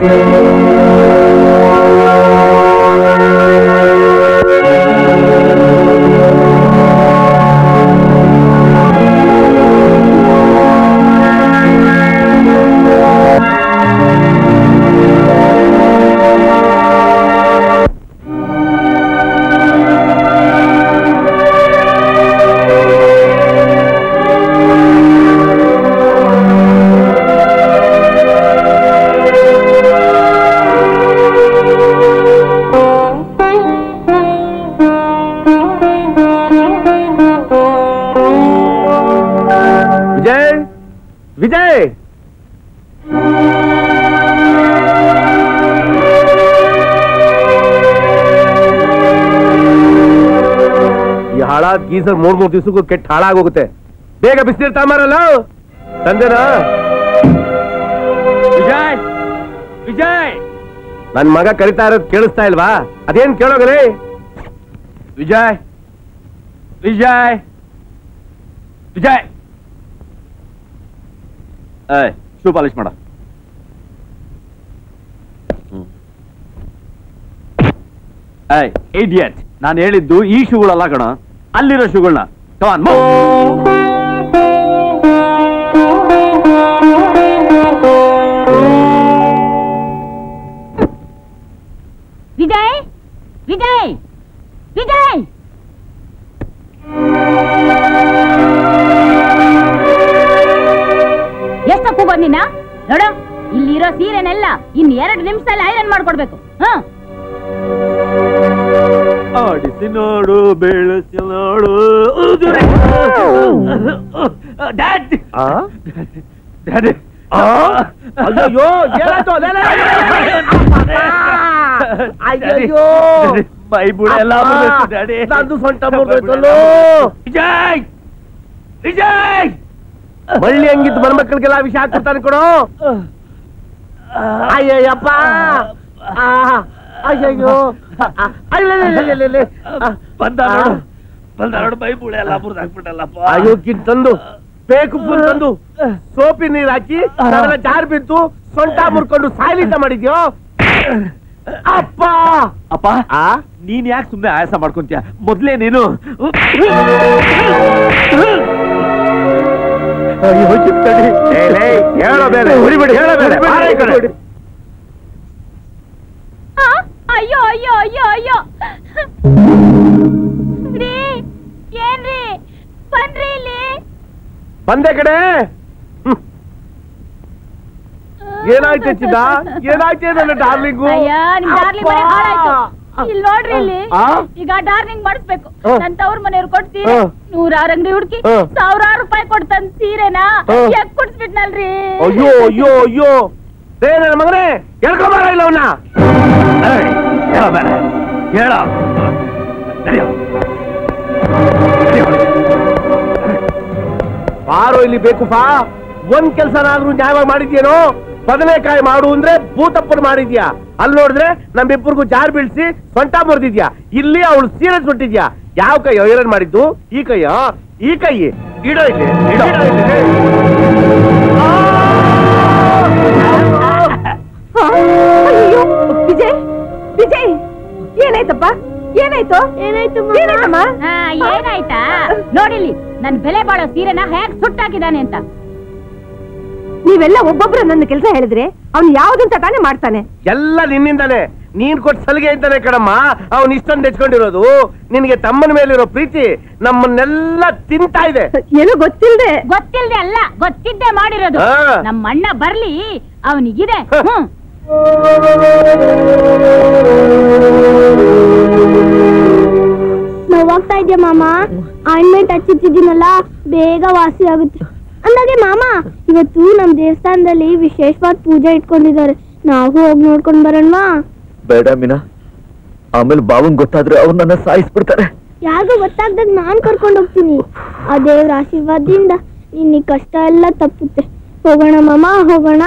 ವಿಜಯ್ ವಿಜಯ್ ಈ ಹಾಳಾದ ಗೀಸರ್ ಮೂರ್ ಮೂರ್ ದಿವಸಕ್ಕೂ ಕೆಟ್ಟ ಹಾಳಾಗೋಗುತ್ತೆ ಬೇಗ ಬಿಸಿನೀರ್ ತಾಂಬಾರಲ್ಲ ತಂದೆನಾ ವಿಜಯ್ ವಿಜಯ್ ನನ್ ಮಗ ಕರಿತಾ ಇರೋದು ಕೇಳಿಸ್ತಾ ಇಲ್ವಾ ಅದೇನ್ ಕೇಳೋಗಲೇ ವಿಜಯ್ ವಿಜಯ್ ವಿಜಯ್ ಏಯ್ ಶೂ ಪಾಲಿಶ್ ಮಾಡ ಏಯ್ ಇಡಿಯಟ್ ನಾನು ಹೇಳಿದ್ದು ಈ ಶೂಗಳಲ್ಲ ಕಣ ಅಲ್ಲಿರೋ ಶೂಗಳನ್ನ ಕಮಾನ್ ವಿಜಯ್ ವಿಜಯ್ ವಿಜಯ್ ಎಷ್ಟು ಕೂಗೋದ್ ನಿನ್ನ ನೋಡು ಇಲ್ಲಿರೋ ಸೀರೆನೆಲ್ಲ ಇನ್ ಎರಡು ನಿಮಿಷದಲ್ಲಿ ಐರನ್ ಮಾಡ್ಕೊಡ್ಬೇಕು ಹ ಆಡಿಸಿ ನೋಡು ಬೆಳೆಸಿ ನೋಡು ಡ್ಯಾಡ್ ಆ? ಡ್ಯಾಡ್ ಅಯ್ಯಯ್ಯೋ, ಏನಾಯ್ತು? ಅದೇನೇ? ಅಯ್ಯಯ್ಯೋ. ಮೈ ಬುಡ ಎಲ್ಲ ಅಪ್ಪ, ಮುರಿದೋಯ್ತು, ಡ್ಯಾಡಿ ನಂದು ಸೊಂಟ ಮುರಿದೋಯ್ತಲ್ಲೋ. ವಿಜಯ್ ವಿಜಯ್ ಬಳ್ಳಿ ಹಂಗಿದ್ದು ಮನ್ಮಕ್ಳಿಗೆಲ್ಲ ವಿಷಯ ಹಾಕ್ಬಿಡ್ತಾನೆ ಕೊಡು ಅಯ್ಯಯ್ಯಪ್ಪ ಆ, ಅಯ್ಯಯ್ಯೋ ಆ, ಅಯ್ಯಯ್ಯಯ್ಯಯ್ಯಯ್ಯಯ್ಯ. ಆ, ಬಂದ ನೋಡು ಬಂದ ನೋಡು ಮೈ ಬುಡ ಎಲ್ಲ ಮುರಿದು ಹಾಕ್ಬಿಟ್ಟಲ್ಲಪ್ಪ ಅಯ್ಯೋ ಕಿನ್ ತಂದು ಬೇಕು ಫುಲ್ ತಂದು ಸೋಪಿ ನೀರ್ ಹಾಕಿ ನಾವೆಲ್ಲ ಜಾರ್ ಬಿದ್ದು ಸೊಂಟ ಮುರ್ಕೊಂಡು ಸಾಯ್ಲಿಂದ ಮಾಡಿದ್ಯೋ ಅಪ್ಪ ಅಪ್ಪ ಆ ನೀನ್ ಯಾಕೆ ಸುಮ್ನೆ ಆಯಾಸ ಮಾಡ್ಕೊಂತೀಯ ಮೊದ್ಲೇ ನೀನು ಅಯ್ಯೋ ಚಿಕ್ಕಡಿ. ಏ, ಲೇ, ಹೇಳೋ ಬೇರೆ ಹೊಡಿಬೇಡಿ ಹೇಳೋ ಬೇರೆ ಬಾರ ಈ ಕಡೆ. ಆ, ಅಯ್ಯೋ ಅಯ್ಯೋ ಅಯ್ಯೋ ಅಯ್ಯೋ ರೀ ಏನ್ರಿ ಬನ್ರಿ ಇಲ್ಲಿ ಬಂದೆ ಕಡೆ ಹ್ಮ್. ಏನಾಯ್ತು ಚಿನ್ನ ಏನಾಯ್ತು ನನ್ನ ಡಾರ್ಲಿಂಗು ಅಯ್ಯ ನಿಮ್ ಡಾರ್ಲಿಂಗ್ ಮನೆ ಹಾಳಾಯ್ತು ಇಲ್ಲಿ ನೋಡ್ರಿ ಇಲ್ಲಿ ಆ? ಈಗ ಡಾರ್ಲಿಂಗ್ ಮಾಡಿಸ್ಬೇಕು ಆ. ನನ್ ತವ್ರ ಮನೆಯವ್ರು ಕೊಡ್ತೀವಿ ಆ. ನೂರಾರು ಅಂಗಡಿ ಹುಡುಕಿ ಆ. ಸಾವಿರಾರು ರೂಪಾಯಿ ಕೊಡ್ತಂದ್ ಸೀರೆನಾ ಆ. ಯಾಕ್ ಕುಡ್ಸ್ಬಿಟ್ನಲ್ರಿ ಅಯ್ಯೋ ಅಯ್ಯೋ ಅಯ್ಯೋ ರೇ ನನ್ನ ಮಗನೇ ಹೇಳ್ಕೊಂಬಾರ ಇಲ್ಲ ಅವನ್ನ ಏಯ್, ಹೇಳೋ ಬೇರೆ ಹೇಳೋ ನಡೆಯೋ ನಡೆಯೋ ಬಾರೋ ಇಲ್ಲಿ ಬೇಕು ಫಾ ಒಂದ್ ಕೆಲ್ಸನಾದ್ರೂ ನ್ಯಾಯವಾಗಿ ಮಾಡಿದ್ಯೇನೋ ಬದನೆಕಾಯಿ ಮಾಡು ಅಂದ್ರೆ ಭೂತಪ್ಪನ್ ಮಾಡಿದ್ಯಾ ಅಲ್ಲಿ ನೋಡಿದ್ರೆ ನಮ್ಮಿಬ್ಬರಿಗೂ ಜಾರ್ ಬೀಳ್ಸಿ ಸೊಂಟ ಮುರಿದಿದ್ಯಾ ಇಲ್ಲಿ ಅವಳು ಸೀರೆ ಸುಟ್ಟಿದ್ಯಾ ಯಾವ ಕೈ ಐರನ್ ಮಾಡಿದ್ದು ಈ ಕೈಯ ಈ ಕೈ ಇಡೋ ಇಲ್ಲಿ ಇಡೋ ಇಲ್ಲಿ. ಆ! ಅಯ್ಯೋ ವಿಜಯ್ ವಿಜಯ್ ಏನಾಯ್ತಪ್ಪ ಏನಾಯ್ತು ಏನಾಯ್ತು ಏನಾಯ್ತಮ್ಮ ಆ, ಏನಾಯ್ತಾ ನೋಡಿಲ್ಲಿ ನನ್ ಬೆಲೆ ಬಾಳೋ ಸೀರೆನ ಹೇಗ್ ಸುಟ್ಟಾಕಿದಾನೆ ಅಂತ ನೀವೆಲ್ಲ ಒಬ್ಬೊಬ್ರು ನನ್ನ ಕೆಲಸ ಹೇಳಿದ್ರೆ ಅವ್ನು ಯಾವ್ದಂತ ತಾನೇ ಮಾಡ್ತಾನೆ ಎಲ್ಲ ನಿನ್ನಿಂದಾನೆ ನೀನ್ ಕೊಟ್ಟು ಸಲಿಗೆ ಇದ್ದಾನೆ ಕಣಮ್ಮ ಅವನ್ ಇಷ್ಟೊಂದು ಹೆಚ್ಕೊಂಡಿರೋದು ನಿನಗೆ ತಮ್ಮನ ಮೇಲಿರೋ ಪ್ರೀತಿ ನಮ್ಮನ್ನೆಲ್ಲ ತಿಂತಾ ಇದೆ ಏನೋ ಗೊತ್ತಿಲ್ದೆ ಗೊತ್ತಿಲ್ದೆ ಅಲ್ಲ ಗೊತ್ತಿದ್ದೆ ಮಾಡಿರೋದು ಆ. ನಮ್ಮ ಅಣ್ಣ ಬರ್ಲಿ ಅವನಿಗಿದೆ ಹ. ಹ್ಮ್ ನೋವಾಗ್ತಾ ಇದೆಯಾ ಮಾಮ ಆಯಿಂಟ್ಮೆಂಟ್ ಹಚ್ಚಿಟ್ಟಿದ್ದೀನಲ್ಲ ಬೇಗ ವಾಸಿ ಆಗುತ್ತೆ ಅಂದಾಗೆ ಮಾಮ ಇವತ್ತು ನಮ್ ದೇವಸ್ಥಾನದಲ್ಲಿ ವಿಶೇಷವಾದ ಪೂಜೆ ಇಟ್ಕೊಂಡಿದ್ದಾರೆ ನಾವು ಹೋಗಿ ನೋಡ್ಕೊಂಡ್ ಬರೋಣವಾ ಬೇಡ ಮೀನಾ ಆಮೇಲೆ ಬಾವನ್ ಗೊತ್ತಾದ್ರೆ ಅವ್ರು ನನ್ನ ಸಾಯಿಸ್ಬಿಡ್ತಾರೆ ಯಾರಿಗೂ ಗೊತ್ತಾಗ್ದಾಗ ನಾನ್ ಕರ್ಕೊಂಡು ಹೋಗ್ತೀನಿ ಆ ದೇವ್ರ ಆಶೀರ್ವಾದದಿಂದ ನಿನ್ನ ಈ ಕಷ್ಟ ಎಲ್ಲ ತಪ್ಪುತ್ತೆ ಹೋಗೋಣ ಮಾಮ ಹೋಗೋಣ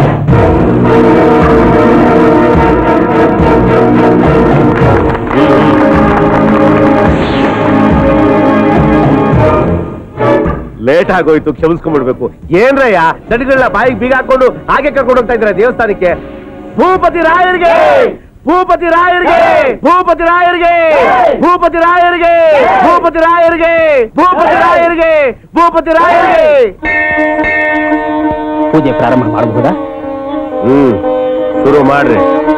ಆ ಲೇಟ್ ಆಗೋಯ್ತು ಕ್ಷಮಿಸ್ಕೊಂಡ್ಬಿಡ್ಬೇಕು ಏನ್ರಯ್ಯ ಚಡಿಗಳನ್ನ ಬಾಯಿಗೆ ಬೀಗ ಹಾಕೊಂಡು ಹಾಗೆ ಕರ್ಕೊಂಡು ಹೋಗ್ತಾ ಇದ್ರ ದೇವಸ್ಥಾನಕ್ಕೆ ಭೂಪತಿ ರಾಯರಿಗೆ ಭೂಪತಿ ರಾಯರಿಗೆ ಭೂಪತಿ ರಾಯರಿಗೆ ಭೂಪತಿ ರಾಯರಿಗೆ ಭೂಪತಿ ರಾಯರಿಗೆ ಭೂಪತಿ ರಾಯರಿಗೆ ಭೂಪತಿ ರಾಯರಿಗೆ ಪೂಜೆ ಪ್ರಾರಂಭ ಮಾಡಬಹುದಾ ಹ್ಮ್ ಶುರು ಮಾಡ್ರಿ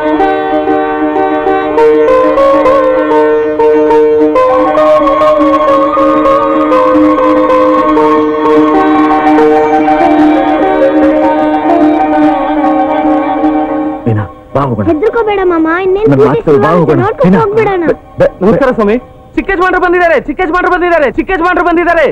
ಮೀನಾ ಬಾ ಹೋಗೋಣ ಹೆದರ್ಕೋಬೇಡ ಮಾಮ ಇನ್ನೇನ್ ನನ್ನ ಪೂಜೆ ಮಾತು ಬಾ ಶುರು ಹೋಗೋಣ ನೋಡ್ಕೊಂಡು ಮೀನಾ, ಹೋಗ್ಬಿಡೋಣ ಬ- ಬ- ನಮಸ್ಕಾರ ಸ್ವಾಮಿ ಚಿಕ್ಕಜ್ಮಾಂಡ್ರು ಬಂದಿದ್ದಾರೆ ಚಿಕ್ಕಜ್ಮಾಂಡ್ರು ಬಂದಿದ್ದಾರೆ ಚಿಕ್ಕಜ್ಮಾಂಡ್ರು ಬಂದಿದ್ದಾರೆ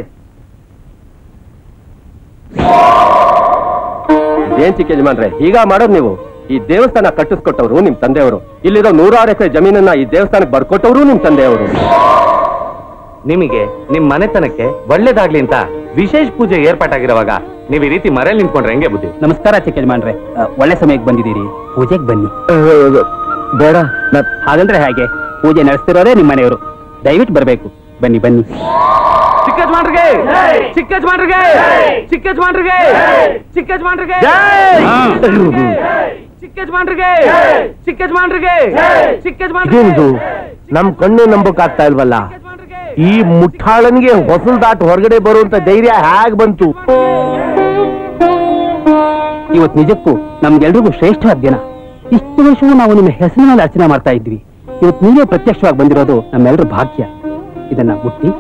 ಏನ್ ಚಿಕ್ಕ ಯಜಮಾನ್ರೆ ಈಗ ಮಾಡೋದು ನೀವು ಈ ದೇವಸ್ಥಾನ ಕಟ್ಟಿಸ್ಕೊಟ್ಟವ್ರು ನಿಮ್ ತಂದೆಯವರು ಇಲ್ಲಿರೋ ನೂರಾರು ಎಕರೆ ಜಮೀನನ್ನ ಈ ದೇವಸ್ಥಾನಕ್ಕೆ ಬರ್ಕೊಟ್ಟವ್ರು ನಿಮ್ ತಂದೆಯವರು ನಿಮಗೆ ನಿಮ್ ಮನೆತನಕ್ಕೆ ಒಳ್ಳೇದಾಗ್ಲಿ ಅಂತ ವಿಶೇಷ ಪೂಜೆ ಏರ್ಪಾಟಾಗಿರುವಾಗ ನೀವ್ ಈ ರೀತಿ ಮರೇಲಿ ನಿಂತ್ಕೊಂಡ್ರೆ ಹೆಂಗೆ ಬುದ್ಧಿ ನಮಸ್ಕಾರ ಚಿಕ್ಕಜಮಾನ್ರೆ ಒಳ್ಳೆ ಸಮಯಕ್ಕೆ ಬಂದಿದ್ದೀರಿ ಪೂಜೆಗೆ ಬನ್ನಿ ಅಹ್, ಬೇಡ ನಾನ್ ಹಾಗಂದ್ರೆ ಹೇಗೆ ಪೂಜೆ ನಡೆಸ್ತಿರೋರೇ ನಿಮ್ಮ ಮನೆಯವರು ದಯವಿಟ್ಟು ಬರಬೇಕು ಬನ್ನಿ ಬನ್ನಿ ಚಿಕ್ಕಜ್ಮಾಂಡ್ರಿಗೆ ಚಿಕ್ಕಜ್ಮಾಂಡ್ರಿಗೆ ಚಿಕ್ಕಜ್ಮಾಂಡ್ರಿಗೆ ಚಿಕ್ಕಜ್ಮಾಂಡ್ರಿಗೆ ಚಿಕ್ಕಜ್ಮಾಂಡ್ರಿಗೆ ಚಿಕ್ಕಜ್ಮಾಂಡ್ರಿಗೆ ಚಿಕ್ಕಜ್ಮಾಂಡ್ರಿಗೆ ನಮ್ ಕಣ್ಣು ನಂಬಕ್ ಆಗ್ತಾ ಇಲ್ವಲ್ಲ ಈ ಮುಠಾಳನ್ಗೆ ಹೊಸಲ್ ದಾಟ್ ಹೊರಗಡೆ ಬರುವಂತ ಧೈರ್ಯ ಹೇಗ್ ಬಂತು ಇವತ್ತು ನಿಜಕ್ಕೂ ನಮ್ಗೆಲ್ರಿಗೂ ಶ್ರೇಷ್ಠವಾದ ದಿನ ಇಷ್ಟು ವರ್ಷವೂ ನಾವು ನಿಮ್ಮ ಹೆಸರಿನಲ್ಲಿ ಅರ್ಚನೆ ಮಾಡ್ತಾ ಇದ್ವಿ ಇವತ್ತು ನೀವೇ ಪ್ರತ್ಯಕ್ಷವಾಗಿ ಬಂದಿರೋದು ನಮ್ಮೆಲ್ಲರ ಭಾಗ್ಯ ಇದನ್ನ ಮುಟ್ಟಿ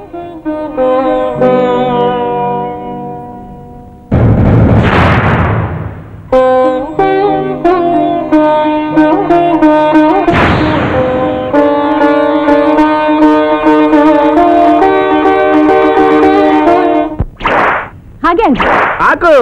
ಹಾಗೆ ಆಗ್ಲಿ. ಹಾಕು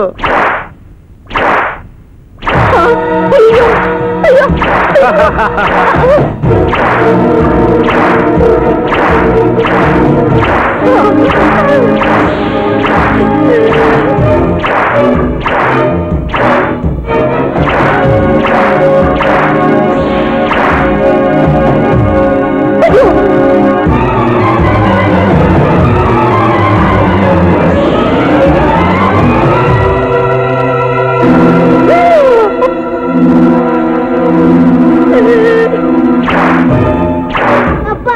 ಅಪ್ಪ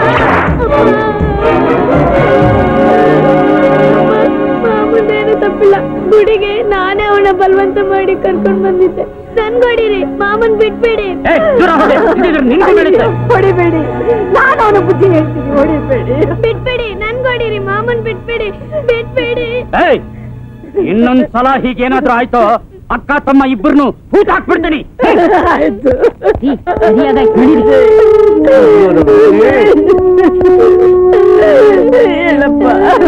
ಮಾಮಂದೇನು ತಪ್ಪಿಲ್ಲ ಗುಡಿಗೆ ನಾನೇ ಅವನ ಬಲವಂತ ಮಾಡಿ ಕರ್ಕೊಂಡ್ ಬಂದಿದ್ದೆ ನನ್ಗೊಡಿರಿ ಮಾಮನ್ ಬಿಟ್ಬೇಡಿ ಹೊಡಿಬೇಡಿ ನಾನು ಅವನ ಬುದ್ಧಿ ಹೇಳ್ತೀನಿ ಹೊಡಿಬೇಡಿ ಬಿಟ್ಬೇಡಿ ನನ್ಗೊಡಿರಿ ಮಾಮನ್ ಬಿಟ್ಬೇಡಿ ಬಿಟ್ಬೇಡಿ ಇನ್ನೊಂದ್ ಸಲ ಹೀಗೇನಾದ್ರೂ ಆಯ್ತೋ ಅಕ್ಕ ತಮ್ಮ ಇಬ್ಬರನ್ನು ಊಟ ಹಾಕ್ಬಿಡ್ತೀನಿ ಆಯ್ತು ಸರಿಯಾಗಾಯ್ತು ನಡೀರಿ ಹೇಳಪ್ಪ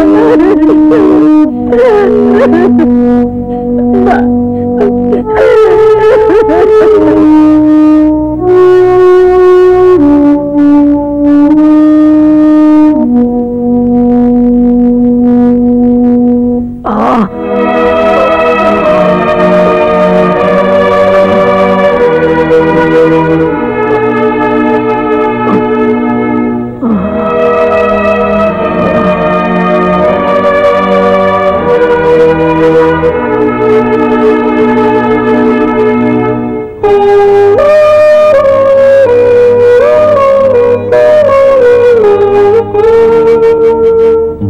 ಅಮ್ಮ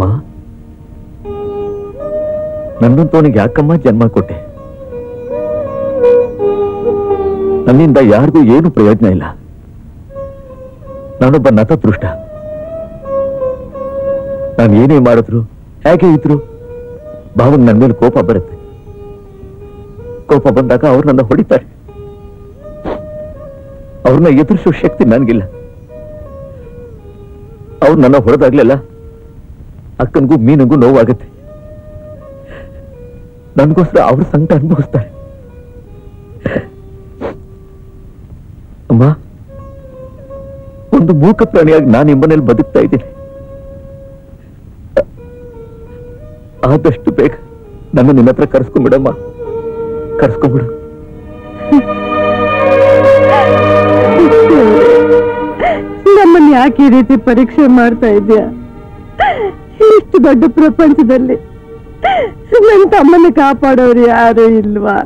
ನನ್ನಂತವನಿಗೆ ಯಾಕಮ್ಮ ಜನ್ಮ ಕೊಟ್ಟೆ ನನ್ನಿಂದ ಯಾರಿಗೂ ಏನು ಪ್ರಯೋಜನ ಇಲ್ಲ ನಾನೊಬ್ಬ ನತದೃಷ್ಟ ನಾನು ಏನೇ ಮಾಡಿದ್ರು ಹೇಗೆ ಇದ್ರು ಭಾವನ್ ನನ್ನ ಮೇಲೆ ಕೋಪ ಬರುತ್ತೆ ಕೋಪ ಬಂದಾಗ ಅವ್ರು ನನ್ನ ಹೊಡಿತಾರೆ ಅವ್ರನ್ನ ಎದುರಿಸೋ ಶಕ್ತಿ ನನಗಿಲ್ಲ ಅವ್ರು ನನ್ನ ಹೊಡೆದಾಗ್ಲೆಲ್ಲ ಅಕ್ಕನಿಗೂ ಮೀನಿಗೂ ನೋವಾಗುತ್ತೆ ನನಗೋಸ್ಕರ ಅವ್ರ ಸಂಕಟ ಅನುಭವಿಸ್ತಾರೆ ಅಮ್ಮ ಒಂದು ಮೂಕ ಪ್ರಾಣಿಯಾಗಿ ನಾನು ನಿಮ್ಮನೇಲಿ ಬದುಕ್ತಾ ಇದ್ದೀನಿ ಆದಷ್ಟು ಬೇಗ ನನ್ನ ನಿನ್ನ ಹತ್ರ ಕರ್ಸ್ಕೊಂಡ್ಬಿಡಮ್ಮ ಕರ್ಸ್ಕೊಂಡ್ಬಿಡು ನಮ್ಮನ್ನ ಯಾಕೆ ಈ ರೀತಿ ಪರೀಕ್ಷೆ ಮಾಡ್ತಾ ಇದ್ಯಾ ಇಷ್ಟು ದೊಡ್ಡ ಪ್ರಪಂಚದಲ್ಲಿ ನನ್ ತಮ್ಮನ ಕಾಪಾಡೋರು ಯಾರು ಇಲ್ವಾ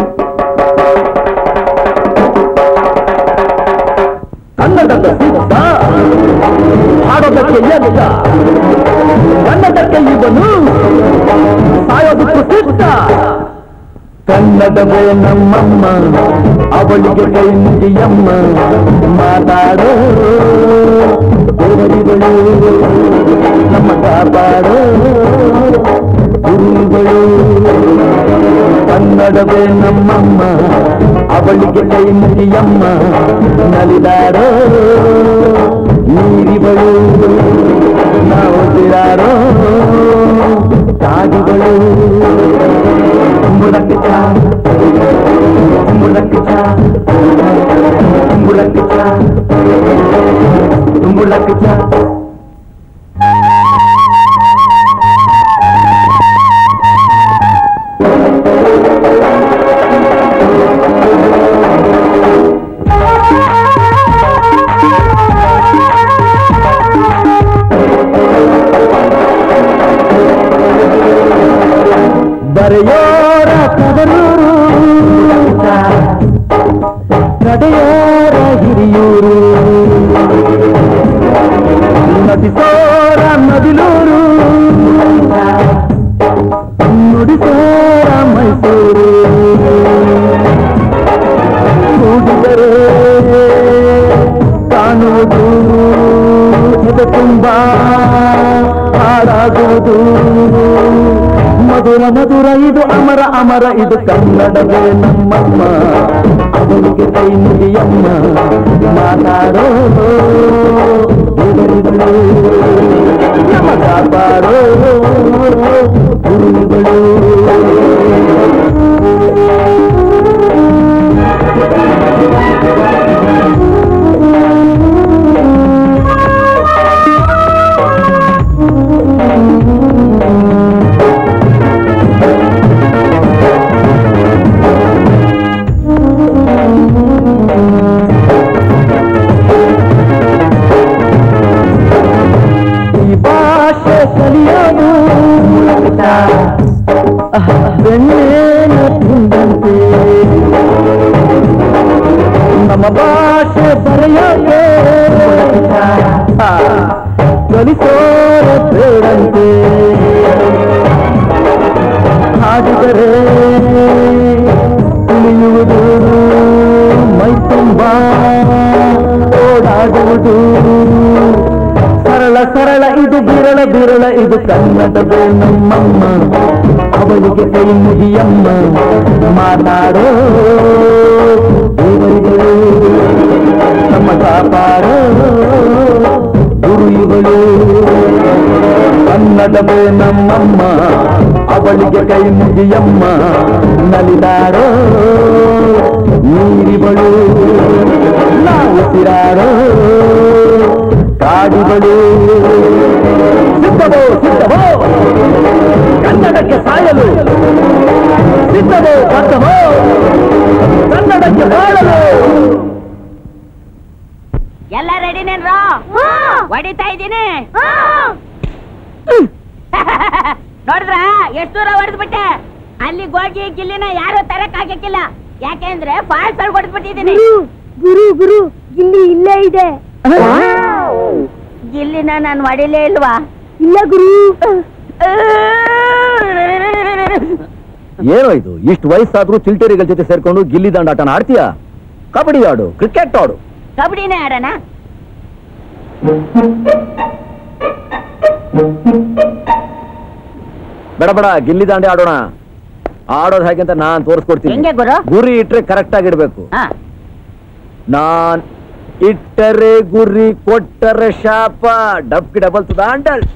ಕನ್ನಡದ ಸಿದ್ಧ ಹಾಡೋದಕ್ಕೆ ಎದ್ದ ಕನ್ನಡಕ್ಕೆ ಇವನು ಸಾಯೋದಕ್ಕೂ ಸಿದ್ಧ ಕನ್ನಡವೇ ನಮ್ಮಮ್ಮ ಅವಳಿಗೆ ಕೈ ಮುಗಿಯಮ್ಮ ಮಾತಾಡೋ ದೇವರಿಗಳು ನಮ್ಮ ಕಾಪಾಡೋ ಗುರುಗಳು ಕನ್ನಡವೇ ನಮ್ಮಮ್ಮ ಅವಳಿಗೆ ಕೈ ಮುಗಿಯಮ್ಮ ನಲಿದಾಡೋ ನೀರಿಗಳು ನಾವು ತಿರಾರೋ ಕಾಡಿಗಳು ಮುಳಕಿಚ ಮುಳಕಿಚ ಮುಳಕಿಚ ಮುಳಕಿಚ ಬರೆಯೋರ ಕದನೂರು ನಡೆಯೋರ ಹಿರಿಯೂರು ನಟಿಸೋರ ನದಿಲೂರು ನುಡಿಸೋರ ಮೈಸೂರು ಕೂಡಿದರೆ ಕಾಣುವುದು ಇದು ತುಂಬಾ ಹಾಡಾಗುವುದು ಮಧುರ ಮಧುರ ಇದು ಅಮರ ಅಮರ ಇದು ಕನ್ನಡವೇ ನಮ್ಮಮ್ಮ ಅವಳಿಗೆ ಕೈ ಮುಗಿಯಮ್ಮ ಮಾತಾಡೋ ದೇವರುಗಳು ನಮ್ಮ ಕಾಪಾಡೋ ಗುರುಗಳು ಈ ಭಾಷೆ ಕಲಿಯೋದು ಬೆಣ್ಣೆನ ತಿಂದಂತೆ ನಮ್ಮ ಭಾಷೆ ಬರೆಯೋಕೆ ಆ, ಕಲಿಸೋರ ಬೇಡಂತೆ ಹಾಡಿದರೆ ತಿಳಿಯುವುದು ಮೈ ತುಂಬ ಓಡಾಡುವುದು ಸರಳ ಸರಳ ಇದು ಬಿರಳ ಬಿರಳ ಇದು ಕನ್ನಡವೇ ನಮ್ಮಮ್ಮ ಅವಳಿಗೆ ಕೈ ಮುಗಿಯಮ್ಮ ಮಾತಾಡೋ ದೇವರುಗಳು ನಮ್ಮ ಕಾಪಾಡೋ ಗುರುಗಳು ಕನ್ನಡವೇ ನಮ್ಮಮ್ಮ ಅವಳಿಗೆ ಕೈ ಮುಗಿಯಮ್ಮ ನಲಿದಾಡೋ ನೀರಿಗಳು ನಾವು ಸಿರಾಡೋ ಕಾಡುಗಳು ಸಿದ್ಧವೋ ಸಿದ್ಧವೋ ಕನ್ನಡಕ್ಕೆ ಸಾಯಲು ಸಿದ್ಧವೋ ಬದ್ಧವೋ ಕನ್ನಡಕ್ಕೆ ಬಾಳಲು ಎಲ್ಲ ರೆಡಿನೇನ್ರೋ ಹೊಡಿತಾ ಇದ್ದೀನಿ ನೋಡಿದ್ರ ಎಷ್ಟು ದೂರ ಹೊಡೆದ್ಬಿಟ್ಟೆ ಅಲ್ಲಿ ಹೋಗಿ ಗಿಲ್ಲಿನ ಯಾರು ತರಕ್ ಆಗಕ್ಕಿಲ್ಲ ಯಾಕೆಂದ್ರೆ ಫಾಲ್ಸ್ ಅಲ್ಲಿ ಹೊಡೆದ್ಬಿಟ್ಟಿದ್ದೀನಿ ಗುರು ಗುರು ಇಲ್ಲಿ ಇಲ್ಲೇ ಇದೆ ಗಿಲ್ಲಿನ ನಾನು ಹೊಡಿಲೇ ಇಲ್ವಾ ಇಲ್ಲ ಗುರು ಏನೋ ಇದು ಇಷ್ಟು ವಯಸ್ಸಾದ್ರೂ ಚಿಲ್ಟೇರಿಗಳ ಜೊತೆ ಸೇರ್ಕೊಂಡು ಗಿಲ್ಲಿ ದಂಡಾಟನ ಆಡ್ತೀಯಾ ಕಬಡ್ಡಿ ಆಡು ಕ್ರಿಕೆಟ್ ಆಡು ಕಬಡ್ಡಿನೇ ಆಡೋಣ ಬೇಡ ಬೇಡ ಗಿಲ್ಲಿ ದಾಂಡೆ ಆಡೋಣ ಆಡೋದು ಹೇಗೆ ಅಂತ ನಾನ್ ತೋರಿಸ್ಕೊಡ್ತೀನಿ ಹೆಂಗೆ ಗುರು ಗುರಿ ಇಟ್ರೆ ಕರೆಕ್ಟ್ ಆಗಿ ಇಡ್ಬೇಕು ಹಾ ನಾನ್ ಇಟ್ಟರೆ ಗುರಿ ಕೊಟ್ಟರೆ ಶಾಪ ಡಬ್ಕಿ ಡಬಲ್ ದಾಂಡಲ್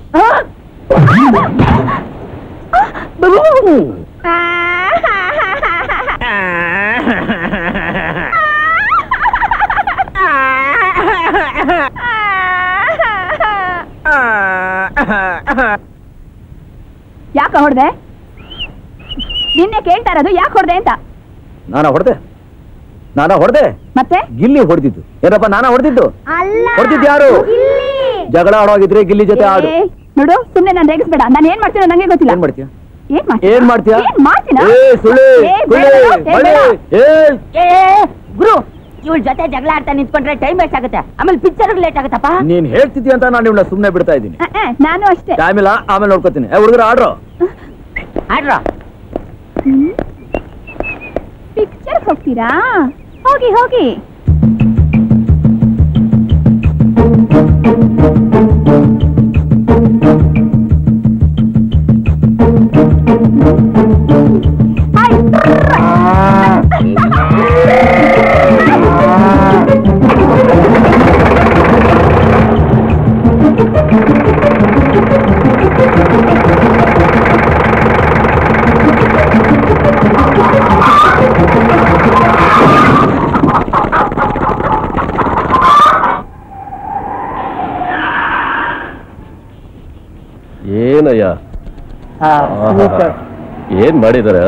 ಯಾಕ ಹೊಡ್ದೆ ನಿನ್ನೆ ಕೇಳ್ತಾ ಇರೋದು ಯಾಕೆ ಹೊಡ್ದೆ ಅಂತ ನಾನ ಹೊಡೆದೆ ನಾನ ಹೊಡೆದೆ ಮತ್ತೆ ಗಿಲ್ಲಿ ಹೊಡೆದಿದ್ದು ಏನಪ್ಪ ನಾನ ಹೊಡೆದಿದ್ದು ಅಲ್ಲ ಹೊಡೆದಿದ್ದು ಯಾರು ಜಗಳ ಆಡೋಗಿದ್ರೆ ಗಿಲ್ಲಿ ಜೊತೆ ಆಡು ಏ, ನೋಡು ಸುಮ್ನೆ ನಾನು ರೇಗಿಸ್ಬೇಡ ನಾನು ಏನ್ ಮಾಡ್ತೀನೋ ನಂಗೆ ಗೊತ್ತಿಲ್ಲ ಏನ್ ಮಾಡ್ತೀಯ ಏನ್ ಮಾಡ್ತೀಯ ಏನ್ ಮಾಡ್ತೀಯಾ ಏನ್ ಮಾಡ್ತೀನಾ ಏ ಸುಳ್ಳಿ ಏ, ಬೇಡ, ಸುಳ್ಳಿ, ಬೇಡ, ಬಳ್ಳಿ, ಬೇಡ. ಏ ಏ ಗುರು ಇವಳ ಜೊತೆ ಜಗಳ ಆಡ್ತಾ ನಿಂತ್ಕೊಂಡ್ರೆ ಟೈಮ್ ವೇಸ್ಟ್ ಆಗುತ್ತೆ ಆಮೇಲೆ ಪಿಕ್ಚರ್ ಲೇಟ್ ಆಗುತ್ತಪ್ಪ ನೀನ್ ಹೇಳ್ತಿದ್ಯ ಅಂತ ನಾನು ಇವಳ ಸುಮ್ನೆ ಬಿಡ್ತಾ ಇದ್ದೀನಿ ಆ, ಆ, ನಾನು ಅಷ್ಟೇ ಟೈಮ್ ಇಲ್ಲ ಆಮೇಲೆ ನೋಡ್ಕೋತೀನಿ ಏ ಹುಡುಗರು ಆಡ್ರು ಆಡ್ರ ಪಿಕ್ಚರ್ ಹೋಗ್ತೀರಾ ಹೋಗಿ ಹೋಗಿ ಏನಯ್ಯ ಏನ್ ಮಾಡಿದಾರ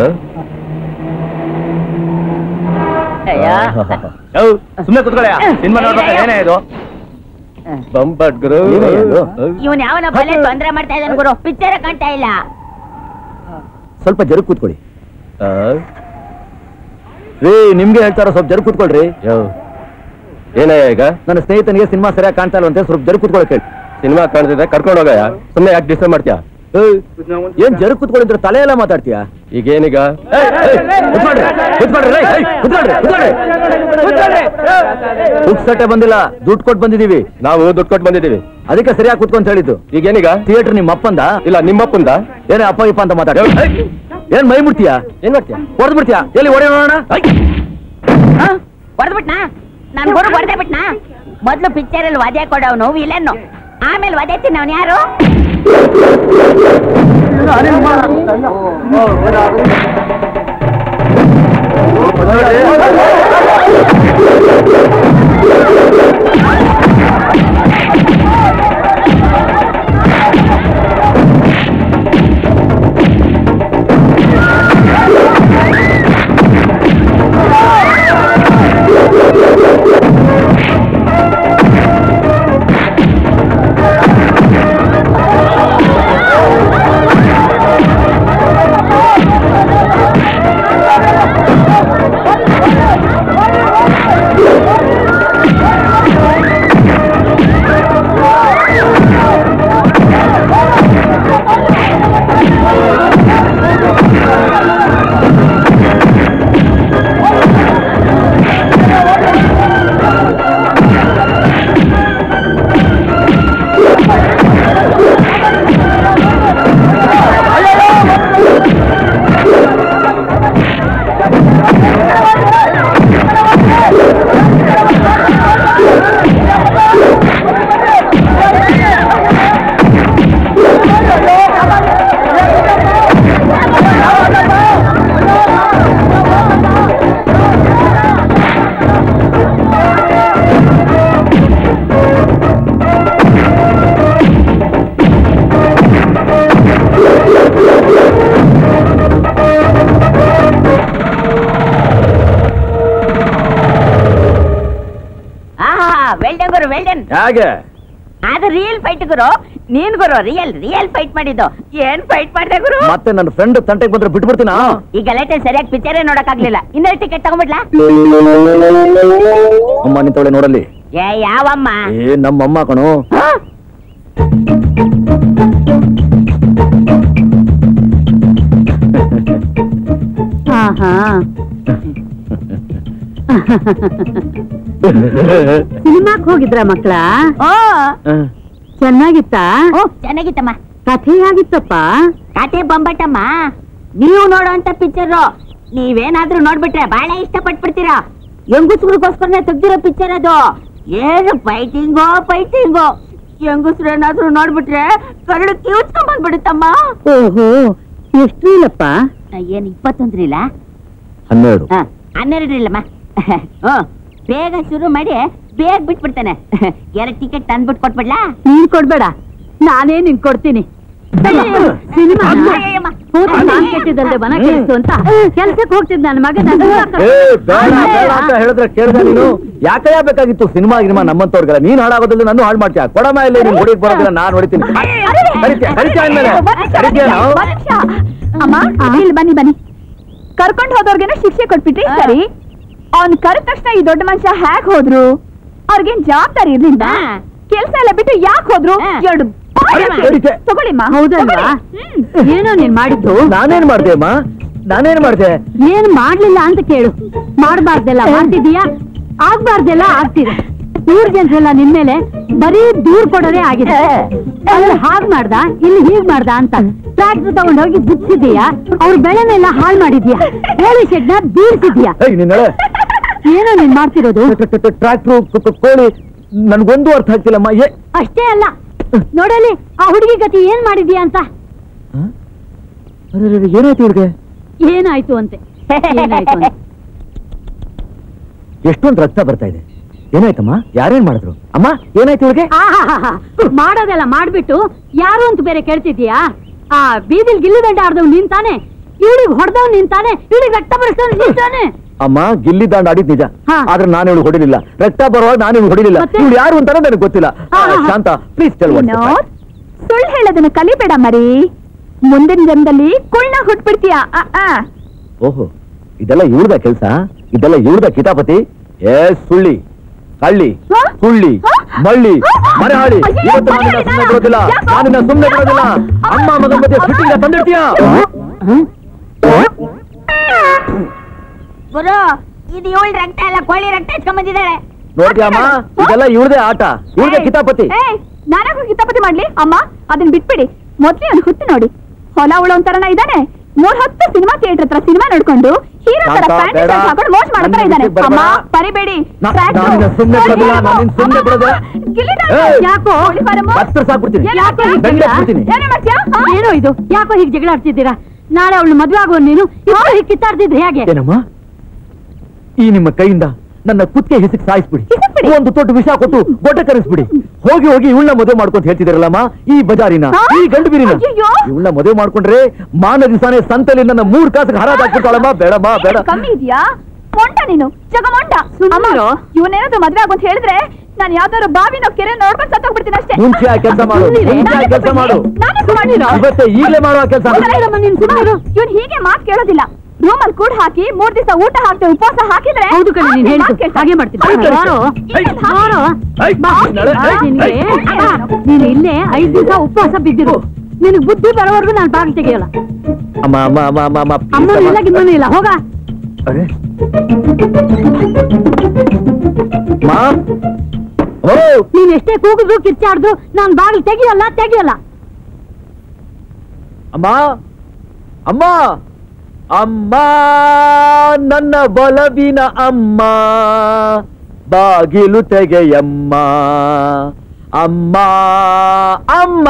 ಸುಮ್ನೆ ಕುತ್ಕೊಳ್ಳ ಸಿನಿಮಾ ನೋಡ್ಬೇಕು ಏನೇ ಇದು ಬಂಬಟ್ ಗುರು ಏನಯ್ಯ ಇದು? ಇವನ್ ಯಾವನ ಬಲೆ ತೊಂದ್ರೆ ಮಾಡ್ತಾ ಇದ್ದಾನೆ ಗುರು ಪಿಕ್ಚರ್ ಕಾಣ್ತಾ ಇಲ್ಲ ಸ್ವಲ್ಪ ಜರುಗ್ ಕೂತ್ಕೊಳ್ಳಿ ಆ? ರೀ ನಿಮ್ಗೆ ಹೇಳ್ತಾರ ಸ್ವಲ್ಪ ಜರುಗ್ ಕೂತ್ಕೊಳ್ರಿ ಯೋ. ಏನಯ್ಯ ಈಗ ನನ್ನ ಸ್ನೇಹಿತನಿಗೆ ಸಿನಿಮಾ ಸರಿಯಾಗಿ ಕಾಣ್ತಾ ಇಲ್ವಂತೆ ಸ್ವಲ್ಪ ಜರುಗ್ ಕೂತ್ಕೊಳಕ್ ಹೇಳಿ ಸಿನಿಮಾ ಕಾಣ್ತಿದ್ರೆ ಕರ್ಕೊಂಡು ಹೋಗಯ್ಯ ಸುಮ್ಮನೆ ಯಾಕೆ ಡಿಸ್ಟರ್ಬ್ ಮಾಡ್ತೀಯ ಏಯ್, ಏನ್ ಜರುಗ್ ಕೂತ್ಕೊಳ್ಳಿದ್ರೆ ತಲೆ ಎಲ್ಲ ಮಾತಾಡ್ತೀಯಾ ಈಗ ಏನೀಗ ಏಯ್, ಏಯ್, ಕೂತ್ಕೊಳ್ರಿ, ಕೂತ್ಕೊಳ್ರಿ, ಏಯ್, ಏಯ್, ಕೂತ್ಕೊಳ್ರಿ, ಕೂತ್ಕೊಳ್ರಿ. ಪುಕ್ಸಟ್ಟೆ ಬಂದಿಲ್ಲ ದುಡ್ಡು ಕೊಟ್ಟು ಬಂದಿದೀವಿ ನಾವು ದುಡ್ಡು ಕೊಟ್ಟು ಬಂದಿದ್ದೀವಿ ಅದಕ್ಕೆ ಸರಿಯಾಗಿ ಕೂತ್ಕೊಂತ ಹೇಳಿದ್ದು ಈಗ ಏನೀಗ ಥಿಯೇಟರ್ ನಿಮ್ಮ ಅಪ್ಪಂದ ಇಲ್ಲ ನಿಮ್ಮಪ್ಪಂದ ಏನೇ ಅಪ್ಪ ಇಪ್ಪ ಅಂತ ಮಾತಾಡ ಏನ್ ಮೈ ಮುಟ್ತೀಯಾ ಏನ್ ಮಾಡ್ತೀಯ ಹೊಡೆದ್ ಬಿಡ್ತೀಯಾ ಎಲ್ಲಿ ಹೊಡೆ ನೋಡೋಣ ಹೊಡೆದ್ಬಿಟ್ನಾ ನನ್ ಗುರು ಹೊಡೆದೇ ಬಿಟ್ನಾ ಮೊದ್ಲು ಪಿಕ್ಚರ್ ಅಲ್ಲಿ ವಧೆ ಕೊಡವನು ವಿಲನ್ನು ಆಮೇಲೆ ವಧೆ ತಿನ್ನವನು ಯಾರು ಆಹಾ ವೆಲ್ಡನ್ ಗುರು ವೆಲ್ಡನ್ ಹೇಗೆ ಅದು ರಿಯಲ್ ಫೈಟ್ ಗುರು ನೀನ್ ಗುರು ರಿಯಲ್ ರಿಯಲ್ ಫೈಟ್ ಮಾಡಿದ್ದು ಏನ್ ಫೈಟ್ ಮಾಡ್ದೆ ಗುರು ಮತ್ತೆ ನನ್ನ ಫ್ರೆಂಡ್ ತಂಟೆಗೆ ಬಂದ್ರೆ ಬಿಟ್ಬಿಡ್ತೀನಾ ಈ ಗಲಾಟೆ ಸರಿಯಾಗಿ ಪಿಕ್ಚರೇ ನೋಡಕ್ ಆಗ್ಲಿಲ್ಲ ಇನ್ನೊಂದು ಟಿಕೆಟ್ ತಗೊಂಡ್ಬಿಡ್ಲಾ ಅಮ್ಮ ನಿಂತವಳೆ ನೋಡಲ್ಲಿ ಏ ಯಾವಮ್ಮ ಏ ನಮ್ಮಮ್ಮ ಕಣು ಹ? ಆಹಾ ಸಿನಿಮಾಕ್ ಹೋಗಿದ್ರ ಮಕ್ಳ ಓ ಚೆನ್ನಾಗಿತ್ತಾ ಓ ಚೆನ್ನಾಗಿತ್ತಮ್ಮ ಕಥೆ ಹೇಗಿತ್ತಪ್ಪ ಕತೆ ಬಂಬಟ್ಟಮ್ಮ ನೀವು ನೋಡೋಂತ ಪಿಕ್ಚರ್ ನೀವೇನಾದ್ರೂ ನೋಡ್ಬಿಟ್ರೆ ಬಹಳ ಇಷ್ಟ ಪಟ್ಬಿಡ್ತೀರಾ ಹೆಂಗುಸ್ರಿಗೋಸ್ಕರನೇ ತೆಗ್ದಿರೋ ಪಿಕ್ಚರ್ ಅದು ಏನು ಫೈಟಿಂಗೋ ಫೈಟಿಂಗೋ ಹೆಂಗುಸ್ರೇನಾದ್ರೂ ನೋಡ್ಬಿಟ್ರೆ ಕರಡು ಕಿವುಚ್ಕೊಂಡ್ ಬಂದ್ಬಿಡುತ್ತಮ್ಮ ಓಹೋ ಎಷ್ಟು ಇಲ್ಲಪ್ಪ ಏನ್ ಇಪ್ಪತ್ತೊಂದ್ರಿಲ್ಲ ಹನ್ನೆರಡು ಹ, ಹನ್ನೆರಡ್ರಿಲ್ಲಮ್ಮ ಹ್ಮ್ ಬೇಗ ಶುರು ಮಾಡಿ ಬೇಗ ಬಿಟ್ಬಿಡ್ತಾನೆ ಎರಡು ಟಿಕೆಟ್ ತಂದ್ಬಿಟ್ಟು ಕೊಟ್ಬಿಡ್ಲಾ ನೀನ್ ಕೊಡ್ಬೇಡ ನಾನೇ ನಿನ್ ಕೊಡ್ತೀನಿ ಸಿನಿಮಾ ಅಯ್ಯಯ್ಯಮ್ಮ. ಕೆಟ್ಟಿದ್ದಲ್ದೆ ಮನ ಕೆಡಿಸ್ತು ಅಂತ ಕೆಲ್ಸಕ್ಕೆ ಹೋಗ್ತಿದ್ ನನ್ನ ಮಗ ನನ್ನ ಏ ಬೇಡ ಬೇಡ ಅಂತ ಹೇಳಿದ್ರೆ ಕೇಳ್ದ ನೀನು ಯಾಕೆ ಬೇಕಾಗಿತ್ತು ಸಿನಿಮಾ ಗಿನಿಮಾ ನಮ್ಮಂತವ್ರಿಗೆಲ್ಲ ನೀನ್ ಹಾಳಾಗೋದಿಲ್ಲ ನಾನು ಹಾಳು ಮಾಡ್ತೀಯ ಕೊಡಮ ಇಲ್ಲಿ ನೀನ್ ಹೊಡಿಕ್ ಬರೋದಿಲ್ಲ ನಾನ್ ಹೊಡಿತೀನಿ ಕರಿತೀಯ ಕರಿತೀಯ ಅಂದ್ಮೇಲೆ ಕರಿತೀಯ ನಾವು ಅಮ್ಮ ಇಲ್ಲಿ ಬನ್ನಿ ಬನ್ನಿ ಕರ್ಕೊಂಡು ಹೋದವ್ರಿಗೆನ ಶಿಕ್ಷೆ ಕೊಟ್ಬಿಟ್ರಿ ಆ. ಸರಿ ಅವ್ನ್ ಕರೆದ ತಕ್ಷಣ ಈ ದೊಡ್ಡ ಮನುಷ್ಯ ಹ್ಯಾಕ್ ಹೋದ್ರು ಅವ್ರಿಗೇನ್ ಜವಾಬ್ದಾರಿ ಇರ್ಲಿಲ್ಲ ಆ. ಕೆಲ್ಸ ಎಲ್ಲ ಬಿಟ್ಟು ಯಾಕೆ ಹೋದ್ರು ಆ. ಎರಡು ಬಾಯಿ ಅಮ್ಮ. ಹಾಕಿ. ತಗೊಳ್ಳಿಮ್ಮ ಹೌದಲ್ವಾ? ತಗೊಳ್ಳಿ. ಹ್ಮ್. ಏನೋ ನೀನ್ ಮಾಡಿದ್ದು ನಾನೇನ್ ಮಾಡ್ದೆ ಅಮ್ಮ ನಾನೇನ್ ಮಾಡ್ದೆ ಏನ್ ಮಾಡ್ಲಿಲ್ಲ ಅಂತ ಕೇಳು ಮಾಡ್ಬಾರ್ದೆಲ್ಲ ಮಾಡ್ತಿದೀಯಾ ಆಗ್ಬಾರ್ದೆಲ್ಲ ಆಗ್ತಿದೆ ಊರ್ ಜನರೆಲ್ಲ ನಿನ್ಮೇಲೆ ಬರೀ ದೂರ್ ಕೊಡೋದೇ ಆಗಿದೆ ಅಲ್ಲಿ ಹಾಗ್ ಮಾಡ್ದ ಇಲ್ಲಿ ಹೀಗ್ ಮಾಡ್ದ ಅಂತ ಟ್ರಾಕ್ಟರ್ ತಗೊಂಡೋಗಿ ಬಿಚ್ಚಿದೀಯಾ ಅವ್ರ ಬೆಳೆನೆಲ್ಲ ಹಾಳ್ ಮಾಡಿದ್ಯಾ ಕೋಳಿ ಶೆಡ್ನ ಬೀಳ್ಸಿದ್ಯಾ ಏಯ್ ನಿನ್ನಳೆ ಏನೋ ನೀನ್ ಮಾಡ್ತಿರೋದು ಟ್ರ್ಯಾಕ್ಟ್ರು ಕೋಳಿ ನನ್ಗೊಂದು ಅರ್ಥ ಆಗ್ತಿಲ್ಲಮ್ಮ ಏ ಅಷ್ಟೇ ಅಲ್ಲ ನೋಡಲಿ ಆ ಹುಡುಗಿ ಗತಿ ಏನ್ ಮಾಡಿದ್ಯಾ ಅಂತ ಹ? ಅರೆ, ಅರೆ, ಅರೆ, ಏನಾಯ್ತು ಇವ್ರಿಗೆ ಏನಾಯ್ತು ಅಂತೆ ಏನಾಯ್ತು ಅಂತ ಎಷ್ಟೊಂದು ರಕ್ತ ಬರ್ತಾ ಇದೆ ಏನಾಯ್ತಮ್ಮ ಯಾರೇನ್ ಮಾಡಿದ್ರು ಅಮ್ಮ ಏನಾಯ್ತು ಇವ್ರಿಗೆ ಆಹಾಹಾಹಾ. ಮಾಡೋದೆಲ್ಲ ಮಾಡ್ಬಿಟ್ಟು ಯಾರು ಅಂತ ಬೇರೆ ಕೇಳ್ತಿದ್ಯಾ ಆ ಬೀದಿಲ್ ಗಿಲ್ಲಿ ದಂಡ ಆಡ್ದವ್ ನೀನ್ ತಾನೆ ಇವಳಿಗೆ ಹೊಡೆದವ್ ನೀನ್ ತಾನೆ ಇವಳಿಗೆ ರಕ್ತ ಬರಿಸ್ತವ್ ನೀನ್ ತಾನೆ ಅಮ್ಮ ಗಿಲ್ಲಿ ದಾಂಡ್ ಆಡಿದ್ ನಿಜ ಹಾ. ಆದ್ರೆ ನಾನು ಇವಳು ಹೊಡಿಲಿಲ್ಲ ರಕ್ತ ಬರುವಾಗ ನಾನು ಇವಳು ಹೊಡಿಲಿಲ್ಲ ಮತ್ತೆ? ಇವಳು ಯಾರು ಅಂತಾನೆ ನನಗೆ ಗೊತ್ತಿಲ್ಲ ಆ, ಹಾ, ಹಾ, ಹಾ. ಶಾಂತ ಪ್ಲೀಸ್ ಟೆಲ್ ವಿನೋದ್, ಸುಳ್ಳು ಹೇಳೋದನ್ನ ಕಲಿಬೇಡ ಮರಿ ಮುಂದಿನ ಜನ್ಮದಲ್ಲಿ ಕುಳ್ಳ ಹುಟ್ಬಿಡ್ತೀಯ ಆ, ಆ. ಓಹೋ ಇದೆಲ್ಲ ಇವ್ಳದ ಕೆಲ್ಸ ಇದೆಲ್ಲ ಇವ್ಳದ ಕಿತಾಪತಿ ಏ ಸುಳ್ಳಿ ಕಳ್ಳಿ ಹಾ? ಸುಳ್ಳಿ ಹಾ? ಮಳ್ಳಿ ಮರಹಾಳಿ ಅಯ್ಯೋ, ಇವತ್ತು ಮನೆ ನಾನಿನ್ನ ಹಾಳಿದಾಳ? ಸುಮ್ಮನೆ ಬಿಡೋದಿಲ್ಲ ಯಾಕೋ? ನಾನಿನ್ನ ಸುಮ್ಮನೆ ಬಿಡೋದಿಲ್ಲ ಅಮ್ಮ, ಅಮ್ಮ ಮಗನ ಮಧ್ಯೆ ಅಮ್ಮ. ಫಿಟ್ಟಿಂಗ್ ತಂದಿರ್ತೀಯ ಗುರು ಇದು ಇವಳು ರಕ್ತ ಎಲ್ಲ ಕೋಳಿ ರಕ್ತ ಎತ್ಕೊಂಡ್ ಬಂದಿದ್ದಾಳೆ ನೋಡ್ತೀಯಮ್ಮ ಇದೆಲ್ಲ ಇವ್ಳದೇ ಆಟ ಇವ್ಳದೇ ಏಯ್, ಕಿತಾಪತಿ ಏಯ್, ನಾನಾಗೂ ಕಿತಾಪತಿ ಮಾಡ್ಲಿ ಅಮ್ಮ ಅದನ್ನ ಬಿಟ್ಬಿಡಿ ಮೊದ್ಲೇ ಅವ್ನು ಹುಟ್ಟು ನೋಡಿ ಹೊಲ ಉಳ ಒಂಥರನ ಇದ್ದಾನೆ ಮೂರ್ ಹತ್ತು ಸಿನಿಮಾ ಥಿಯೇಟರ್ ಹತ್ರ ಸಿನಿಮಾ ನೋಡ್ಕೊಂಡು ಹೀರೋ ತರ ಶಾಂತ, ಪ್ಯಾಂಟ್ ಬೇಡ. ಶರ್ಟ್ ಹಾಕೊಂಡು ಮೋಸ ಮಾಡ್ತಾ ನನ್ನ ಇದ್ದಾನೆ ವಿಷಯಕ್ಕೆ ಅಮ್ಮ ಬರ್ಬೇಡ. ಪರಿಬೇಡಿ ನಾ- ಟ್ರ್ಯಾಕ್ಟರ್, ನಾನಿನ್ನ ಸುಮ್ನೆ ಬಿಡೋದಿಲ್ಲ, ಅಮ್ಮ, ನಾನಿನ್ನ ಸುಮ್ನೆ ಅಮ್ಮ, ಬಿಡೋದಿಲ್ಲ. ಗಿಲ್ಲಿದಾರ, ಏಯ್, ಯಾಕೋ ಕೋಳಿ ಫಾರಮ್ಮು? ಕತ್ತರಿಸಾಕ್ಬಿಡ್ತೀನಿ. ಏನ್ ಮಾಡ್ತೀಯ? ಬೆಂಕಿ ಹಚ್ಬಿಡ್ತೀನಿ. ಏನೇ ಮಾಡ್ತೀಯ ಹಾ? ಏನೋ ಇದು ಯಾಕೋ ಹೀಗೆ ಜಗಳ ಆಡ್ತಿದ್ದೀರಾ ನಾಳೆ ಅವಳು ಮದ್ವೆ ಆಗೋ ನೀನು ಇಬ್ರು ಹೀಗೆ ಕಿತ್ತಾಡ್ತಿದ್ರೆ ಹೇಗೆ ಏನಮ್ಮ ಈ ನಿಮ್ಮ ಕೈಯಿಂದ ನನ್ನ ಕುತ್ತಿಗೆ ಹಿಸಕ್ ಸಾಯಿಸ್ಬಿಡಿ ಹಿಸುಕ್ಬಿಡಿ. ಒಂದು ದೊಡ್ಡ ವಿಷ ಕೊಟ್ಟು ಗೊಡ್ಡ ಕರೆಸ್ಬಿಡಿ ಹೋಗಿ ಹೋಗಿ ಇವಳನ್ನ ಮದುವೆ ಮಾಡ್ಕೊಂತ ಹೇಳ್ತಿದ್ದೀರಲ್ಲಮ್ಮ ಈ ಬಜಾರಿನ ಹಾ? ಈ ಗಂಡು ಬೀರಿನ ಅಯ್ಯಯ್ಯೋ. ಇವಳನ್ನ ಮದುವೆ ಮಾಡ್ಕೊಂಡ್ರೆ ಮಾನ ದಿವಸಾನೆ ಸಂತಲ್ಲಿ ನನ್ನ ಮೂರ್ ಕಾಸಿಗೆ ಹರಾಜ್ ಹಾಕ್ಬಿಡ್ತಾಳಮ್ಮ ಬೇಡಮ್ಮ ಬೇಡ ಏನು ಕಮ್ಮಿ ಇದೆಯಾ ಮೊಂಡ ನೀನು ಜಗ ಮೊಂಡ ಸುಮ್ನಿರು. ಇವನೇನಾದ್ರು ಮದ್ವೆ ಆಗು ಅಂತ ಹೇಳಿದ್ರೆ ನಾನು ಯಾವ್ದಾದ್ರು ಬಾವಿನೋ ಕೆರೆ ನೋಡ್ಕೊಂಡು ಸತ್ತೋಗ್ಬಿಡ್ತೀನಿ ಅಷ್ಟೇ ಮುಂಚೆ ಆ ಕೆಲಸ ಮಾಡು ಸುಮ್ನಿರು. ಮುಂಚೆ ಆ ಕೆಲಸ ಮಾಡು ನಾನೇ ಸುಮ್ಮನಿರು. ಇವತ್ತೇ ಈಗಲೇ ಮಾಡುವ ಕೆಲಸ ಸುಮ್ನಿರಮ್ಮ ನೀನು, ಸುಮ್ನಿರು. ಇವ್ನು ಹೀಗೆ ಮಾತು ಕೇಳೋದಿಲ್ಲ ರೂಮ್ ಅಲ್ಲಿ ಕೂಡ ಹಾಕಿ ಮೂರ್ ದಿವಸ ಊಟ ಹಾಕ್ದೆ ಉಪವಾಸ ಹಾಕಿದ್ರೆ ಹೌದು ಕಣೆ ನೀನ್ ಆಮೇಲೆ ಹೇಳ್ತು ಮಾತ್ ಕೇಳ್ತಾನೆ. ಹಾಗೆ ಮಾಡ್ತೀನಿ ಐ, ಐ, ಬಾರೋ, ಐ, ಬಾರೋ. ಐ, ಬಾ. ನಾಳೆ, ಐ, ನಿನ್ಗೆ ಐ. ಅಬ್ಬಾ, ನೀನು ಇಲ್ಲೇ ಐದ್ ದಿವಸ ಉಪವಾಸ ಬಿದ್ದಿರು ನಿನಗ್ ಬುದ್ಧಿ ಬರೋವರೆಗೂ ನಾನು ಬಾಗಿಲು ತೆಗೆಯಲ್ಲ ಅಮ್ಮ ಅಮ್ಮ ಅಮ್ಮ ಅಮ್ಮ ಅಮ್ಮ please ಅಮ್ಮನೂ ಇಲ್ಲ ಅಮ್ಮ. ಗಿಮ್ಮನೂ ಇಲ್ಲ ಹೋಗ ಅರೆ ಮಾ ಓ ನೀನ್ ಎಷ್ಟೇ ಕೂಗಿದ್ರು ಕಿರ್ಚಾಡ್ದು ನಾನ್ ಬಾಗಿಲು ತೆಗಿಯಲ್ಲ ತೆಗಿಯಲ್ಲ ಅಮ್ಮ ಅಮ್ಮ ಅಮ್ಮ ನನ್ನ ಬಲವಿನ ಅಮ್ಮ ಬಾಗಿಲು ತೆಗೆಯಮ್ಮ ಅಮ್ಮ ಅಮ್ಮ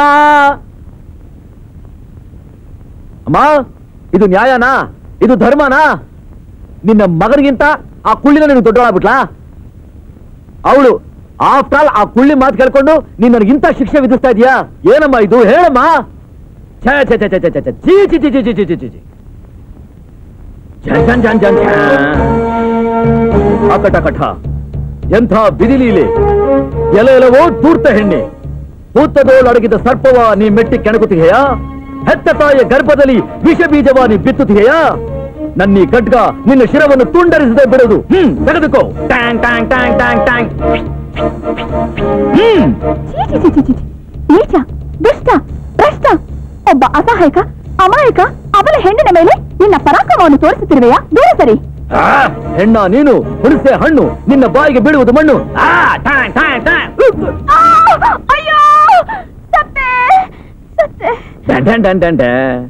ಅಮ್ಮ ಇದು ನ್ಯಾಯನಾ ಇದು ಧರ್ಮನಾ ನಿನ್ನ ಮಗನಿಗಿಂತ ಆ ಕುಳ್ಳಿನ ನಿನಗೆ ದೊಡ್ಡವಳಾಗ್ಬಿಟ್ಲಾ ಅವಳು ಆಫ್ಟರ್ ಆಲ್ ಆ ಕುಳ್ಳಿ ಮಾತು ಕೇಳ್ಕೊಂಡು ನೀನ್ ನನಗಿಂತ ಶಿಕ್ಷೆ ವಿಧಿಸ್ತಾ ಇದೀಯಾ ಏನಮ್ಮ ಇದು ಹೇಳಮ್ಮ ಛೇ ಛೇ ಛೇ ಛೇ ಛೇ ಛೇ ಛೇ ಚೀ ಚಿ ಚಿ ಚಿ ಚಿ ಚಿ ಚಿ ಚಿ ಚಿ ಝನ್ ಝನ್ ಝನ್ ಝನ್ ಝನ್. ಅಕಟ ಕಠ ಎಂಥ ಬಿದಿಲೀಲೆ ಎಲ ಎಲವೋ ದೂರ್ತ ಹೆಣ್ಣೆ ಹೂತದೋಳಡಗಿದ ಸರ್ಪವ ನೀ ಮೆಟ್ಟಿ ಕೆಣಕುತ್ತಿಗೆಯಾ ಹೆತ್ತ ತಾಯಿಯ ಗರ್ಭದಲ್ಲಿ ವಿಷ ಬೀಜವ ನೀ ಬಿತ್ತುತ್ತಿಗೆಯಾ ನನ್ನೀ ಖಡ್ಗ ನಿನ್ನ ಶಿರವನ್ನು ತುಂಡರಿಸದೆ ಬಿಡುದು ಹ್ಮ್ ತೆಗೆದುಕೋ ಟ್ಯಾಂಗ್ ಟ್ಯಾಂಗ್ ಟ್ಯಾಂಗ್ ಟ್ಯಾಂಗ್ ಟ್ಯಾಂಗ್ ಹ್ಮ್ ಛೀ, ಛೀ, ಛೀ, ಛೀ, ಛೀ. ನೀಚ ದುಷ್ಟ ಭ್ರಷ್ಟ ಒಬ್ಬ ಅಸಹಾಯಕ ಅಮಾಯಕ ಅವನ ಹೆಣ್ಣಿನ ಮೇಲೆ ನಿನ್ನ ಪರಾಕ್ರಮವನ್ನು ತೋರಿಸುತ್ತಿರುವೆಯಾ ದೂರ ಸರಿ ಆ, ಹೆಣ್ಣ ನೀನು ಹುಣಸೆ ಹಣ್ಣು ನಿನ್ನ ಬಾಯಿಗೆ ಬೀಳುವುದು ಮಣ್ಣು ಆ, ಟ್ಯಾಂಗ್, ಟ್ಯಾಂಗ್, ಟ್ಯಾಂಗ್. ಆ, ಅಯ್ಯೋ ಸತ್ತೆ ಸತ್ತೆ ಡ್ಯಾನ್, ಡ್ಯಾನ್, ಡ್ಯಾನ್, ಡ್ಯಾನ್, ಡ್ಯಾನ್.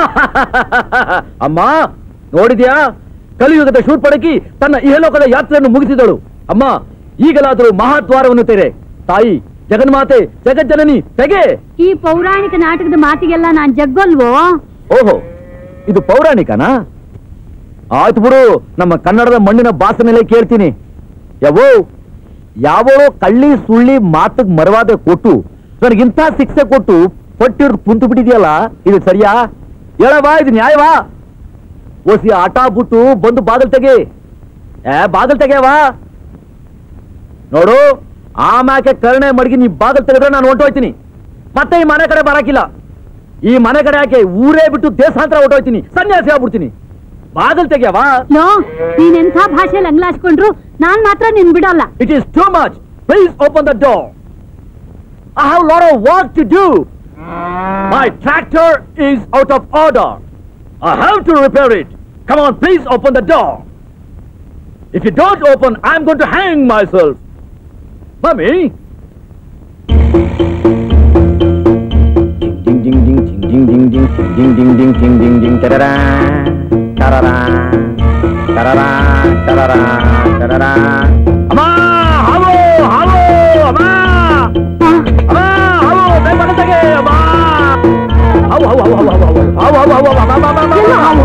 ಅಮ್ಮ ನೋಡಿದ್ಯಾ ಕಲಿಯುಗದ ಶೂರ್ಪಡಕಿ ತನ್ನ ಇಹಲೋಕದ ಯಾತ್ರೆಯನ್ನು ಮುಗಿಸಿದಳು ಅಮ್ಮ ಈಗಲಾದರೂ ಮಹಾದ್ವಾರವನ್ನು ತೆರೆ ತಾಯಿ ಜಗನ್ಮಾತೆ ಜಗಜ್ಜನನಿ ತೆಗೆ ಈ ಪೌರಾಣಿಕ ನಾಟಕದ ಮಾತಿಗೆಲ್ಲ ನಾನ್ ಜಗ್ಗೊಲ್ವೋ ಓಹೋ ಇದು ಪೌರಾಣಿಕನಾ ಆಯ್ತು ಬಿಡು ನಮ್ಮ ಕನ್ನಡದ ಮಣ್ಣಿನ ಬಾಸನೆಲೆ ಕೇಳ್ತೀನಿ ಯಾವೋ ಯಾವಳೋ ಕಳ್ಳಿ ಸುಳ್ಳಿ ಮಾತಿಗೆ ಮರವಾದ ಕೊಟ್ಟು ನನಗಿಂತ ಶಿಕ್ಷೆ ಕೊಟ್ಟು ಪಟ್ಟಿರ್ ಕುಂತು ಬಿಟ್ಟಿದ್ಯಲ್ಲ ಇದು ಸರಿಯಾ ಹೇಳವಾ ಇದು ನ್ಯಾಯವಾ ಓಸಿ ಆಟ ಬಿಟ್ಟು ಬಂದು ಬಾಗಲ್ ತೆಗೆ ಏ ಬಾಗಲ್ ತೆಗೆಯವಾ ನೋಡು ಆಮ್ಯಾಕೆ ಕರುಣೆ ಮಡಗಿ ನೀ ಬಾಗಲ್ ತೆಗೆದ್ರೆ ನಾನು ಹೊಂಟೋಯ್ತೀನಿ ಮತ್ತೆ ಈ ಮನೆ ಕಡೆ ಬರಾಕಿಲ್ಲ ಈ ಮನೆ ಕಡೆ ಯಾಕೆ ಊರೇ ಬಿಟ್ಟು ದೇಶಾಂತರ ಹೊಟ್ಟೋಯ್ತೀನಿ ಸನ್ಯಾಸಿ ಆಗ್ಬಿಡ್ತೀನಿ ಬಾಗಲ್ ತೆಗಿಯವಾ ಲೋ ನೀನೆಂಥ ಭಾಷೆಯಲ್ಲಿ ಅಂಗ್ಲಾಸ್ಕೊಂಡ್ರು ನಾನ್ ಮಾತ್ರ ನಿನ್ ಬಿಡಲ್ಲ it is too much please open the door I have lot of work to do my tractor is out of order I have to repair it come on please open the door if you don't open I am gonna hang myself mummy ding ding ding ding ding ding ding ding ding ding ding ding tarara tarara tarara tarara tarara ಅಮ್ಮ hello hello ಅಮ್ಮ ಅಮ್ಮ hello ದಯ ಮನಸ್ಸಿಗೆ ಅಮ್ಮ how how how how how how how how how how ಅಮ್ಮ ಅಮ್ಮ ಅಮ್ಮ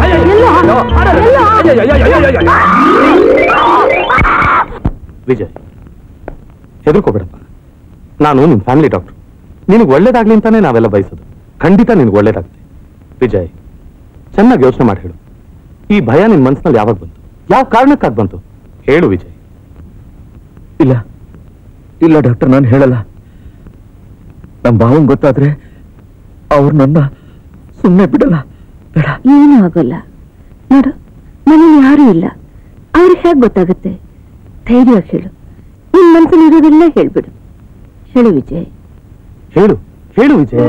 ವಿಜಯ್ ಹೆದರ್ಕೋಬೇಡಪ್ಪ ನಾನು ನಿಮ್ ಫ್ಯಾಮಿಲಿ ಡಾಕ್ಟರ್ ನಿನಗೆ ಒಳ್ಳೇದಾಗ್ಲಿ ಅಂತಾನೆ ನಾವೆಲ್ಲ ಬಯಸೋದು ಖಂಡಿತ ನಿನ್ಗೆ ಒಳ್ಳೇದಾಗುತ್ತೆ ವಿಜಯ್ ಚೆನ್ನಾಗಿ ಯೋಚನೆ ಮಾಡಿ ಹೇಳು ಈ ಭಯ ನಿನ್ ಮನ್ಸಿನಲ್ಲಿ ಯಾವಾಗ ಬಂತು ಯಾವ ಕಾರಣಕ್ಕಾಗಿ ಬಂತು ಹೇಳು ವಿಜಯ್ ಇಲ್ಲ ಇಲ್ಲ ಡಾಕ್ಟರ್ ನಾನು ಹೇಳಲ್ಲ ನಮ್ಮ ಭಾವನ್ ಗೊತ್ತಾದ್ರೆ ಅವ್ರು ನನ್ನ ಸುಮ್ಮನೆ ಬಿಡಲ್ಲ ಬೇಡ ಏನೂ ಆಗೋಲ್ಲ ನೋಡು ಮನೇಲಿ ಯಾರೂ ಇಲ್ಲ ಅವ್ರಿಗೆ ಹೇಗೆ ಗೊತ್ತಾಗುತ್ತೆ ಧೈರ್ಯವಾಗಿ ಹೇಳು ನಿನ್ ಮನಸ್ಸಲ್ಲಿ ಇರೋದೆಲ್ಲ ಹೇಳ್ಬಿಡು ಹೇಳು ವಿಜಯ್ ಹೇಳು ಹೇಳು ವಿಜಯ್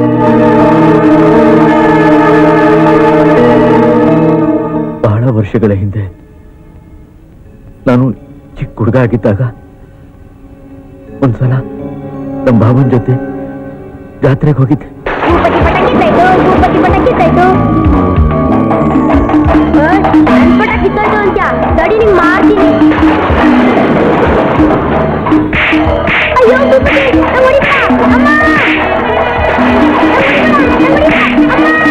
ಬಹಳ ವರ್ಷಗಳ ಹಿಂದೆ ನಾನು ಚಿಕ್ಕ ಹುಡುಗ ಆಗಿದ್ದಾಗ ಒಂದ್ಸಲ ನಮ್ಮ ಭಾವನ್ ಜೊತೆ ಜಾತ್ರೆಗೆ ಹೋಗಿದ್ದೆ ಭೂಪತಿ ಪಟ ಕಿತ್ತಾಯ್ತು ಭೂಪತಿ ಪಟ ಕಿತ್ತಾಯ್ತು ನನ್ ಪಟ ಕಿತ್ತಾಯ್ತು ಅಂತ ತಡಿ ನಿಂಗ್ ಮಾಡ್ತೀನಿ ಅಯ್ಯೋ ಭೂಪತಿ ನಂಗ್ ಹೊಡಿತಾ. ಅಮ್ಮ ನಂಗ್ ಹೊಡಿತಾ, ನಂಗ್ ಹೊಡಿತಾ,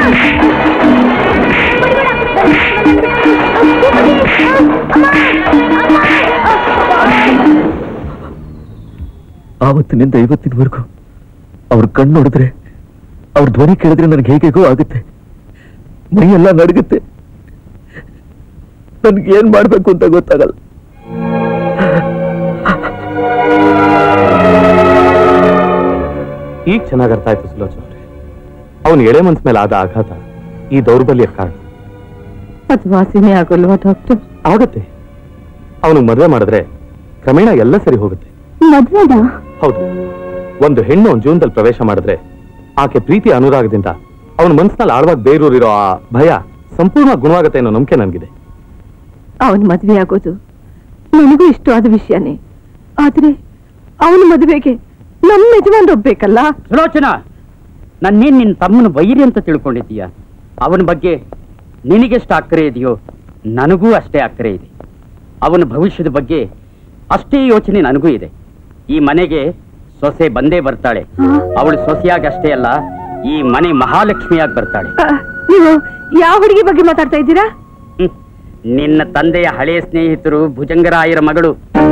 ಅಮ್ಮ. ಭೂಪತಿ, ಅಮ್ಮ, ಅಮ್ಮ, ಅಮ್ಮ. ಆವತ್ತಿನಿಂದ ಇವತ್ತಿನವರೆಗೂ ಅವ್ರ ಕಣ್ಣು ನೋಡಿದ್ರೆ ಅವ್ರ ಧ್ವನಿ ಕೇಳಿದ್ರೆ ನನಗೆ ಹೇಗೆಗೋ ಆಗುತ್ತೆ ಮೈಯೆಲ್ಲ ನಡುಗುತ್ತೆ ನನ್ಗೆ ಏನ್ ಮಾಡ್ಬೇಕು ಅಂತ ಗೊತ್ತಾಗಲ್ಲ ಈಗ ಚೆನ್ನಾಗಿ ಅರ್ಥ ಆಯ್ತು ಸುಲೋಚನ ಅವ್ರೆ ಅವನು ಎಳೆ ಮನ್ಸ್ ಮೇಲೆ ಆದ ಆಘಾತ ಈ ದೌರ್ಬಲ್ಯ ಕಾರಣ ಅದು ವಾಸಿನೇ ಆಗೋಲ್ವಾ ಡಾಕ್ಟರ್ ಆಗತ್ತೆ ಅವನು ಮದುವೆ ಮಾಡಿದ್ರೆ ಕ್ರಮೇಣ ಎಲ್ಲ ಸರಿ ಹೋಗುತ್ತೆ ಮದ್ವೆನಾ ಹೌದು ಒಂದು ಹೆಣ್ಣು ಅವನ ಜೀವನದಲ್ಲಿ ಪ್ರವೇಶ ಮಾಡಿದ್ರೆ ಆಕೆ ಪ್ರೀತಿ ಅನುರಾಗದಿಂದ ಅವನ ಮನಸ್ಸಿನಲ್ಲಿ ಆಳವಾಗಿ ಬೇರೂರಿರೋ ಆ ಭಯ ಸಂಪೂರ್ಣ ಗುಣವಾಗತ್ತೆ ಅನ್ನೋ ನಂಬಿಕೆ ನನಗಿದೆ ಅವನ್ ಮದ್ವೆ ಆಗೋದು ನನಗೂ ಇಷ್ಟವಾದ ವಿಷಯನೇ ಆದ್ರೆ ಅವನ ಮದುವೆಗೆ ನಮ್ಮ ಯಜಮಾನ್ ಒಬ್ಬೇಕಲ್ಲ ಸುಲೋಚನಾ ನನ್ನೇನ್ ನಿನ್ನ ತಮ್ಮನ ವೈರಿ ಅಂತ ತಿಳ್ಕೊಂಡಿದ್ದೀಯ ಅವನ ಬಗ್ಗೆ ನಿನಗೆಷ್ಟು ಅಕ್ಕರೆ ಇದೆಯೋ ನನಗೂ ಅಷ್ಟೇ ಅಕ್ಕರೆ ಇದೆ ಅವನ ಭವಿಷ್ಯದ ಬಗ್ಗೆ ಅಷ್ಟೇ ಯೋಚನೆ ನನಗೂ ಇದೆ ಈ ಮನೆಗೆ ಸೊಸೆ ಬಂದೇ ಬರ್ತಾಳೆ ಅವಳು ಸೊಸೆಯಾಗಿ ಅಷ್ಟೇ ಅಲ್ಲ ಈ ಮನೆ ಮಹಾಲಕ್ಷ್ಮಿಯಾಗಿ ಬರ್ತಾಳೆ ಆ, ನೀವು ಯಾವ ಹುಡುಗಿ ಬಗ್ಗೆ ಮಾತಾಡ್ತಾ ಇದ್ದೀರಾ ಹ್ಮ್. ನಿನ್ನ ತಂದೆಯ ಹಳೆಯ ಸ್ನೇಹಿತರು ಭುಜಂಗರಾಯರ ಮಗಳು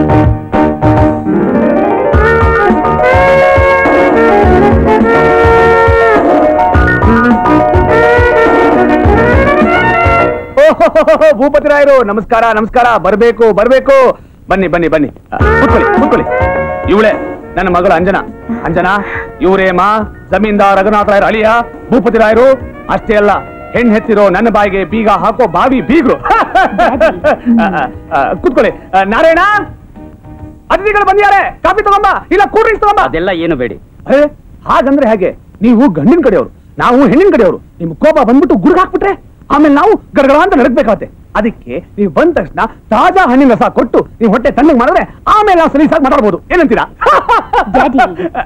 ಭೂಪತಿ ರಾಯರು ನಮಸ್ಕಾರ ನಮಸ್ಕಾರ ಬರ್ಬೇಕು ಬರ್ಬೇಕು ಬನ್ನಿ ಬನ್ನಿ ಬನ್ನಿ ಆ, ಕೂತ್ಕೊಳ್ಳಿ ಕೂತ್ಕೊಳ್ಳಿ ಇವಳೆ ನನ್ನ ಮಗಳು ಅಂಜನಾ ಅಂಜನಾ ಇವರೇ ಮಾ ಜಮೀನ್ದಾರ್ ರಘುನಾಥ ರಾಯರ ಅಳಿಯ ಭೂಪತಿ ರಾಯರು ಅಷ್ಟೇ ಅಲ್ಲ ಹೆಣ್ ಹೆತ್ತಿರೋ ನನ್ನ ಬಾಯಿಗೆ ಬೀಗ ಹಾಕೋ ಬಾವಿ ಬೀಗ್ರು ಆ, ಆ, ಆ, ಕೂತ್ಕೊಳ್ಳಿ ಆ, ನಾರಾಯಣ ಅತಿಥಿಗಳು ಬಂದಿದ್ದಾರೆ ಕಾಫಿ ತಗೊಂಬ ಇಲ್ಲ ಕೂಲ್ ಡ್ರಿಂಕ್ಸ್ ತಗೊಂಬ ಅದೆಲ್ಲ ಏನು ಬೇಡಿ ಅರೆ ಹಾಗಂದ್ರೆ ಹೇಗೆ ನೀವು ಗಂಡಿನ ಕಡೆಯವರು ನಾವು ಹೆಣ್ಣಿನ ಕಡೆಯವರು ನಿಮ್ ಕೋಪ ಬಂದ್ಬಿಟ್ಟು ಗುರುಗ್ ಹಾಕ್ಬಿಟ್ರೆ ಆಮೇಲೆ ನಾವು ಗಡಗಡ ಅಂತ ನಡಕ್ಬೇಕಾಗತ್ತೆ ಅದಕ್ಕೆ ನೀವು ಬಂದ ತಕ್ಷಣ ತಾಜಾ ಹಣ್ಣಿನ ರಸ ಕೊಟ್ಟು ನೀವು ಹೊಟ್ಟೆ ತಣ್ಣಗೆ ಮಾಡಿದ್ರೆ ಆಮೇಲೆ ನಾವು ಸಲೀಸಾಗಿ ಮಾತಾಡ್ಬೋದು ಏನಂತೀರಾ Daddy.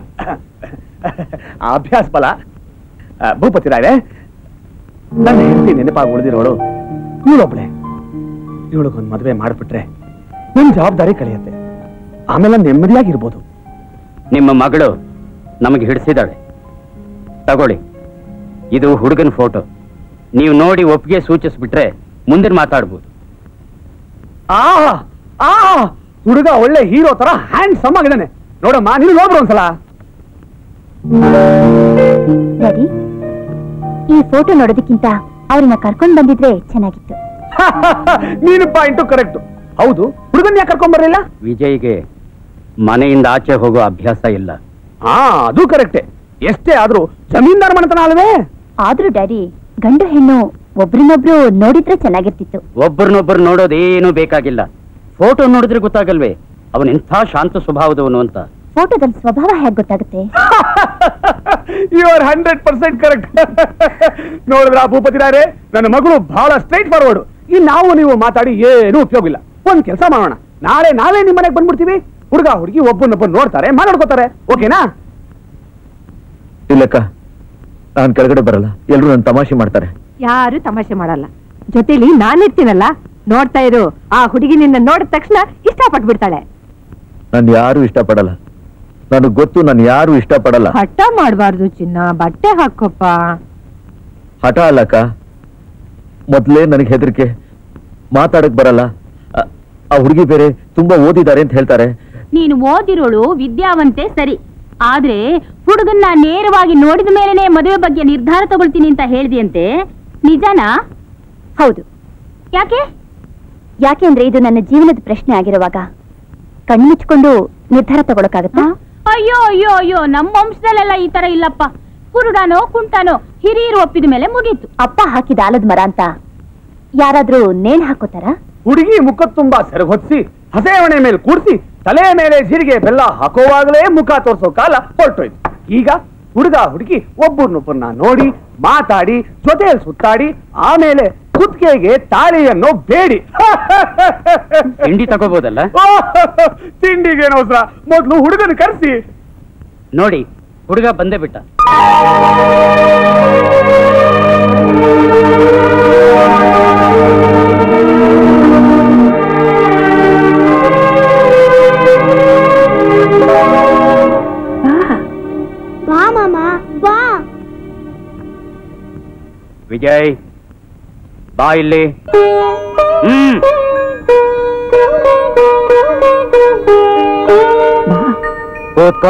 ಆ ಅಭ್ಯಾಸ ಬಲ ಆ, ಭೂಪತಿ ರಾಯರೇ ನನ್ನ ಹೆಂಡತಿ ನೆನಪಾಗಿ ಉಳಿದಿರೋಳು ಇವಳೊಬ್ಳೆ ಇವಳಿಗೊಂದು ಮದುವೆ ಮಾಡಿಬಿಟ್ರೆ ನಿಮ್ ಜವಾಬ್ದಾರಿ ಕಳೆಯುತ್ತೆ ಆಮೇಲೆ ನೆಮ್ಮದಿಯಾಗಿರ್ಬೋದು ನಿಮ್ಮ ಮಗಳು ನಮಗೆ ಹಿಡಿಸಿದಾಳೆ ತಗೊಳ್ಳಿ ಇದು ಹುಡುಗನ ಫೋಟೋ ನೀವು ನೋಡಿ ಒಪ್ಪಿಗೆ ಸೂಚಿಸ್ಬಿಟ್ರೆ ಮುಂದಿನ ಮಾತಾಡ್ಬೋದು ಆ ಆ ಹುಡುಗ ಒಳ್ಳೆ ಹೀರೋ ತರ ಹ್ಯಾಂಡ್ ಸಮ್ ಆಗಿದ್ದಾನೆ ನೋಡಮ್ಮ ನೀನು ನೋಡ್ಬಿಡು ಒಂದ್ಸಲ ಡ್ಯಾಡಿ ಈ ಫೋಟೋ ನೋಡೋದಕ್ಕಿಂತ ಅವ್ರನ್ನ ಕರ್ಕೊಂಡ್ ಬಂದಿದ್ರೆ ಚೆನ್ನಾಗಿತ್ತು ನೀನು ಪಾಯಿಂಟು ಕರೆಕ್ಟ್ ಹೌದು ಹುಡುಗನ್ ಯಾಕೆ ಕರ್ಕೊಂಡ್ ಬರ್ಲಿಲ್ಲ ವಿಜಯ್ಗೆ ಮನೆಯಿಂದ ಆಚೆ ಹೋಗೋ ಅಭ್ಯಾಸ ಇಲ್ಲ ಹಾ ಅದು ಕರೆಕ್ಟೆ ಎಷ್ಟೇ ಆದ್ರೂ ಜಮೀನ್ದಾರ ಮನೆತನ ಅಲ್ವೇ ಆದ್ರೂ ಡ್ಯಾಡಿ ಗಂಡು ಹೆಣ್ಣು ಒಬ್ರನ್ನೊಬ್ರು ನೋಡಿದ್ರೆ ಚೆನ್ನಾಗಿರ್ತಿತ್ತು ಒಬ್ಬರನ್ನೊಬ್ಬರು ನೋಡೋದೇನೂ ಬೇಕಾಗಿಲ್ಲ ಫೋಟೋ ನೋಡಿದ್ರೆ ಗೊತ್ತಾಗಲ್ವೇ ಅವನೆಂಥ ಶಾಂತ ಸ್ವಭಾವದವನು ಅಂತ ಫೋಟೋದಲ್ಲಿ ಸ್ವಭಾವ ಹೇಗ್ ಗೊತ್ತಾಗುತ್ತೆ you are hundred percent correct ನೋಡಿದ್ರ ಭೂಪತಿರಾರೆ ನನ್ನ ಮಗಳು ಬಹಳ ಸ್ಟ್ರೈಟ್ ಫಾರ್ವರ್ಡ್ ಈ ನಾವು ನೀವು ಮಾತಾಡಿ ಏನು ಉಪಯೋಗ ಇಲ್ಲ ಒಂದ್ ಕೆಲಸ ಮಾಡೋಣ ನಾಳೆ ನಾಳೆ ನಿಮ್ ಮನೆಗೆ ಬಂದ್ಬಿಡ್ತೀವಿ ಹುಡುಗ ಹುಡುಗಿ ಒಬ್ಬನೊಬ್ಬರು ನೋಡ್ತಾರೆ ಮಾತಾಡ್ಕೋತಾರೆ ಓಕೆನಾ ಇಲ್ಲಕ್ಕ ನಾನು ಕೆಳಗಡೆ ಬರಲ್ಲ ಎಲ್ರು ನನ್ನ ತಮಾಷೆ ಮಾಡ್ತಾರೆ ಯಾರು ತಮಾಷೆ ಮಾಡಲ್ಲ ಜೊತೆಲಿ ನಾನಿರ್ತೀನಲ್ಲ ನೋಡ್ತಾ ಇರು ಆ ಹುಡುಗಿ ನಿನ್ನ ನೋಡಿದ ತಕ್ಷಣ ಇಷ್ಟಪಟ್ಬಿಡ್ತಾಳೆ ನಾನು ಯಾರು ಇಷ್ಟಪಡಲ್ಲ ನನಗ್ ಗೊತ್ತು ನಾನು ಯಾರು ಇಷ್ಟಪಡಲ್ಲ ಹಠ ಮಾಡಬಾರ್ದು ಚಿನ್ನ ಬಟ್ಟೆ ಹಾಕೋಪ್ಪ ಹಠ ಅಲ್ಲಕ್ಕ ಮೊದ್ಲೇ ನನಗೆ ಹೆದರಿಕೆ ಮಾತಾಡಕ್ ಬರಲ್ಲ ಆ- ಆ ಹುಡುಗಿ ಬೇರೆ ತುಂಬಾ ಓದಿದ್ದಾರೆ ಅಂತ ಹೇಳ್ತಾರೆ ನೀನು ಓದಿರೋಳು ವಿದ್ಯಾವಂತೆ ಸರಿ ಆದ್ರೆ ಹುಡುಗನ್ನ ನೇರವಾಗಿ ನೋಡಿದ ಮೇಲೆನೆ ಮದುವೆ ಬಗ್ಗೆ ನಿರ್ಧಾರ ತಗೊಳ್ತೀನಿ ಅಂತ ಹೇಳ್ದಿಯಂತೆ ನಿಜನಾ ಹೌದು ಯಾಕೆ ಯಾಕೆಂದ್ರೆ ಇದು ನನ್ನ ಜೀವನದ ಪ್ರಶ್ನೆ ಆಗಿರುವಾಗ ಕಣ್ಮುಚ್ಕೊಂಡು ನಿರ್ಧಾರ ತಗೊಳಕಾಗತ್ತಾ ಅಯ್ಯೋ ಅಯ್ಯೋ ಅಯ್ಯೋ ನಮ್ಮ ವಂಶದಲ್ಲೆಲ್ಲ ಈ ತರ ಇಲ್ಲಪ್ಪ ಕುರುಡಾನೋ ಕುಂಟಾನೋ ಹಿರಿಯರು ಒಪ್ಪಿದ ಮೇಲೆ ಮುಗೀತು ಅಪ್ಪ ಹಾಕಿದ ಆಲದ ಮರ ಅಂತ ಯಾರಾದ್ರೂ ನೇಣ್ ಹಾಕೋತಾರ ಹುಡುಗಿ ಮುಖ ತುಂಬಾ ಸೆರಗೊತ್ಸಿ ಹಸೆಯವಣೆ ಮೇಲೆ ಕೂಡಿಸಿ ತಲೆ ಮೇಲೆ ಜೀರಿಗೆ ಬೆಲ್ಲ ಹಾಕೋವಾಗಲೇ ಮುಖ ತೋರಿಸೋ ಕಾಲ ಹೊರಟೋಯ್ತು ಈಗ ಹುಡುಗ ಹುಡುಗಿ ಒಬ್ಬರನ್ನೊಬ್ಬರನ್ನ ನೋಡಿ ಮಾತಾಡಿ ಜೊತೆಯಲ್ಲಿ ಸುತ್ತಾಡಿ ಆಮೇಲೆ ಕುತ್ತಿಗೆಗೆ ತಾಳಿಯನ್ನು ಬೇಡಿ ತಿಂಡಿ ತಗೋಬೋದಲ್ಲ ತಿಂಡಿಗೆ ಅವಸರ ಮೊದ್ಲು ಹುಡುಗನ ಕರೆಸಿ ನೋಡಿ ಹುಡುಗ ಬಂದೇ ಬಿಟ್ಟ ಬಾ ಮಾಮ ಬಾ ವಿಜಯ್ ಬಾ ಇಲ್ಲಿ ಹ್ಮ್ ಕೂತ್ಕೋ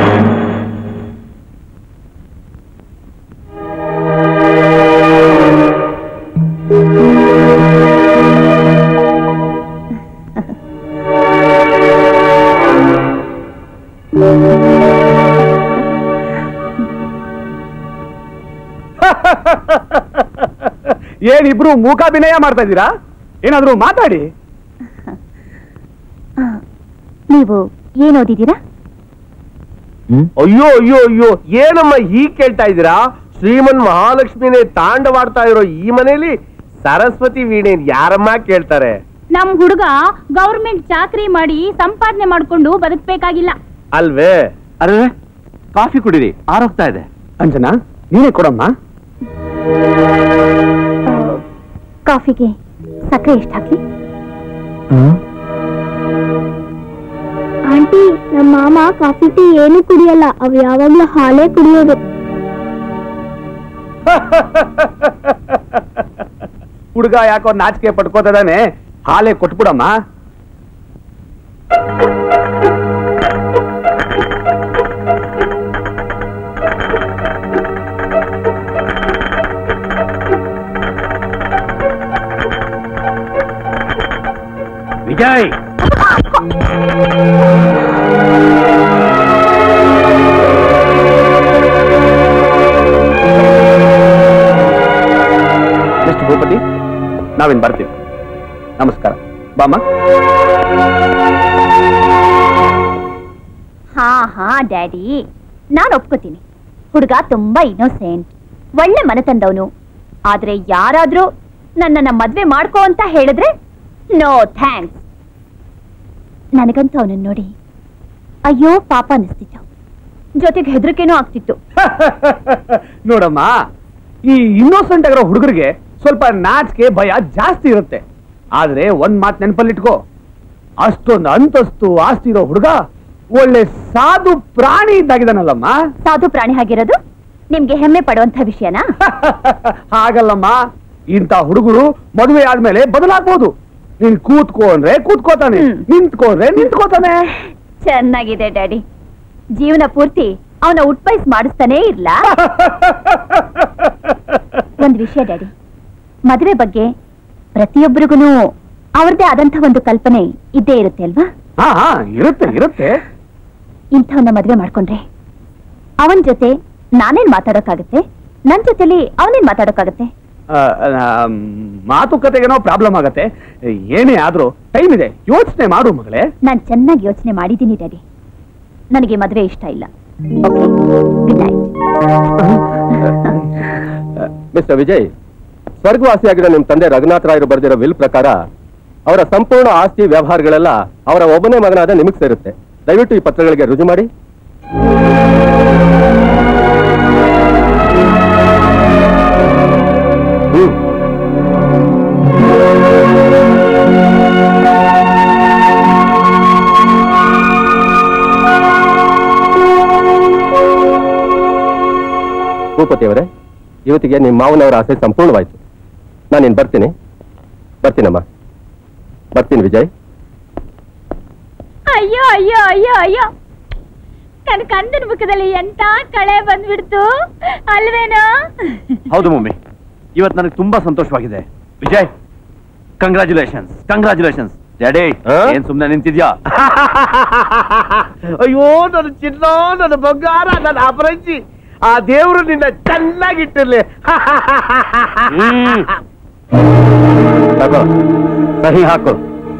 ಏನಿಬ್ರು ಮೂಕಾಭಿನಯ ಮಾಡ್ತಾ ಇದ್ದೀರಾ ಏನಾದ್ರೂ ಮಾತಾಡಿ ನೀವು ಏನ್ ಓದಿದ್ದೀರಾ ಅಯ್ಯೋ ಅಯ್ಯೋ ಅಯ್ಯೋ ಏನಮ್ಮ ಹೀಗ್ ಕೇಳ್ತಾ ಇದ್ದೀರಾ ಶ್ರೀಮನ್ ಮಹಾಲಕ್ಷ್ಮಿನೇ ತಾಂಡವಾಡ್ತಾ ಇರೋ ಈ ಮನೇಲಿ ಸರಸ್ವತಿ ವೀಣೆನ್ ಯಾರಮ್ಮ ಕೇಳ್ತಾರೆ ನಮ್ ಹುಡುಗ ಗೌರ್ಮೆಂಟ್ ಚಾಕ್ರಿ ಮಾಡಿ ಸಂಪಾದನೆ ಮಾಡ್ಕೊಂಡು ಬದುಕ್ಬೇಕಾಗಿಲ್ಲ ಅಲ್ವೇ ಅರೆ ಕಾಫಿ ಕುಡಿರಿ ಆರೋಗ್ತಾ ಇದೆ ಅಂಜನಾ ನೀನೇ ಕೊಡಮ್ಮ ಕಾಫಿಗೆ ಸಕ್ಕರೆ ಎಷ್ಟು ಹಾಕ್ಲಿ ಆಂಟಿ ನಮ್ಮ ಮಾಮ ಕಾಫಿ ಟೀ ಏನು ಕುಡಿಯಲ್ಲ ಅವ್ ಯಾವಾಗ್ಲೂ ಹಾಲೇ ಕುಡಿಯೋದು ಹುಡುಗ ಯಾಕೋ ನಾಚಿಕೆ ಪಡ್ಕೋತದಾನೆ ಹಾಲೇ ಕೊಟ್ಬಿಡಮ್ಮ ವಿಜಯ್ ಎಷ್ಟು ಭೂಪತಿ ನಾವೇನ್ ಬರ್ತೀವಿ ನಮಸ್ಕಾರ ಬಾಮ್ಮ ಹಾ ಹಾ ಡ್ಯಾಡಿ ನಾನು ಒಪ್ಕೋತೀನಿ ಹುಡುಗ ತುಂಬಾ ಇನ್ನೋಸೆಂಟ್ ಒಳ್ಳೆ ಮನೆತಂದವನು ಆದ್ರೆ ಯಾರಾದ್ರೂ ನನ್ನನ್ನ ಮದ್ವೆ ಮಾಡ್ಕೋ ಅಂತ ಹೇಳಿದ್ರೆ ನೋ ಥ್ಯಾಂಕ್ಸ್ ನನಗಂತೂ ಅವನನ್ನ ನೋಡಿ ಅಯ್ಯೋ ಪಾಪ ಅನಿಸ್ತಿತ್ತು ಜೊತೆಗೆ ಹೆದರಿಕೆನೂ ಆಗ್ತಿತ್ತು ನೋಡಮ್ಮ ಈ ಇನ್ನೋಸೆಂಟ್ ಆಗಿರೋ ಹುಡುಗರಿಗೆ ಸ್ವಲ್ಪ ನಾಚಿಕೆ ಭಯ ಜಾಸ್ತಿ ಇರುತ್ತೆ ಆದ್ರೆ ಒಂದ್ ಮಾತ್ ನೆನಪಲ್ಲಿಟ್ಕೋ ಅಷ್ಟೊಂದು ಅಂತಸ್ತು ಆಸ್ತಿ ಇರೋ ಹುಡುಗ ಒಳ್ಳೆ ಸಾಧು ಪ್ರಾಣಿ ಇದ್ದಾಗಿದ್ದಾನಲ್ಲಮ್ಮ ಸಾಧು ಪ್ರಾಣಿ ಆಗಿರೋದು ನಿಮ್ಗೆ ಹೆಮ್ಮೆ ಪಡುವಂತ ವಿಷಯನಾ ಹಾಗಲ್ಲಮ್ಮ ಇಂಥ ಹುಡುಗರು ಮದುವೆ ಆದ್ಮೇಲೆ ಬದಲಾಗ್ಬೋದು ನೀನ್ ಕೂತ್ಕೋ ಅಂದ್ರೆ ಕೂತ್ಕೋತಾನೆ ಹ್ಮ್. ನಿಂತ್ಕೋ ಅಂದ್ರೆ ನಿಂತ್ಕೋತಾನೆ ಚೆನ್ನಾಗಿದೆ ಡ್ಯಾಡಿ ಜೀವನ ಪೂರ್ತಿ ಅವನ ಉಟ್ಪೈಸ್ ಮಾಡಿಸ್ತಾನೇ ಇರ್ಲಾ ಒಂದ್ ವಿಷಯ ಡ್ಯಾಡಿ ಮದುವೆ ಬಗ್ಗೆ ಪ್ರತಿಯೊಬ್ಬರಿಗೂ ಅವ್ರದ್ದೇ ಆದಂತ ಒಂದು ಕಲ್ಪನೆ ಇದ್ದೇ ಇರುತ್ತೆ ಅಲ್ವಾ ಹಾ ಹಾ ಇರುತ್ತೆ ಇರುತ್ತೆ ಇಂಥವನ್ನ ಮದುವೆ ಮಾಡ್ಕೊಂಡ್ರೆ ಅವನ್ ಜೊತೆ ನಾನೇನ್ ಮಾತಾಡೋಕ್ಕಾಗತ್ತೆ ನನ್ ಜೊತೆಲಿ ಅವನೇನ್ ಮಾತಾಡೋಕ್ಕಾಗತ್ತೆ ಆ, ಆ, ಮಾತುಕತೆಗೇನೋ ಪ್ರಾಬ್ಲಮ್ ಆಗತ್ತೆ ಏನೇ ಆದ್ರೂ ಟೈಮ್ ಇದೆ ಯೋಚನೆ ಮಾಡು ಮಗಳೇ ನಾನ್ ಚೆನ್ನಾಗಿ ಯೋಚನೆ ಮಾಡಿದ್ದೀನಿ ಡ್ಯಾಡಿ ನನಗೆ ಮದ್ವೆ ಇಷ್ಟ ಇಲ್ಲ okay good night mister Vijay ಸ್ವರ್ಗವಾಸಿಯಾಗಿರೋ ನಿಮ್ ತಂದೆ ರಘುನಾಥ್ ರಾಯರು ಬರೆದಿರೋ ವಿಲ್ ಪ್ರಕಾರ ಅವರ ಸಂಪೂರ್ಣ ಆಸ್ತಿ ವ್ಯವಹಾರಗಳೆಲ್ಲ ಅವರ ಒಬ್ಬನೇ ಮಗನಾದ ನಿಮಗ್ ಸೇರುತ್ತೆ ದಯವಿಟ್ಟು ಈ ಪತ್ರಗಳಿಗೆ ರುಜು ಮಾಡಿ ಹ್ಮ್ ಭೂಪತಿ ಅವರೇ ಇವತ್ತಿಗೆ ನಿಮ್ಮ ಮಾವನವರ ಆಸೆ ಸಂಪೂರ್ಣವಾಯ್ತು ನಾನು ಇನ್ ಬರ್ತೀನಿ ಬರ್ತೀನಮ್ಮ ಬರ್ತೀನಿ ವಿಜಯ್ ಅಯ್ಯೋ ಅಯ್ಯೋ ಅಯ್ಯೋ ಅಯ್ಯೋ ನನ್ನ ಕಂದನ ಮುಖದಲ್ಲಿ ಎಂತ ಕಳೆ ಬಂದ್ಬಿಡ್ತು ಅಲ್ವೇನೋ ಹೌದು ಮಮ್ಮಿ ಇವತ್ತು ನನಗೆ ತುಂಬಾ ಸಂತೋಷವಾಗಿದೆ ವಿಜಯ್ ಕಂಗ್ರಾಚುಲೇಷನ್ಸ್ ಕಂಗ್ರಾಚುಲೇಷನ್ಸ್ ಡ್ಯಾಡಿ ಆ? ಏನ್ ಸುಮ್ನೆ ನಿಂತಿದ್ಯಾ ಅಯ್ಯೋ ನನ್ನ ಚಿನ್ನ ನನ್ನ ಬಂಗಾರ ನನ್ನ ಅಪರಂಜಿ ಆ ದೇವರು ನಿನ್ನ ಚೆನ್ನಾಗಿಟ್ಟಿರ್ಲಿ ಹ್ಮ್. ತಗೋ ಸಹಿ ಹಾಕು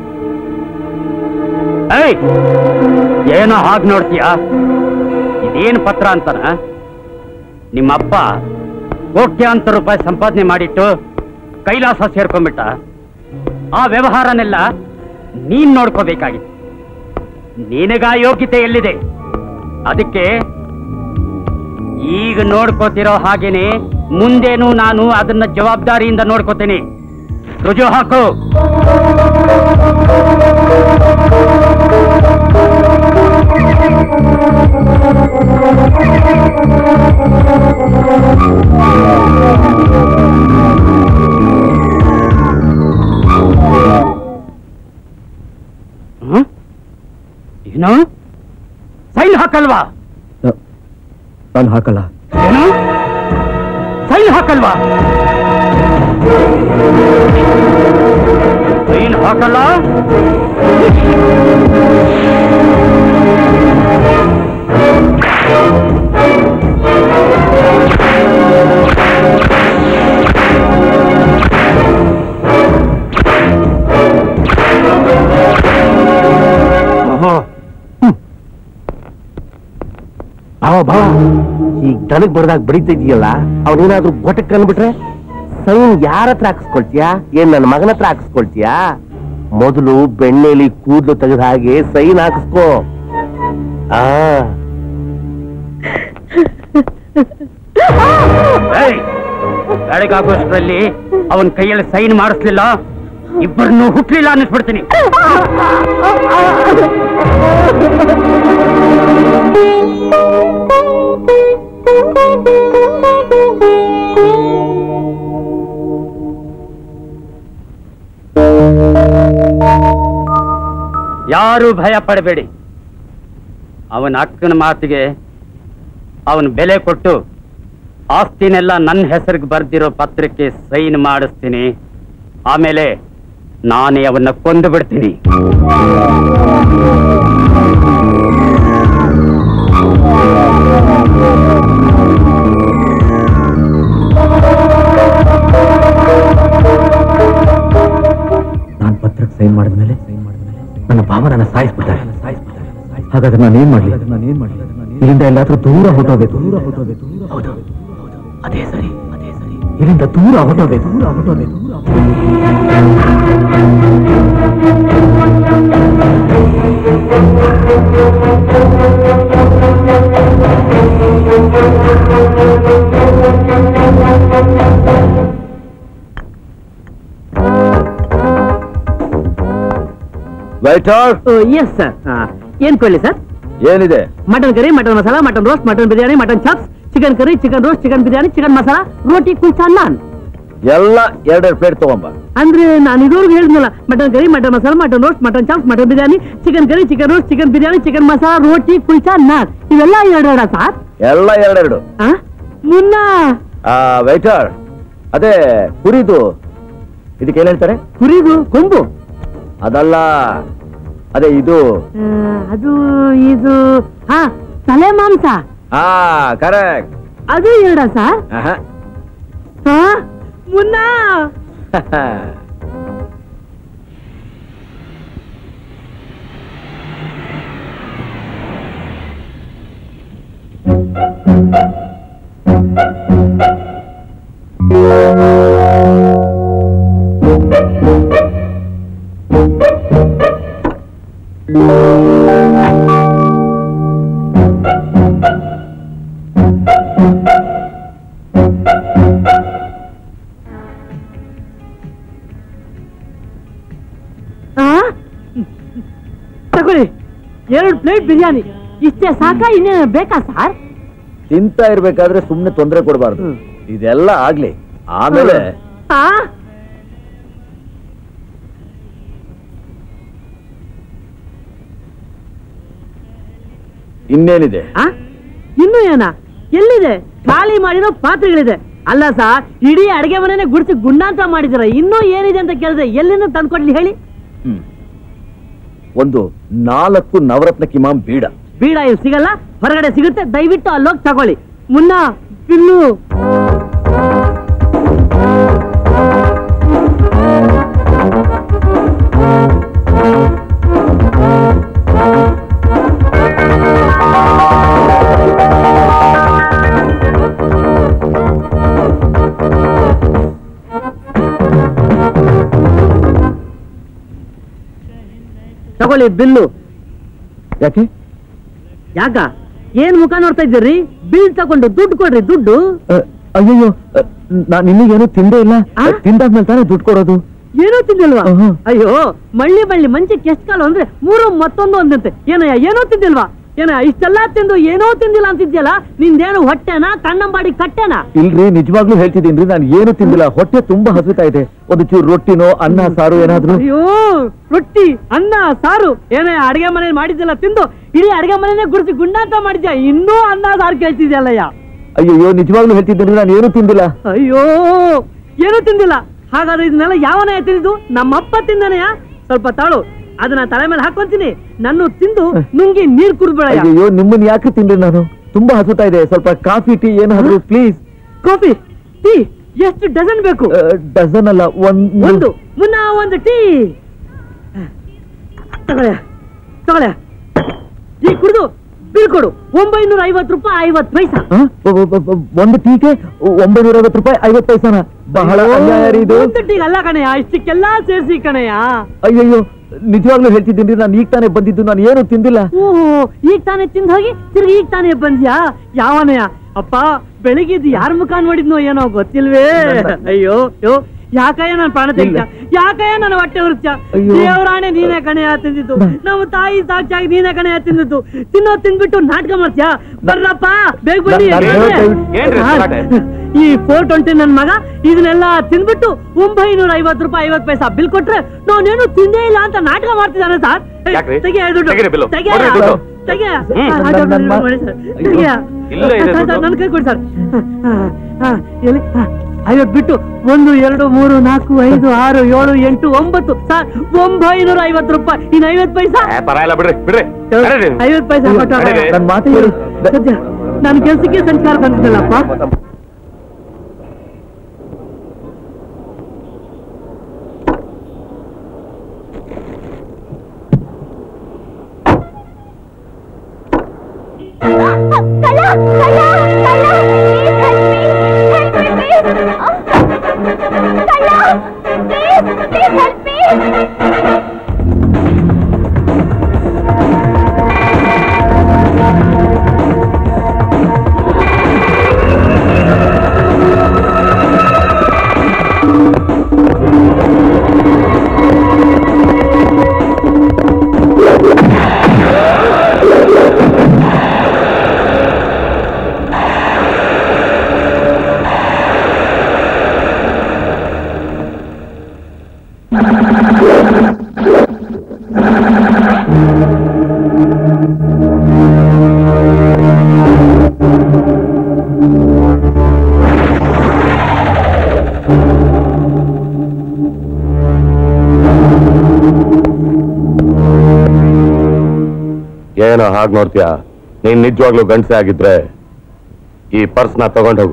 ಏಯ್ ಏನೋ ಹಾಗೆ ನೋಡ್ತೀಯ ಇದೇನು ಪತ್ರ ಅಂತನ ನಿಮ್ಮಪ್ಪ ಕೋಟ್ಯಾಂತರ ರೂಪಾಯಿ ಸಂಪಾದನೆ ಮಾಡಿಟ್ಟು ಕೈಲಾಸ ಸೇರ್ಕೊಂಡ್ಬಿಟ್ಟ ಆ ವ್ಯವಹಾರನೆಲ್ಲ ನೀನ್ ನೋಡ್ಕೋಬೇಕಾಗಿತ್ತು ನಿನಗ ಯೋಗ್ಯತೆ ಎಲ್ಲಿದೆ ಅದಕ್ಕೆ ಈಗ ನೋಡ್ಕೋತಿರೋ ಹಾಗೇನೆ ಮುಂದೇನು ನಾನು ಅದನ್ನ ಜವಾಬ್ದಾರಿಯಿಂದ ನೋಡ್ಕೋತೀನಿ ರುಜು ಹಾಕು ಹ್ಮ್? ಏನು ಸೈನ್ ಹಾಕಲ್ವಾ ನಾನು ಹಾಕಲ್ಲ ಏನು ಸೈನ್ ಹಾಕಲ್ವಾ ಸೈನ್ ಹಾಕಲ್ಲ ಭಾವ ಭಾವ ಈಗ ದನಕ್ ಬರ್ದಾಗ ಬಡಿತಾ ಇದೆಯಲ್ಲ ಅವನೇನಾದ್ರೂ ಗೊಟಕ್ ಅಂದ್ಬಿಟ್ರೆ ಸೈನ್ ಯಾರ ಹತ್ರ ಹಾಕಿಸ್ಕೊಳ್ತೀಯಾ ಏನ್ ನನ್ನ ಮಗನ ಹತ್ರ ಹಾಕಿಸ್ಕೊಳ್ತೀಯಾ ಮೊದಲು ಬೆಣ್ಣೆಲಿ ಕೂದಲು ತೆಗೆದ ಹಾಗೆ ಸೈನ್ ಹಾಕಿಸ್ಕೋ ಆ ಬೆಳಗಾಗೋಷ್ಟರಲ್ಲಿ ಅವನ ಕೈಯಲ್ಲಿ ಸೈನ್ ಮಾಡಿಸ್ಲಿಲ್ಲ ಇಬ್ಬರನ್ನು ಹುಟ್ಲಿಲ್ಲ ಅನ್ನಿಸ್ಬಿಡ್ತೀನಿ ಯಾರು ಭಯ ಪಡಬೇಡಿ ಅವನ ಅಕ್ಕನ ಮಾತಿಗೆ ಅವನ ಬೆಲೆ ಕೊಟ್ಟು ಆಸ್ತಿನೆಲ್ಲ ನನ್ನ ಹೆಸರಿಗೆ ಬರ್ದಿರೋ ಪತ್ರಕ್ಕೆ ಸೈನ್ ಮಾಡಿಸ್ತೀನಿ ಆಮೇಲೆ ನಾನೇ ಅವನ್ನ ಕೊಂದು ಬಿಡ್ತೀನಿ ನಾನು ಪತ್ರಕ್ಕೆ ಸೈನ್ ಮಾಡಿದ ಮೇಲೆ ನನ್ನ ಭಾವ ನನ್ನ ಸಾಯಿಸ್ಬಿಟ್ಟಾರೆ ಹಾಗಾದ್ರೆ ನಾನು ಏನ್ ಮಾಡ್ಲಿ ನಾನೇನ್ ಮಾಡ್ಲಿ ಇಲ್ಲಿಂದ ಎಲ್ಲಾದ್ರೂ ದೂರ ಹೊಟ್ಟೋಬೇಕು ದೂರ ಹೊಟ್ಟೋಬೇಕು ಹೌದು ಅದೇ ಸರಿ ಅದೇ ಸರಿ ಇಲ್ಲಿಂದ ದೂರ ಹೊಟ್ಟೋಬೇಕು ದೂರ ಹೊಟ್ಟೋಬೇಕು ವೈಟರ್ ಎಸ್ ಸರ್ ಏನ್ ಕೊಡ್ಲಿ ಸರ್ ಏನಿದೆ mutton curry mutton masala mutton roast mutton biryani mutton chops chicken curry chicken roast chicken biryani chicken masala roti kulcha naan ಎಲ್ಲ ಎರಡೆರಡು ಪ್ಲೇಟ್ ತಗೊಂಬ ಅಂದ್ರೆ ನಾನು ಇದುವರೆಗೂ ಹೇಳಿದ್ನಲ್ಲ mutton curry mutton masala mutton roast mutton chops mutton biryani chicken curry chicken roast chicken biryani chicken masala roti kulcha naan ಇವೆಲ್ಲ ಎರಡೆರಡ ಸರ್ ಎಲ್ಲ ಎರಡೆರಡು ಆ? ಮುನ್ನ ಆ ವೈಟರ್ ಅದೇ ಕುರಿದು ಇದಕ್ಕೆ ಏನ್ ಹೇಳ್ತಾರೆ ಕುರಿದು ಕೊಂಬು ಅದಲ್ಲ ಅದೇ ಇದು ಆ, ಅದು ಇದು ಹಾ ತಲೆ ಮಾಂಸ ಹಾ ಕರೆಕ್ಟ್ ಅದು ಎರಡ ಸರ್ ಆಹಾ. ಹಾ ಮುನ್ನಾ ಆ? ತಗೊಳ್ಳಿ ಎರಡು ಪ್ಲೇಟ್ ಬಿರಿಯಾನಿ ಇಷ್ಟೇ ಸಾಕ ಇನ್ನೇನು ಬೇಕಾ ಸರ್ ತಿಂತಾ ಇರ್ಬೇಕಾದ್ರೆ ಸುಮ್ನೆ ತೊಂದರೆ ಕೊಡಬಾರ್ದು ಇದೆಲ್ಲ ಆಗ್ಲಿ ಆಮೇಲೆ ಆ ಇನ್ನೇನಿದೆ ಆ? ಇನ್ನು ಏನ ಎಲ್ಲಿದೆ ಖಾಲಿ ಮಾಡಿರೋ ಪಾತ್ರೆಗಳಿದೆ ಅಲ್ಲ ಸರ್ ಇಡೀ ಅಡಿಗೆ ಮನೆನೇ ಗುಡಿಸಿ ಗುಂಡಾಂತ ಮಾಡಿದಿರ ಇನ್ನೂ ಏನಿದೆ ಅಂತ ಕೇಳಿದ್ರೆ ಎಲ್ಲಿಂದ ತಂದ್ಕೊಡ್ಲಿ ಹೇಳಿ ಹ್ಮ್. ಒಂದು ನಾಲ್ಕು ನವರತ್ನ ಕಿಮಾಮ್ ಬೀಡ ಬೀಡ ಇಲ್ಲಿ ಸಿಗಲ್ಲ ಹೊರಗಡೆ ಸಿಗುತ್ತೆ ದಯವಿಟ್ಟು ಅಲ್ಲೋಗಿ ತಗೊಳ್ಳಿ ಮುನ್ನ ಬಿಲ್ಲು ತಗೊಳ್ಳಿ ಬಿಲ್ಲು ಯಾಕೆ ಯಾಕ ಏನ್ ಮುಖ ನೋಡ್ತಾ ಇದ್ದೀರಿ ಬಿಲ್ ತಗೊಂಡು ದುಡ್ಡು ಕೊಡ್ರಿ ದುಡ್ಡು ಅ, ಅಯ್ಯಯ್ಯೋ ಅ, ನಾನ್ ನಿನಗೇನು ತಿಂದೇ ಇಲ್ಲ ಆ? ತಿಂದಾದ್ಮೇಲೆ ತಾನೇ ದುಡ್ಡು ಕೊಡೋದು ಏನೂ ತಿಂದಿಲ್ವಾ ಆಹಾ. ಅಯ್ಯೋ ಮಳ್ಳಿ ಬಳ್ಳಿ ಮಂಚಕ್ಕೆ ಎಷ್ಟು ಕಾಲ ಅಂದ್ರೆ ಮೂರು ಮತ್ತೊಂದು ಅಂದಂತೆ ಏನಯ್ಯ ಏನೋ ತಿಂದಿಲ್ವಾ ಏನಯ್ಯ ಇಷ್ಟೆಲ್ಲಾ ತಿಂದು ಏನೋ ತಿಂದಿಲ್ಲ ಅಂತಿದ್ಯಲ್ಲ ನಿಂದೇನು ಹೊಟ್ಟೆನಾ ಕಣ್ಣಂಬಾಡಿ ಕಟ್ಟೆನಾ ಇಲ್ರಿ ನಿಜವಾಗ್ಲೂ ಹೇಳ್ತಿದ್ದೀನಿ ನಾನು ಏನು ತಿಂದಿಲ್ಲ ಹೊಟ್ಟೆ ತುಂಬಾ ಹಸುತ್ತಾ ಇದೆ ಒಂದು ಚೂರು ರೊಟ್ಟಿನೋ ಅನ್ನ ಸಾರು ಏನಾದ್ರು ಅಯ್ಯೋ ರೊಟ್ಟಿ ಅನ್ನ ಸಾರು ಏನಯ್ಯ ಅಡಿಗೆ ಮನೇಲಿ ಮಾಡಿದ್ದಿಲ್ಲ ತಿಂದು ಇಡೀ ಅಡಿಗೆ ಮನೆನೇ ಗುಡಿಸಿ ಗುಂಡಾಂತ ಮಾಡಿದ್ಯಾ ಇನ್ನೂ ಅನ್ನ ಸಾರು ಕೇಳ್ತಿದ್ಯಲ್ಲಯ್ಯ ಅಯ್ಯಯ್ಯೋ ನಿಜವಾಗ್ಲೂ ಹೇಳ್ತಿದ್ದೀನಿ ನಾನು ಏನು ತಿಂದಿಲ್ಲ ಅಯ್ಯೋ ಏನೂ ತಿಂದಿಲ್ಲ ಹಾಗಾದ್ರೆ ಇದನ್ನೆಲ್ಲ ಯಾವನ ತಿಂದಿದ್ದು ನಮ್ಮಪ್ಪ ತಿಂದನೆಯ ಸ್ವಲ್ಪ ತಾಳು ಅದನ್ನ ತಲೆ ಮೇಲೆ ಹಾಕೊಂತೀನಿ ನನ್ನ ತಿಂದು ನುಂಗಿ ನೀರ್ ಕುಡ್ಬೇಡಯ್ಯ ಅಯ್ಯಯ್ಯೋ ನಿಮ್ಮನ್ನ ಯಾಕೆ ತಿನ್ರಿ ನಾನು ತುಂಬಾ ಹಸುತ್ತಾ ಇದೆ ಸ್ವಲ್ಪ ಕಾಫಿ ಟೀ ಏನಾದ್ರು ಪ್ಲೀಸ್ ಕಾಫಿ ಟೀ ಎಷ್ಟು ಡಜನ್ ಬೇಕು ಡಜನ್ ಅಲ್ಲ ಒಂದು ಒಂದು ಮುನ್ನ ಒಂದು ಟೀ ತಗೊಳ್ಳೆ ತಗೊಳ್ಳೆ ಈ ಕುಡಿದು ಬಿಲ್ ಕೊಡು ಒಂಬೈನೂರ ಐವತ್ತು ರೂಪಾಯಿ ಐವತ್ತು ಪೈಸಾ ಆ? ಒ- ಒ- ಒ- ಒ- ಒಂದು ಟೀಗೆ ಒಂಬೈನೂರ ಐವತ್ತು ರೂಪಾಯಿ ಐವತ್ತು ಪೈಸಾನ ಬಹಳ ಅನ್ಯಾಯ ರೀ ಇದು ಒಂದು ಟೀ ಅಲ್ಲ ಕಣಯ್ಯ ಇಷ್ಟಕ್ಕೆಲ್ಲ ಸೇರಿಸಿ ಕಣಯ್ಯ ಅಯ್ಯಯ್ಯೋ ನಿಜವಾಗ್ಲೂ ಹೇಳ್ತಿದ್ದೀನಿ ನಾನು ಈಗ ತಾನೇ ಬಂದಿದ್ದು ನಾನು ಏನು ತಿಂದಿಲ್ಲ ಓಹೋ ಈಗ ತಾನೇ ತಿಂದ ಹೋಗಿ ತಿರ್ಗಿ ಈಗ ತಾನೇ ಬಂದ್ಯಾ ಯಾವನಯ್ಯ ಅಪ್ಪ ಬೆಳಿಗ್ಗೆದ್ದು ಯಾರ ಮುಖ ನೋಡಿದ್ನೋ ಏನೋ ಗೊತ್ತಿಲ್ವೇ ಅಯ್ಯೋ ಅಯ್ಯೋ ಯಾಕಯ್ಯ ನಾನು ಪ್ರಾಣ ತೆಗಿತ ಯಾಕಯ್ಯ ನನ್ನ ಹೊಟ್ಟೆ ಉರ್ಚ ಅಯ್ಯೋ. ದೇವರಾಣೆ ನೀನೇ ಕಣೆಯ ತಿಂದಿದ್ದು ನಮ್ಮ ತಾಯಿ ಸಾಕ್ಷಿಯಾಗಿ ನೀನೇ ಕಣೆಯ ತಿಂದಿದ್ದು ತಿನ್ನೋ ತಿಂದ್ಬಿಟ್ಟು ನಾಟಕ ಮಾಡ್ತ್ಯಾ ಬರ್ರಪ್ಪ ಬೇಗ ಬನ್ನಿ ನಾನ್- ನಾನ್ ಏನ್ರಿ? ಹೇಳ್ತಾ ಏನ್ರಿ ಸರ್, ಗಲಾಟೆ? ಈ ಫೋರ್ ಟ್ವೆಂಟಿ ನನ್ ಮಗ ಇದನ್ನೆಲ್ಲ ತಿಂದ್ಬಿಟ್ಟು ಒಂಬೈನೂರ ಐವತ್ತು ರೂಪಾಯಿ ಐವತ್ತು ಪೈಸಾ ಬಿಲ್ ಕೊಟ್ರೆ ನಾನೇನು ತಿಂದೇ ಇಲ್ಲ ಅಂತ ನಾಟಕ ಮಾಡ್ತಿದ್ದಾನೆ ಸರ್ ಏ, ಯಾಕ್ರಿ? ತೆಗಿಯ ದುಡ್ಡು ತೆಗೀರಿ ಬಿಲ್ಲು. ತೆಗಿಯ ಕೊಡ್ರಿ ದುಡ್ಡು. ತೆಗಿಯ ಹ್ಮ್. ಆ, ದೊಡ್ಡ ನನ್ನ- ದೊಡ್ಡ ಮಾಡಿ ಸರ್. ಅಯ್ಯೋ. ತೆಗಿಯ. ಇಲ್ಲೇ ಇದೆ ಸರ್, ದುಡ್ಡು. ನನ್ನ ಕೈ ಕೊಡಿ ಸರ್ ಆ, ಆ, ಎಲ್ಲಿ ಆ, ಐವತ್ತು ಬಿಟ್ಟು ಒಂದು ಎರಡು ಮೂರು ನಾಲ್ಕು ಐದು ಆರು ಏಳು ಎಂಟು ಒಂಬತ್ತು ಸರ್ ಒಂಬೈನೂರ ಐವತ್ತು ರೂಪಾಯಿ ಇನ್ನು ಐವತ್ತು ಪೈಸಾ ಏ, ಪರವಾಗಿಲ್ಲ ಬಿಡ್ರಿ ಬಿಡ್ರಿ ನಡೀರಿ. ಐವತ್ತು ಪೈಸಾ ಕೊಟ್ಟು ನಡೀರಿ. ನನ್ನ ಮಾತು ಹೇಳಿ ಸದ್ಯ ನನ್ನ ಕೆಲ್ಸಕ್ಕೆ ಸಂಚಾರ ಬಂದಿದ್ದಲ್ಲಪ್ಪ ಕಳ್ಳ ಕಳ್ಳ ಕಳ್ಳ ಪ್ಲೀಸ್ ಹೆಲ್ಪ್ ಮೀ ಕಳ್ಳ ಪ್ಲೀಸ್ ಪ್ಲೀಸ್ ಹೆಲ್ಪ್ ಮೀ ಏನೋ ಹಾಗೆ ನೋಡ್ತೀಯ ನೀನ್ ನಿಜವಾಗ್ಲೂ ಗಂಡಸೆ ಆಗಿದ್ರೆ ಈ ಪರ್ಸ್ನ ತಗೊಂಡೋಗು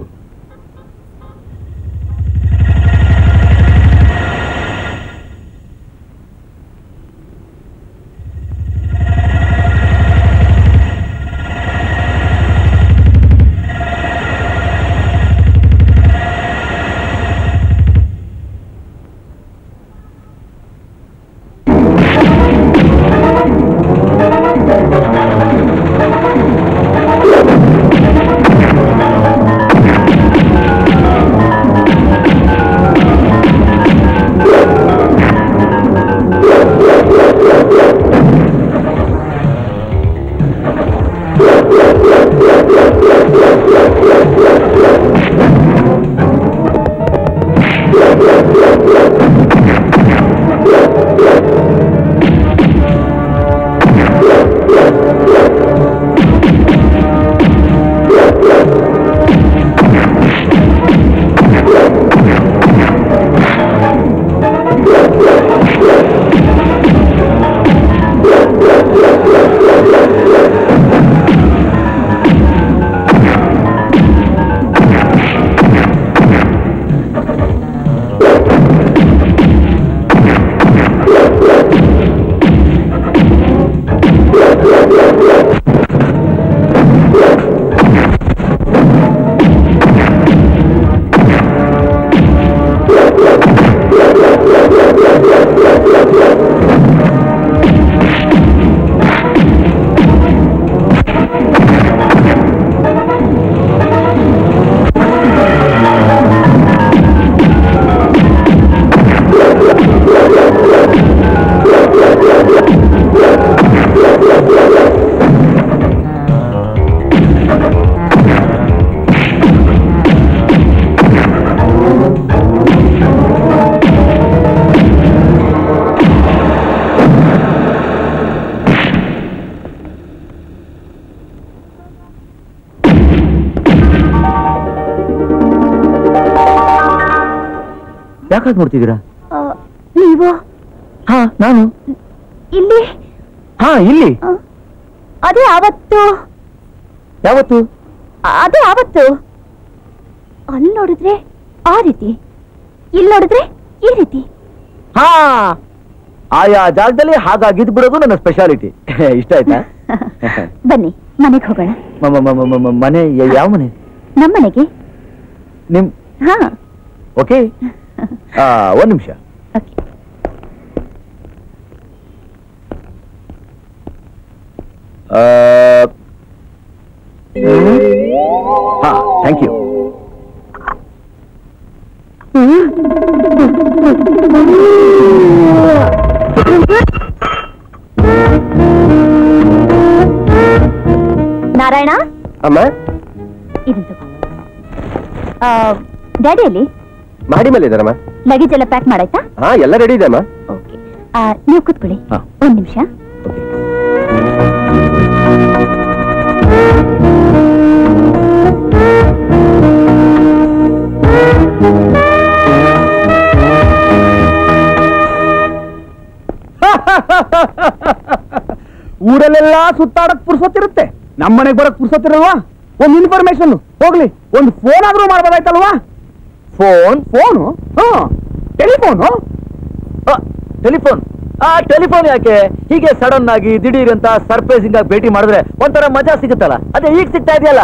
ಯಾಕಾಗ್ ನೋಡ್ತಿದ್ದೀರಾ ಆ, ನೀವು ಹಾ ನಾನು ಇಲ್ಲಿ ಹಾ ಇಲ್ಲಿ ಆ, ಅದೇ ಆವತ್ತು ಯಾವತ್ತು ಅದೇ ಆವತ್ತು ಅಲ್ಲಿ ನೋಡಿದ್ರೆ ಆ ರೀತಿ ಇಲ್ಲಿ ನೋಡಿದ್ರೆ ಈ ರೀತಿ ಹಾ ಆಯಾ ಜಾಗದಲ್ಲಿ ಹಾಗಾಗಿದ್ ಬಿಡೋದು ನನ್ನ ಸ್ಪೆಷಾಲಿಟಿ ಇಷ್ಟ ಆಯ್ತಾ ಬನ್ನಿ ಮನೆಗೆ ಹೋಗೋಣ ಮ- ಮ- ಮ- ಮ- ಮ- ಮನೆ ಯ- ಯಾವ ಮನೆ ನಮ್ಮನೆಗೆ ನಿಮ್ ಹಾ ಓಕೆ ಒಂದ್ ನಿಮಿಷ ಓಕೆ ಹಾ ಥ್ಯಾಂಕ್ ಯು ನಾರಾಯಣ ಅಮ್ಮ ಇದು ಡ್ಯಾಡಿ ಅಲ್ಲಿ ಮಾಡಿ ಮೇಲೆ ಇದಾರಮ್ಮ ಲಗೇಜ್ ಎಲ್ಲ ಪ್ಯಾಕ್ ಮಾಡಾಯ್ತಾ ಹಾ ಎಲ್ಲ ರೆಡಿ ಇದೆ ಅಮ್ಮ ಓಕೆ ನೀವು ಕೂತ್ಕೊಳ್ಳಿ ಹಾ. ಒಂದ್ ನಿಮಿಷ ಓಕೆ ಊರಲ್ಲೆಲ್ಲ ಸುತ್ತಾಡಕ್ ಪುರ್ಸೊತ್ತಿರುತ್ತೆ ನಮ್ಮನೆಗೆ ಬರಕ್ ಪುರ್ಸೊತ್ತಿರಲ್ವಾ ಒಂದ್ ಇನ್ಫಾರ್ಮೇಶನ್ ಹೋಗ್ಲಿ ಒಂದ್ ಫೋನ್ ಆದ್ರೂ ಮಾಡ್ಬೋದಾಯ್ತಲ್ವಾ ಫೋನ್ ಫೋನು ಹಾ ಟೆಲಿಫೋನು ಟೆಲಿಫೋನ್ ಆ ಟೆಲಿಫೋನ್ ಯಾಕೆ ಹೀಗೆ ಸಡನ್ ಆಗಿ ದಿಢೀರ್ ಅಂತ ಸರ್ಪ್ರೈಸಿಂಗ್ ಆಗಿ ಭೇಟಿ ಮಾಡಿದ್ರೆ ಒಂಥರ ಮಜಾ ಸಿಗುತ್ತಲ್ಲ ಅದೇ ಈಗ ಸಿಗ್ತಾ ಇದೆಯಲ್ಲ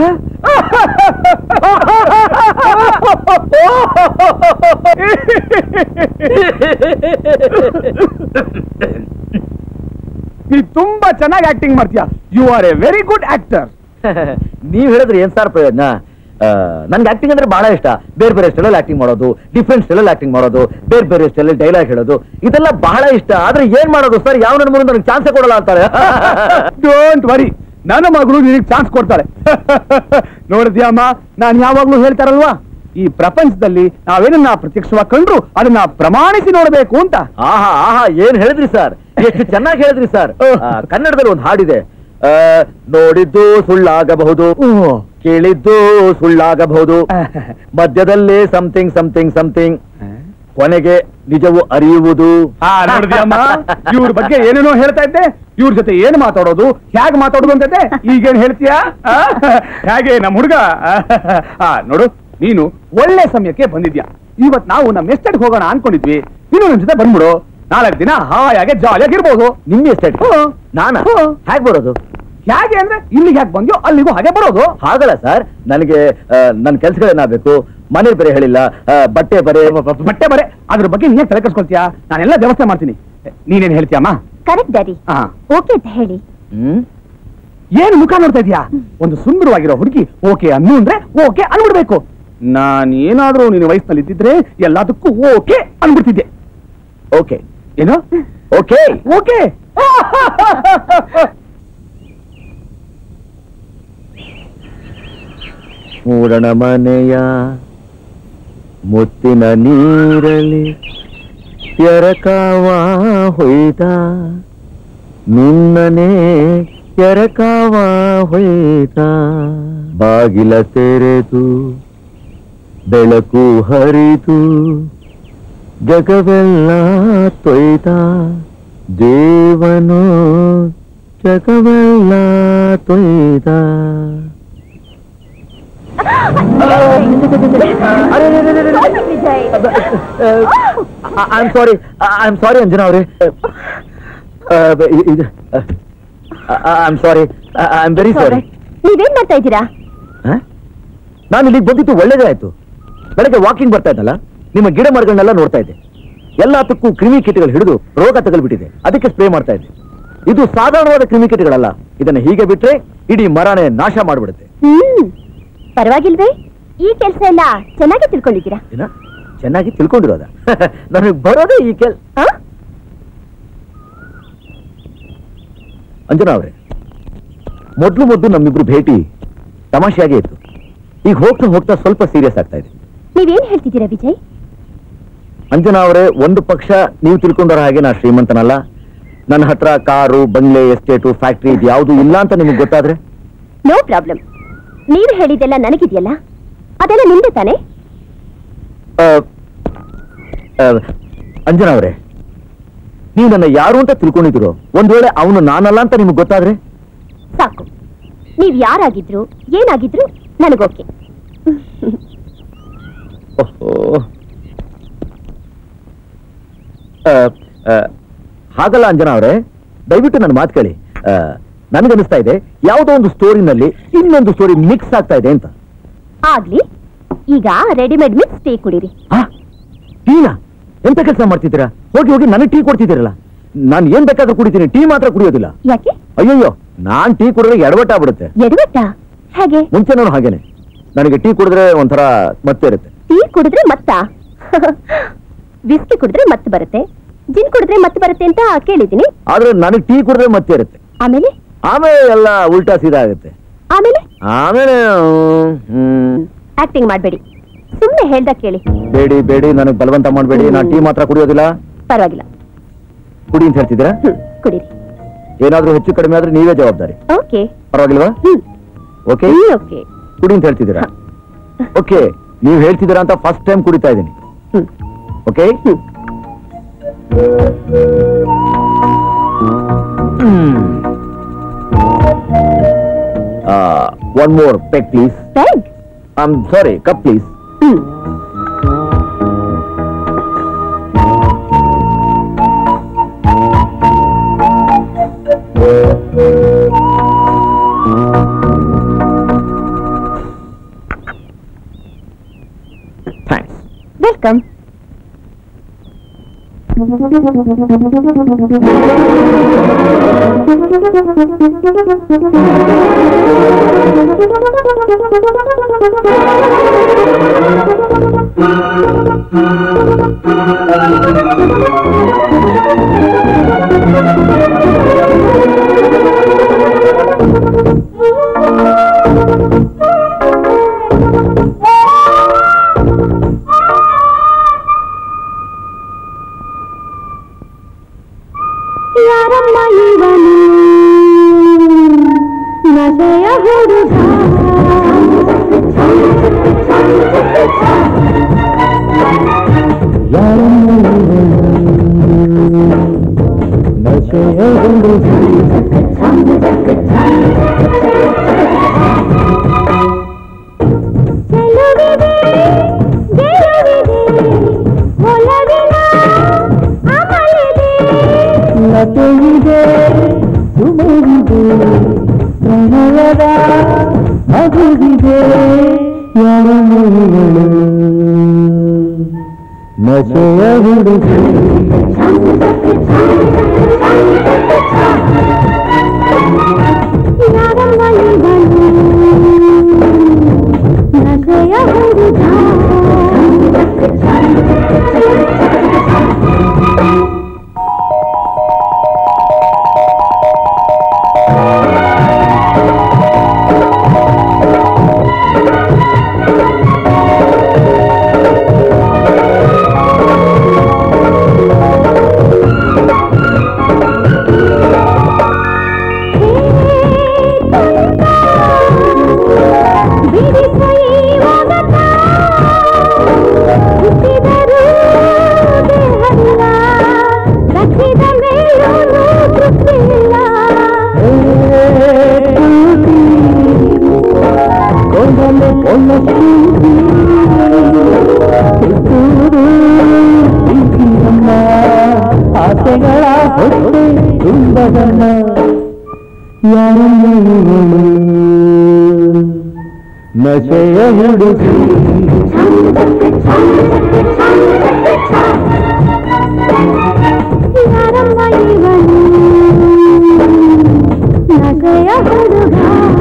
ನೀ ತುಂಬಾ ಚೆನ್ನಾಗಿ ಆಕ್ಟಿಂಗ್ ಮಾಡ್ತೀಯ you are a very good actor ನೀವ್ ಹೇಳಿದ್ರೆ ಏನ್ ಸಾರ್ ಪ್ರಯೋಜನ ಆ, ನನ್ಗೆ ಆಕ್ಟಿಂಗ್ ಅಂದ್ರೆ ಬಹಳ ಇಷ್ಟ ಬೇರೆ ಬೇರೆ ಸ್ಟೈಲಲ್ಲಿ ಆಕ್ಟಿಂಗ್ ಮಾಡೋದು ಡಿಫ್ರೆಂಟ್ ಸ್ಟೈಲಲ್ಲಿ ಆಕ್ಟಿಂಗ್ ಮಾಡೋದು ಬೇರೆ ಬೇರೆ ಸ್ಟೈಲಲ್ಲಿ ಡೈಲಾಗ್ ಹೇಳೋದು ಇದೆಲ್ಲ ಬಹಳ ಇಷ್ಟ ಆದ್ರೆ ಏನ್ ಮಾಡೋದು ಸರ್ ಯಾವ ನನ್ನ ಮುಂದೆ ನನಗೆ ಚಾನ್ಸೇ ಕೊಡಲ್ಲ ಅಂತಾರೆ ಡೋಂಟ್ ವರಿ ನನ್ನ ಮಗಳು ನಿನಗೆ ಚಾನ್ಸ್ ಕೊಡ್ತಾರೆ ನೋಡಿದ್ಯಾಮ್ಮ ನಾನು ಯಾವಾಗ್ಲೂ ಹೇಳ್ತಾರಲ್ವಾ ಈ ಪ್ರಪಂಚದಲ್ಲಿ ನಾವೇನನ್ನ ಪ್ರತ್ಯಕ್ಷವಾಗಿ ಕಂಡ್ರು ಅದನ್ನ ಪ್ರಮಾಣಿಸಿ ನೋಡಬೇಕು ಅಂತ ಆಹಾ ಆಹಾ ಏನ್ ಹೇಳಿದ್ರಿ ಸರ್ ಎಷ್ಟು ಚೆನ್ನಾಗಿ ಹೇಳಿದ್ರಿ ಸರ್ ಆ, ಕನ್ನಡದಲ್ಲಿ ಒಂದು ಹಾಡಿದೆ ಆ, ನೋಡಿದ್ದು ಸುಳ್ಳಾಗಬಹುದು ಕೇಳಿದ್ದು ಸುಳ್ಳಾಗಬಹುದು ಮಧ್ಯದಲ್ಲಿ ಸಮಥಿಂಗ್ ಸಮಥಿಂಗ್ ಸಮಥಿಂಗ್ ಕೊನೆಗೆ ನಿಜವು ಅರಿಯುವುದು ಹಾ ನೋಡಿದ್ಯಮ್ಮ ಇವ್ರ ಬಗ್ಗೆ ಏನೇನೋ ಹೇಳ್ತಾ ಇದ್ದೆ ಇವ್ರ ಜೊತೆ ಏನ್ ಮಾತಾಡೋದು ಹೇಗ್ ಮಾತಾಡೋದು ಅಂತಂದೆ ಈಗೇನ್ ಹೇಳ್ತೀಯಾ ಆ? ಹೇಗೆ ನಮ್ಮ ಹುಡುಗ ಆ ನೋಡು ನೀನು ಒಳ್ಳೆ ಸಮಯಕ್ಕೆ ಬಂದಿದ್ಯಾ ಇವತ್ ನಾವು ನಮ್ಮ ಎಸ್ಟೇಟ್ ಹೋಗೋಣ ಅನ್ಕೊಂಡಿದ್ವಿ ನೀನು ನಮ್ ಜೊತೆ ಬಂದ್ಬಿಡು ನಾಲ್ಕು ದಿನ ಹಾಯಾಗೆ ಜಾಲಿಯಾಗಿ ಇರ್ಬೋದು ನಿಮ್ಮ ಎಸ್ಟೇಟ್ ಹ್ಮ್. ನಾನಾ ಹ್ಮ್. ಹೇಗ್ ಬರೋದು ಹೇಗೆ ಅಂದ್ರೆ ಇಲ್ಲಿಗೆ ಯಾಕೆ ಬಂದ್ಯೋ ಅಲ್ಲಿಗೂ ಹಾಗೆ ಬರೋದು ಹಾಗಲ್ಲ ಸರ್ ನನಗೆ ಆ, ನನ್ನ ಕೆಲ್ಸಗಳೇನಾಗಬೇಕು ಮನೆ ಬೇರೆ ಹೇಳಿಲ್ಲ ಆ, ಬಟ್ಟೆ ಬರೆ ಬಟ್ಟೆ ಬರೆ ಅದ್ರ ಬಗ್ಗೆ ನೀನ್ ತಲೆ ಕೆಡ್ಸ್ಕೊಳ್ತೀಯಾ ನಾನೆಲ್ಲ ವ್ಯವಸ್ಥೆ ಮಾಡ್ತೀನಿ ನೀನೇನ್ ಹೇಳ್ತೀಯಮ್ಮ ಕರೆಕ್ಟ್ ಡ್ಯಾಡಿ ಹಾ ಓಕೆ ಅಂತ ಹೇಳಿ ಹ್ಮ್ ಏನು ಮುಖ ನೋಡ್ತಾ ಇದೀಯಾ ಒಂದು ಸುಂದರವಾಗಿರೋ ಹುಡುಗಿ ಓಕೆ ಅನ್ನು ಅಂದ್ರೆ ಓಕೆ ಅನ್ಬಿಡ್ಬೇಕು ನಾನ್ ಏನಾದ್ರೂ ನಿನ್ನ ವಯಸ್ಸಿನಲ್ಲಿ ಇದ್ದಿದ್ರೆ ಎಲ್ಲದಕ್ಕೂ ಓಕೆ ಅನ್ಬಿಡ್ತಿದ್ದೆ ಓಕೆ ಏನು ಓಕೆ ಓಕೆ ಮೂಡಣ ಮನೆಯ ಮುತ್ತಿನ ನೀರಲಿ ಎರಕಾವ ಹೊಯ್ದ ನಿನ್ನನೆ ಎರಕಾವ ಹೊಯ್ದ ಬಾಗಿಲ ತೆರೆದು ಬೆಳಕು ಹರಿದು ಜಗವೆಲ್ಲ ತೊಯ್ದ ದೇವನು ಜಗವೆಲ್ಲ ತೊಯ್ದ I am sorry I am sorry Anjana ಅವರೇ I am sorry I am very sorry ನೀವೇನ್ ಮಾಡ್ತಾ ಇದ್ದೀರಾ ನಾನು ಇಲ್ಲಿಗೆ ಬಂದಿದ್ದು ಒಳ್ಳೇದೇ ಆಯ್ತು ಬೆಳಗ್ಗೆ ವಾಕಿಂಗ್ ಬರ್ತಾ ಇದ್ದಲ್ಲ ನಿಮ್ಮ ಗಿಡ ಮರಗಳನ್ನೆಲ್ಲ ನೋಡ್ತಾ ಇದ್ದೆ ಎಲ್ಲದಕ್ಕೂ ಕ್ರಿಮಿ ಕೀಟಗಳು ಹಿಡಿದು ರೋಗ ತಗಲ್ಬಿಟ್ಟಿದೆ ಅದಕ್ಕೆ ಸ್ಪ್ರೇ ಮಾಡ್ತಾ ಇದ್ದೆ ಇದು ಸಾಧಾರಣವಾದ ಕ್ರಿಮಿ ಕೀಟಗಳಲ್ಲ ಇದನ್ನ ಹೀಗೆ ಬಿಟ್ರೆ ಇಡೀ ಮರನೇ ನಾಶ ಮಾಡ್ಬಿಡುತ್ತೆ ಹ್ಮ್ ಪರವಾಗಿಲ್ವೇ ಈ ಕೆಲಸ ಎಲ್ಲ ಚೆನ್ನಾಗಿ ತಿಳ್ಕೊಂಡಿದ್ದೀರಾ ಏನ ಚೆನ್ನಾಗಿ ತಿಳ್ಕೊಂಡಿರೋದ ನನಗೆ ಬರೋದೇ ಈ ಕೆಲ್ ಆ? ಅಂಜನಾ ಅವರೇ ಮೊದ್ಲು ಮೊದ್ಲು ನಮ್ಮಿಬ್ರು ಭೇಟಿ ತಮಾಷೆಯಾಗೇ ಇತ್ತು ಈಗ ಹೋಗ್ತಾ ಹೋಗ್ತಾ ಸ್ವಲ್ಪ ಸೀರಿಯಸ್ ಆಗ್ತಾ ಇದೆ ನೀವೇನ್ ಹೇಳ್ತಿದ್ದೀರಾ ವಿಜಯ್ ಅಂಜನಾ ಅವರೇ ಒಂದು ಪಕ್ಷ ನೀವು ತಿಳ್ಕೊಂಡರ ಹಾಗೆ ನಾ ಶ್ರೀಮಂತನಲ್ಲ ನನ್ನ ಹತ್ರ ಕಾರು ಬಂಗ್ಲೆ ಎಸ್ಟೇಟು ಫ್ಯಾಕ್ಟ್ರಿ ಇದು ಯಾವುದು ಇಲ್ಲ ಅಂತ ನಿಮಗೆ ಗೊತ್ತಾದ್ರೆ ನೋ ಪ್ರಾಬ್ಲಮ್ ನೀವು ಹೇಳಿದೆಲ್ಲ ನನಗಿದೆಯಲ್ಲ ಅದೆಲ್ಲ ನಿಮ್ದೆ ತಾನೇ ಆ, ಆ, ಅಂಜನಾ ಅವರೇ ನೀವು ನನ್ನ ಯಾರು ಅಂತ ತಿಳ್ಕೊಂಡಿದ್ರು ಒಂದ್ ವೇಳೆ ಅವನು ನಾನಲ್ಲ ಅಂತ ನಿಮ್ಗೆ ಗೊತ್ತಾದ್ರೆ ಸಾಕು ನೀವ್ ಯಾರಾಗಿದ್ರು ಏನಾಗಿದ್ರು ನನಗೋಕೆ ಓಹೋ. ಆ, ಆ, ಹಾಗಲ್ಲ ಅಂಜನಾ ಅವರೇ ದಯವಿಟ್ಟು ನನ್ನ ಮಾತು ಕೇಳಿ ಆ, ನನಗನ್ನಿಸ್ತಾ ಇದೆ ಯಾವುದೋ ಒಂದು ಸ್ಟೋರಿನಲ್ಲಿ ಇನ್ನೊಂದು ಸ್ಟೋರಿ ಮಿಕ್ಸ್ ಆಗ್ತಾ ಇದೆ ಅಂತ ಆಗ್ಲಿ ಈಗ ರೆಡಿಮೇಡ್ ಮಿಕ್ಸ್ ಟೀ ಕುಡೀರಿ ಆ, ಟೀನಾ ಎಂತ ಕೆಲಸ ಮಾಡ್ತಿದ್ದೀರಾ ಹೋಗಿ ಹೋಗಿ ನನಗೆ ಟೀ ಕೊಡ್ತಿದ್ದೀರಲ್ಲ ನಾನು ಏನ್ ಬೇಕಾದ್ರೂ ಕುಡಿತೀನಿ ಟೀ ಮಾತ್ರ ಕುಡಿಯೋದಿಲ್ಲ ಯಾಕೆ ಅಯ್ಯಯ್ಯೋ ನಾನ್ ಟೀ ಕುಡಿದ್ರೆ ಎಡವಟ್ಟಾಗ್ಬಿಡುತ್ತೆ ಎಡವಟ್ಟ ಹೇಗೆ ಮುಂಚೆ ನಾನು ಹಾಗೇನೆ ನನಗೆ ಟೀ ಕುಡಿದ್ರೆ ಒಂಥರ ಮತ್ತೆ ಇರುತ್ತೆ ಟೀ ಕುಡಿದ್ರೆ ಮತ್ತ ವಿಸ್ಕಿ ಕುಡಿದ್ರೆ ಮತ್ತೆ ಬರುತ್ತೆ ಜಿನ್ ಕುಡಿದ್ರೆ ಮತ್ತೆ ಬರುತ್ತೆ ಅಂತ ಕೇಳಿದ್ದೀನಿ ಆದ್ರೆ ನನಗೆ ಟೀ ಕುಡಿದ್ರೆ ಮತ್ತೆ ಇರುತ್ತೆ ಆಮೇಲೆ ಆಮೇಲೆ ಎಲ್ಲ ಉಲ್ಟಾ ಸೀದಾ ಆಗುತ್ತೆ ಆಮೇಲೆ ಆಮೇಲೆ ಹ್ಮ್ ಆಕ್ಟಿಂಗ್ ಮಾಡಬೇಡಿ ಸುಮ್ಮನೆ ಹೇಳ್ದಾಗ ಕೇಳಿ ಬೇಡಿ ಬೇಡಿ ನನಗೆ ಬಲವಂತ ಮಾಡಬೇಡಿ ನಾನು ಟೀ ಮಾತ್ರ ಕುಡಿಯೋದಿಲ್ಲ ಪರವಾಗಿಲ್ಲ ಕುಡಿ ಅಂತ ಹೇಳ್ತಿದ್ದೀರಾ ಹ್ಮ್ ಕುಡೀರಿ ಏನಾದ್ರೂ ಹೆಚ್ಚು ಕಡಿಮೆ ಆದ್ರೆ ನೀವೇ ಜವಾಬ್ದಾರಿ ಓಕೆ ಪರವಾಗಿಲ್ವಾ ಹ್ಮ್ ಓಕೆ ಓಕೆ ಕುಡಿ ಅಂತ ಹೇಳ್ತಿದ್ದೀರಾ ಓಕೆ ನೀವು ಹೇಳ್ತಿದ್ದೀರಾ ಅಂತ ಫಸ್ಟ್ ಟೈಮ್ ಕುಡಿತಾ ಇದ್ದೀನಿ hmm okay hmm one more peg please thank I am sorry cup please hmm thanks welcome ಯಾರಮ್ಮ ಇವನು ನಶೆಯ ಹುಡುಗ ಯಾರಮ್ಮ ಚೆಲುವಿದೆ ಗೆಲುವಿದೆ ಒಲವಿನ ಅಮಲಿದೆ ಲತೆಯಿದೆ ಸುಮವಿದೆ ಪ್ರಣಯದ ಮಗುವಿದೆ ಯಾರಗಳು ನಶೆಯ ಹುಡುಗಿ ಯಾರಮ್ಮ ಇವನು ನಗೆಯ ಹುಡುಗ ಬಿಡಿಸು ಈ ಒಗಟ ಹುಟ್ಟಿದರೂ ದೇಹವಿಲ್ಲ ರಚಿದ ಮೇಲೂ ತೃಪ್ತಿಯಿಲ್ಲ ಕೊಂಡಲೆ ಕೊಂಡ ಪ್ರೀತಿಯಮ್ಮ ಆಸೆಗಳ ಹೊಟ್ಟೆ ತುಂಬದನ್ನ ಯಾರನ್ನು ನಶೆಯ ಹುಡುಗಿ ಯಾರಮ್ಮ ಇವನು ನಗೆಯ ಹುಡುಗ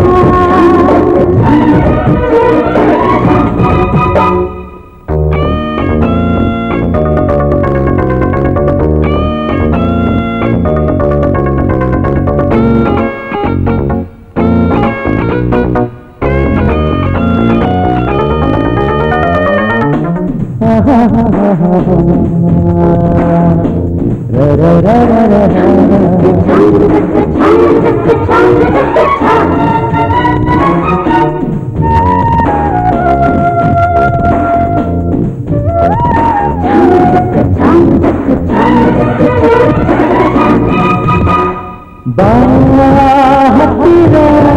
ಬಾ ಹತ್ತಿರ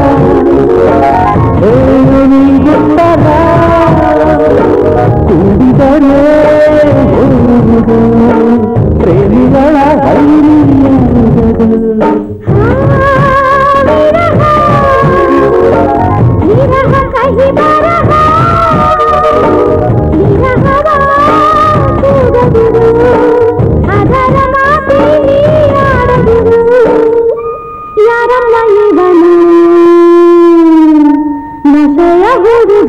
ಹೇಳು ನೀ ಗೊತ್ತಲ್ಲ ಕೂಡಿದರೆ ಹೋಗುವುದು ಪ್ರೇಮಿಗಳ ಹೈರಿಯಾಗುವುದು ವಿರಹ ಕಹಿ ಬರಹ ವಿರಹವ ಕೂಗದಿರು ಅದರ ಮಾತೆ ನೀ ಆಡದಿರು ಯಾರಮ್ಮ ಇವನು ನಶೆಯ ಹುಡುಗ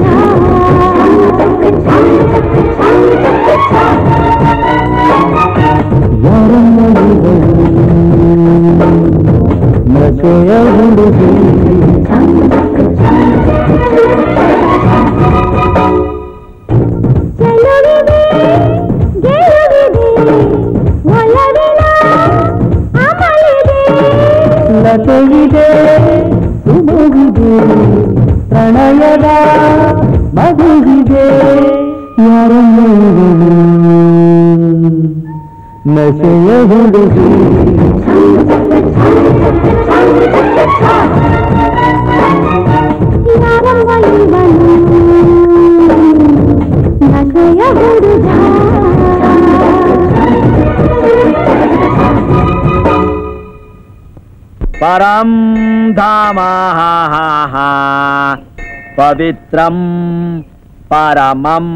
ಯಾರನ್ನ ನಶೆಯ ಹುಡುಗಿ ಚೆಲುವಿದೆ ಗೆಲುವಿದೆ ಒಲವಿನ ಅಮಲಿದೆ ಲತೆಯಿದೆ ಸುಮವಿದೆ ಪ್ರಣಯದ ಮಗುವಿದೆ ಯಾರನ್ನು ನಶೆಯ ಹುಡುಗಿ ಯಾರಮ್ಮ ಇವನು ನಗೆಯ ಹುಡುಗ ಪರಂ ಧಾಮ ಪವಿತ್ರಂ ಪರಮಂ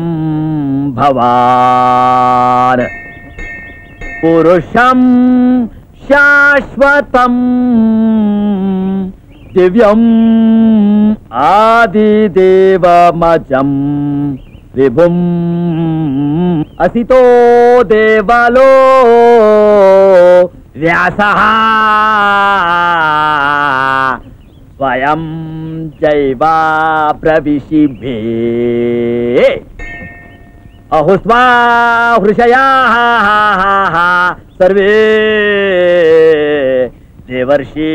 ಭವಾನ್ ಪುರುಷಂ ಶಾಶ್ವತಂ ದಿವ್ಯಂ ಆದಿದೇವಮಜಂ ವಿಭುಂ ಅಸಿತೋ ದೇವಲೋ ವ್ಯಾಸಃ ಸ್ವಯಂ ಜೈವ ಪ್ರವಿಶಿಭೇ ಅಹುಸ್ವಾ ಹೃಷಯಾ ಸರ್ವೇ ದೇವರ್ಷಿ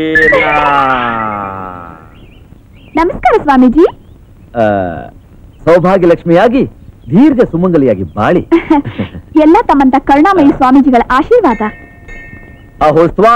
ನಮಸ್ಕಾರ ಸ್ವಾಮೀಜಿ ಸೌಭಾಗ್ಯ ಲಕ್ಷ್ಮಿಯಾಗಿ ದೀರ್ಘ ಸುಮಂಗಲಿಯಾಗಿ ಬಾಳಿ ಎಲ್ಲ ತಮ್ಮಂತ ಕರುಣಾಮಯಿ ಸ್ವಾಮೀಜಿಗಳ ಆಶೀರ್ವಾದ ಅಹೋಸ್ವಾ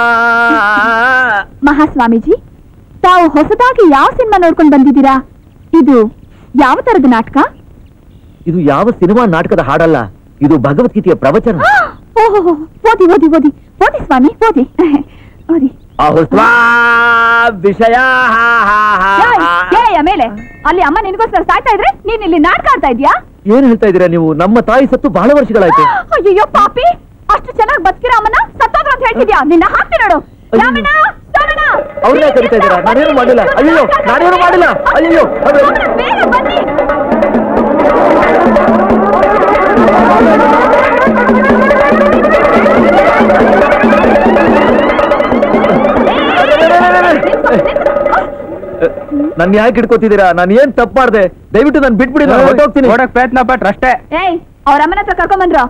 ಮಹಾಸ್ವಾಮೀಜಿ ತಾವು ಹೊಸದಾಗಿ ಯಾವ ಸಿನಿಮಾ ನೋಡ್ಕೊಂಡು ಬಂದಿದ್ದೀರಾ ಇದು ಯಾವ ತರದ ನಾಟಕ ಇದು ಯಾವ ಸಿನಿಮಾ ನಾಟಕದ ಹಾಡಲ್ಲ ಇದು ಭಗವದ್ಗೀತೆಯ ಪ್ರವಚನ ಓಹೋ ಓದಿ ಓದಿ ಓದಿ ಓದಿ ಸ್ವಾಮಿ ಓದಿ ಓದಿ ಅಹೋಸ್ವಾ ವಿಷಯ ಏಯ್, ಏಯ್, ಮೇಲೆ ಅಲ್ಲಿ ಅಮ್ಮ ನಿನಗೋಸ್ಕರ ಸಾಯ್ತಾ ಇದ್ರೆ ನೀನ್ ಇಲ್ಲಿ ನಾಟಕ ಆಡ್ತಾ ಇದ್ಯಾ ಏನ್ ಹೇಳ್ತಾ ಇದ್ದೀರಾ ನೀವು ನಮ್ಮ ತಾಯಿ ಸತ್ತು ಬಹಳ ವರ್ಷಗಳಾಯ್ತು ಅಯ್ಯೋ ಪಾಪಿ ಅಷ್ಟು ಚೆನ್ನಾಗಿ ಬದುಕಿರೋ ಅಮ್ಮನ ಸತ್ತೋದ್ರ ಅಂತ ಹೇಳ್ತಿದ್ಯಾ ನಿನ್ನ ಹಾಕ್ತಿ ನೋಡು ರಾಮಣ್ಣ, ರಾಮಣ್ಣ, ಅವ್ರನ್ನೇ ಕರಿತಾ ಇದ್ದೀರಾ ನಾನೇನು ಮಾಡಿಲ್ಲ ಅಯ್ಯೋ ನಾನೇನು ಮಾಡಿಲ್ಲ ಅಯ್ಯೋ ಅದು- ಬೇಗ ಬನ್ನಿ ನನ್ ಯಾಕೆ ಹಿಡ್ಕೋತಿದ್ದೀರಾ ನಾನು ಏನ್ ತಪ್ಪು ಮಾಡ್ದೆ ದಯವಿಟ್ಟು ನಾನು ಬಿಟ್ಬಿಡಿ ನಾನು ಹೊರಟೋಗ್ತೀನಿ ಪ್ರಯತ್ನ ಪಟ್ರೆ ಅಷ್ಟೇ ಏಯ್ ಅವ್ರ ಅಮ್ಮನ ಹತ್ರ ಕರ್ಕೊಂಡ್ ಬಂದ್ರು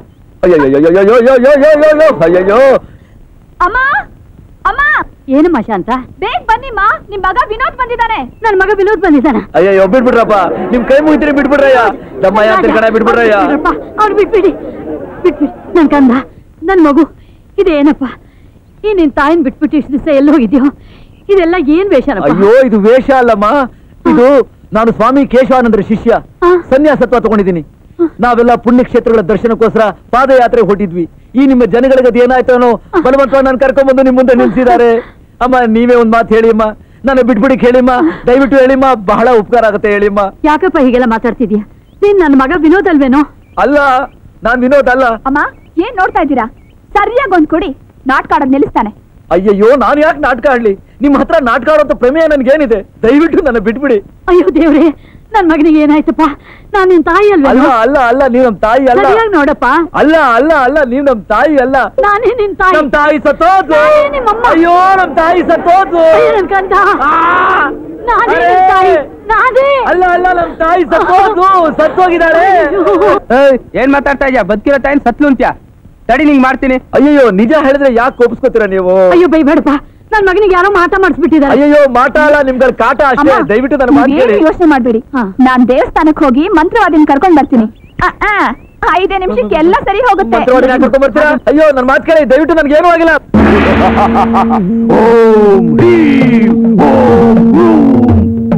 ಅಯ್ಯೋ ಅಮ್ಮ ಅಮ್ಮ ಏನಮ್ಮ ಶಾಂತ ಬೇಗ ಬನ್ನಿಮ್ಮ ನಿಮ್ ಮಗ ವಿನೋದ್ ಬಂದಿದ್ದಾನೆ ನನ್ ಮಗ ವಿನೋದ್ ಬಂದಿದ್ದಾನ ಅಯ್ಯೋ ಬಿಟ್ಬಿಡ್ರಪ್ಪ ನಿಮ್ ಕೈ ಮುಗಿತೀರಿ ಬಿಟ್ಬಿಡ್ರಯ್ಯ ತಮ್ಮಯ್ಯ ತಿರ್ಗಣ ಬಿಟ್ಬಿಡ್ರಯ್ಯ ಅವ್ರು ಬಿಟ್ಬಿಡಿ ಬಿಟ್ಬಿಡಿ ನನ್ ಕಂದ ನನ್ ಮಗು ಇದೇನಪ್ಪ ಈ ನಿನ್ ತಾಯಿನ ಬಿಟ್ಬಿಟ್ಟು ಇಷ್ಟು ದಿವಸ ಎಲ್ಲಿ ಹೋಗಿದ್ಯೋ ಇದೆಲ್ಲ ಏನ್ ವೇಷನಪ್ಪ ಅಯ್ಯೋ ಇದು ವೇಷ ಅಲ್ಲಮ್ಮ ಇದು ನಾನು ಸ್ವಾಮಿ ಕೇಶವಾನಂದರ ಶಿಷ್ಯ ಸನ್ಯಾಸತ್ವ ತಗೊಂಡಿದ್ದೀನಿ ನಾವೆಲ್ಲ ಪುಣ್ಯಕ್ಷೇತ್ರಗಳ ದರ್ಶನಕ್ಕೋಸ್ಕರ ಪಾದಯಾತ್ರೆ ಹೊಟ್ಟಿದ್ವಿ ಈ ನಿಮ್ಮ ಜನಗಳಿಗೆ ಅದು ಏನಾಯ್ತು ಅನ್ನೋ ಬಲವಂತ ನಾನು ಕರ್ಕೊಂಡ್ಬಂದು ನಿಮ್ ಮುಂದೆ ನಿಲ್ಸಿದ್ದಾರೆ ಅಮ್ಮ ನೀವೇ ಒಂದ್ ಮಾತು ಹೇಳಿಮ್ಮ ನನ್ನ ಬಿಟ್ಬಿಡಿ ಹೇಳಿಮ್ಮ ದಯವಿಟ್ಟು ಹೇಳಿಮ್ಮ ಬಹಳ ಉಪಕಾರ ಆಗುತ್ತೆ ಹೇಳಿಮ್ಮ ಯಾಕಪ್ಪ ಹೀಗೆಲ್ಲ ಮಾತಾಡ್ತಿದ್ಯಾ ನೀನ್ ನನ್ನ ಮಗ ವಿನೋದ್ ಅಲ್ವೇನೋ ಅಲ್ಲ ನಾನ್ ವಿನೋದ್ ಅಲ್ಲ ಅಮ್ಮ ಏನ್ ನೋಡ್ತಾ ಇದ್ದೀರಾ ಸರಿಯಾಗಿ ಒಂದ್ ಕೊಡಿ ನಾಟಕ ಆಡೋದ್ ನಿಲ್ಲಿಸ್ತಾನೆ ಅಯ್ಯಯ್ಯೋ ನಾನು ಯಾಕೆ ನಾಟಕ ಆಡ್ಲಿ ನಿಮ್ ಹತ್ರ ನಾಟಕ ಆಡೋಂತ ಪ್ರಮೇಯ ನನ್ಗೇನಿದೆ ದಯವಿಟ್ಟು ನನ್ನ ಬಿಟ್ಬಿಡಿ ಅಯ್ಯೋ ದೇವ್ರೆ ನನ್ ಮಗನಿಗೆ ಏನಾಯ್ತಪ್ಪ ನಾನ್ ನಿನ್ ತಾಯಿ ಅಲ್ಲ ಅಲ್ವೇನೋ ಅಲ್ಲ ಅಲ್ಲ ನೀವ್ ನಮ್ ತಾಯಿ ಅಲ್ಲ ಸರಿಯಾಗಿ ನೋಡಪ್ಪ ಅಲ್ಲ ಅಲ್ಲ ಅಲ್ಲ ನೀವ್ ನಮ್ ತಾಯಿ ಅಲ್ಲ ನಾನೇ ನಿನ್ ತಾಯಿ ನಮ್ ತಾಯಿ ಸತ್ತೋದ್ಲು ನಾನೇ ನಿಮ್ಮಮ್ಮ. ಅಯ್ಯೋ ನಮ್ ತಾಯಿ ಸತ್ತೋದ್ಲು ಅಯ್ಯೋ, ನನ್ ಕಂದ ನಾನೇ ಅರೇ! ನಿನ್ ತಾಯಿ ನಾನೇ ಅಲ್ಲ ಅಲ್ಲ ನಮ್ ತಾಯಿ ಸತ್ತೋದ್ಲು ಸತ್ತೋಗಿದ್ದಾರೆ ಏನ್ ಮಾತಾಡ್ತಾ ಇದ್ಯಾ ಬದುಕಿರೋ ತಾಯಿನ ಸತ್ಲು ಅಂತ್ಯ ತಡಿ ನಿಂಗ್ ಮಾಡ್ತೀನಿ ಅಯ್ಯಯ್ಯೋ ನಿಜ ಹೇಳಿದ್ರೆ ಯಾಕೆ ಕೋಪಿಸ್ಕೋತೀರಾ ನೀವು ಅಯ್ಯೋ ಬೈಬೇಡಪ್ಪ ನನ್ ಮಗನಿಗೆ ಯಾರೋ ಮಾಟ ಮಾಡಿಸ್ಬಿಟ್ಟಿದ್ದಾರೆ ಅಯ್ಯಯ್ಯೋ ಮಾಟ ಅಲ್ಲ ನಿಮ್ಗಳ ಕಾಟ ಅಷ್ಟೇ ಅಮ್ಮ, ದಯವಿಟ್ಟು ನನ್ನ ಮಾತು ಕೇಳಿ ನೀವೇನು ಯೋಚನೆ ಮಾಡ್ಬೇಡಿ ನಾನ್ ದೇವಸ್ಥಾನಕ್ ಹೋಗಿ ಮಂತ್ರವಾದಿನ ಕರ್ಕೊಂಡ್ ಬರ್ತೀನಿ ಆ, ಆ, ಐದೇ ನಿಮಿಷಕ್ಕೆ ಎಲ್ಲ ಸರಿ ಹೋಗುತ್ತೆ ಮಂತ್ರವಾದಿನ ಕರ್ಕೊಂಡ್ ಬರ್ತೀರಾ ಅಯ್ಯೋ ನನ್ನ ಮಾತು ಕೇಳಿ ದಯವಿಟ್ಟು ನನ್ಗೆ ಏನೂ ಆಗಿಲ್ಲ ಓಂ ಹ್ರೀಂ ಓಂ ಹ್ರೂಂ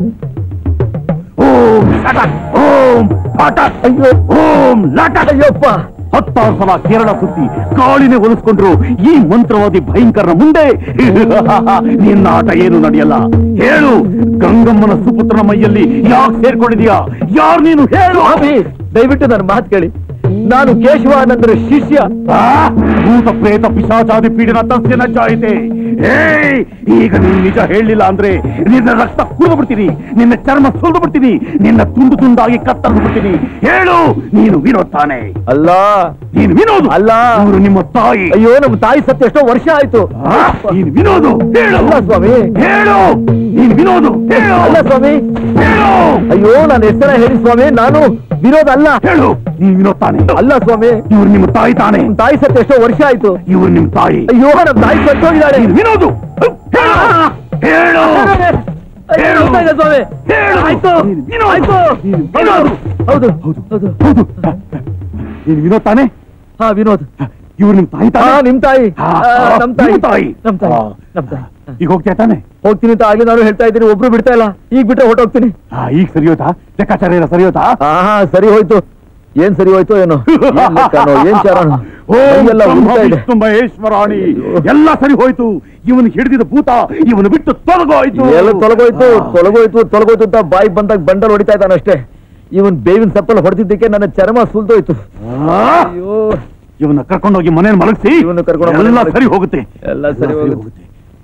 ಓಂ ಶಟ ಓಂ ಪಾಠ ಅಯ್ಯೋ ಓಂ ಲಟ ಅಯ್ಯಪ್ಪ ಹತ್ತಾರು ಸಲ ಕೇರಳ ಸುತ್ತಿ ಕಾಳಿನೇ ಒಲಿಸ್ಕೊಂಡ್ರು ಈ ಮಂತ್ರವಾದಿ ಭಯಂಕರನ ಮುಂದೆ ನಿನ್ನ ಆಟ ಏನು ನಡೆಯಲ್ಲ ಹೇಳು ಗಂಗಮ್ಮನ ಸುಪುತ್ರನ ಮೈಯಲ್ಲಿ ಯಾಕೆ ಸೇರ್ಕೊಂಡಿದ್ಯಾ ಯಾರು ನೀನು ಹೇಳು ಸ್ವಾಮಿ ದಯವಿಟ್ಟು ನನ್ನ ಮಾತು ಕೇಳಿ ನಾನು ಕೇಶವಾನಂದರ ಶಿಷ್ಯ ಆ, ಭೂತ ಪ್ರೇತ ಪಿಶಾಚಾದಿ ಪೀಡನ ತಸ್ಯ ನಜ್ಜಾಯಿತೆ ಏಯ್ ಈಗ ನೀನು ನಿಜ ಹೇಳಲಿಲ್ಲ ಅಂದ್ರೆ ನಿನ್ನ ರಕ್ತ ಕುಡಿದು ಬಿಡ್ತೀನಿ ನಿನ್ನ ಚರ್ಮ ಸುಲಿದು ಬಿಡ್ತೀನಿ ನಿನ್ನ ತುಂಡು ತುಂಡಾಗಿ ಕತ್ತರಿದು ಬಿಡ್ತೀನಿ ಹೇಳು ನೀನು ವಿನೋದ್ ತಾನೆ ಅಲ್ಲ ನೀನು ವಿನೋದ್ ಅಲ್ಲ. ಇವರು ನಿಮ್ಮ ತಾಯಿ ಅಯ್ಯೋ ನಮ್ಮ ತಾಯಿ ಸತ್ತು ಎಷ್ಟೋ ವರ್ಷ ಆಯ್ತು ಆ, ನೀನು ವಿನೋದು ಹೇಳು ಅಲ್ಲ ಸ್ವಾಮಿ ಹೇಳು ನೀನು ವಿನೋದು ಹೇಳು ಅಲ್ಲ ಸ್ವಾಮಿ ಹೇಳು ಅಯ್ಯೋ ನನ್ನ ಹೆಸರ ಹೇಳಿ ಸ್ವಾಮಿ ನಾನು ವಿರೋಧ ಅಲ್ಲ ಹೇಳು ನೀನು ವಿನೋದ್ ತಾನೆ ಅಲ್ಲ ಸ್ವಾಮಿ ಇವ್ರು ನಿಮ್ಮ ತಾಯಿ ತಾನೆ ನಮ್ಮ ತಾಯಿ ಸತ್ತು ಎಷ್ಟೋ ವರ್ಷ ಆಯ್ತು ಇವ್ರು ನಿಮ್ಮ ತಾಯಿ ಅಯ್ಯೋ ನಮ್ಮ ತಾಯಿ ಸತ್ತೋಗಿದ್ದಾಳೆ ನೀನು ವಿನೋದು ಹೇಳು ಹೇಳು ಅಯ್ಯೋ, ಹೋಗ್ತಾ ಇದೆ ಸ್ವಾಮಿ ಹೇಳು ಆಯ್ತು ವಿನೋದ್. ಆಯ್ತು ನೀನು ಹೌದು ವಿನೋದ್. ಹೌದು ಹೌದು ಹೌದು ಹೌದು ನೀನು ವಿನೋದ್ ತಾನೆ ಹಾ ವಿನೋದ್ ಇವ್ರು ನಿಮ್ ತಾಯಿ ಹಾ ತಾನೆ ನಿಮ್ ತಾಯಿ ಹಾ, ಆ, ಹಾ, ನಮ್ ತಾಯಿ ನಿಮ್ ತಾಯಿ. ನಮ್ ತಾಯಿ ಹಾ. ನಮ್ ತಾಯಿ ಈಗ ಹೋಗ್ತೀಯ ತಾನೆ ಹೋಗ್ತೀನಿ ಅಂತ ಆಗ್ಲಿ ನಾನು ಹೇಳ್ತಾ ಇದ್ದೀನಿ ಒಬ್ರು ಬಿಡ್ತಾ ಇಲ್ಲ ಈಗ ಬಿಟ್ರೆ ಹೊರಟೋಗ್ತೀನಿ ಹಾ, ಈಗ ಸರಿ ಹೋಯ್ತಾ ಲೆಕ್ಕಾಚಾರ ಎಲ್ಲ ಸರಿ ಹೋಯ್ತಾ ಹಾ ಹಾ ಸರಿ ಹೋಯ್ತು ಏನ್ ಸರಿ ಹೋಯ್ತು ಏನೋ ಏನ್ ಲೆಕ್ಕನೋ, ಏನ್ ಚಾರಣೋ ಓಂ ಎಲ್ಲ ಬ್ರಹ್ಮ ಉಳ್ತಾ ಇದೆ ವಿಷ್ಣು ಮಹೇಶ್ವರಾಣಿ ಎಲ್ಲ ಸರಿ ಹೋಯ್ತು ಇವನು ಹಿಡಿದಿದ ಭೂತ ಇವನು ಬಿಟ್ಟು ತೊಲಗೋಯ್ತು ಎಲ್ಲ ತೊಲಗೋಯ್ತು ತೊಲಗೋಯ್ತು ತೊಲಗೋಯ್ತು ಅಂತ ಬಾಯಿ ಬಂದಾಗ ಬಂಡಲ್ ಹೊಡಿತಾ ಇದ್ದಾನೆ ಅಷ್ಟೇ ಇವನ್ ಬೇವಿನ ಸಪ್ಪಲ್ಲಿ ಹೊಡೆದಿದ್ದಕ್ಕೆ ನನ್ನ ಚರ್ಮ ಸುಲ್ದೋಯ್ತು ಆ, ಅಯ್ಯೋ ಇವನ್ನ ಕರ್ಕೊಂಡೋಗಿ ಮನೇಲಿ ಮಲಗಿಸಿ ಇವ್ನ ಕರ್ಕೊಂಡು ಹೋಗಿ ಎಲ್ಲ ಮನೇಲಿ ಸರಿ ಹೋಗುತ್ತೆ ಎಲ್ಲ ಸರಿ ಹೋಗುತ್ತೆ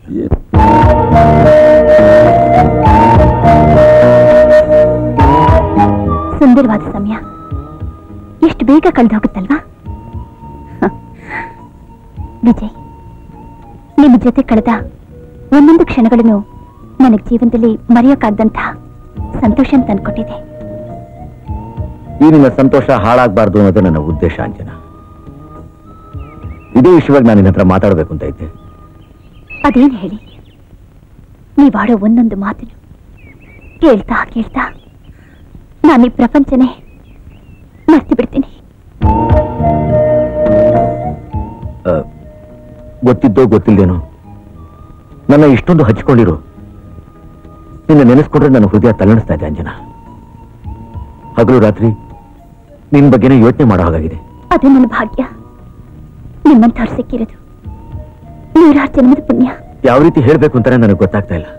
ಸುಂದರವಾದ ಸಮಯ ಎಷ್ಟು ಬೇಗ ಕಳೆದು ಹೋಗುತ್ತಲ್ವಾ ಹ. ವಿಜಯ್ ನಿಮ್ಮ ಜೊತೆ ಕಳೆದ ಒಂದೊಂದು ಕ್ಷಣಗಳನ್ನು ನನಗೆ ಜೀವನದಲ್ಲಿ ಮರೆಯೋಕ್ಕಾಗದಂತಹ ಸಂತೋಷ ತಂದ್ಕೊಟ್ಟಿದೆ ಈ ನಿನ್ನ ಸಂತೋಷ ಹಾಳಾಗಬಾರ್ದು ಅನ್ನೋದು ನನ್ನ ಉದ್ದೇಶ ಅಂಜನ ಇದೇ ವಿಷಯವಾಗಿ ನಾನು ನಿನ್ನ ಹತ್ರ ಮಾತಾಡಬೇಕು ಅಂತ ಇದ್ದೆ ಅದೇನು ಹೇಳಿ ನೀವಾಡೋ ಒಂದೊಂದು ಮಾತನ್ನು ಕೇಳ್ತಾ ಕೇಳ್ತಾ ನಾನು ಈ ಪ್ರಪಂಚನೇ ಮರ್ತು ಬಿಡ್ತೀನಿ ಆ, ಗೊತ್ತಿದ್ದೋ ಗೊತ್ತಿಲ್ದೇನೋ ನನ್ನ ಇಷ್ಟೊಂದು ಹಚ್ಕೊಂಡಿರು ನಿನ್ನ ನೆನೆಸ್ಕೊಂಡ್ರೆ ನನ್ನ ಹೃದಯ ತಲ್ಲಣಿಸ್ತಾ ಇದೆ ಅಂಜನಾ ಹಗಲು ರಾತ್ರಿ ನಿನ್ ಬಗ್ಗೆನೇ ಯೋಚನೆ ಮಾಡೋ ಹಾಗಾಗಿದೆ ಅದೇ ನನ್ನ ಭಾಗ್ಯ ನಿಮ್ಮಂಥವ್ರು ಸಿಕ್ಕಿರೋದು ನೂರಾರು ಜನ್ಮದ ಪುಣ್ಯ ಯಾವ ರೀತಿ ಹೇಳ್ಬೇಕು ಅಂತಾನೆ ನನಗೆ ಗೊತ್ತಾಗ್ತಾ ಇಲ್ಲ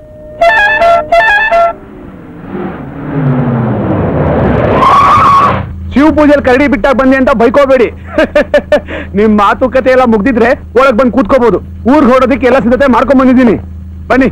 ಶಿವ ಪೂಜೆಯಲ್ಲಿ ಕರಡಿ ಬಿಟ್ಟಾಗ ಬಂದೆ ಅಂತ ಬೈಕೋಬೇಡಿ ನಿಮ್ ಮಾತುಕತೆ ಎಲ್ಲ ಮುಗ್ದಿದ್ರೆ ಒಳಗ್ ಬಂದು ಕೂತ್ಕೋಬಹುದು ಊರ್ಗ್ ಹೊಡೋದಕ್ಕೆ ಎಲ್ಲ ಸಿದ್ಧತೆ ಮಾಡ್ಕೊಂಡ್ ಬಂದಿದ್ದೀನಿ ಬನ್ನಿ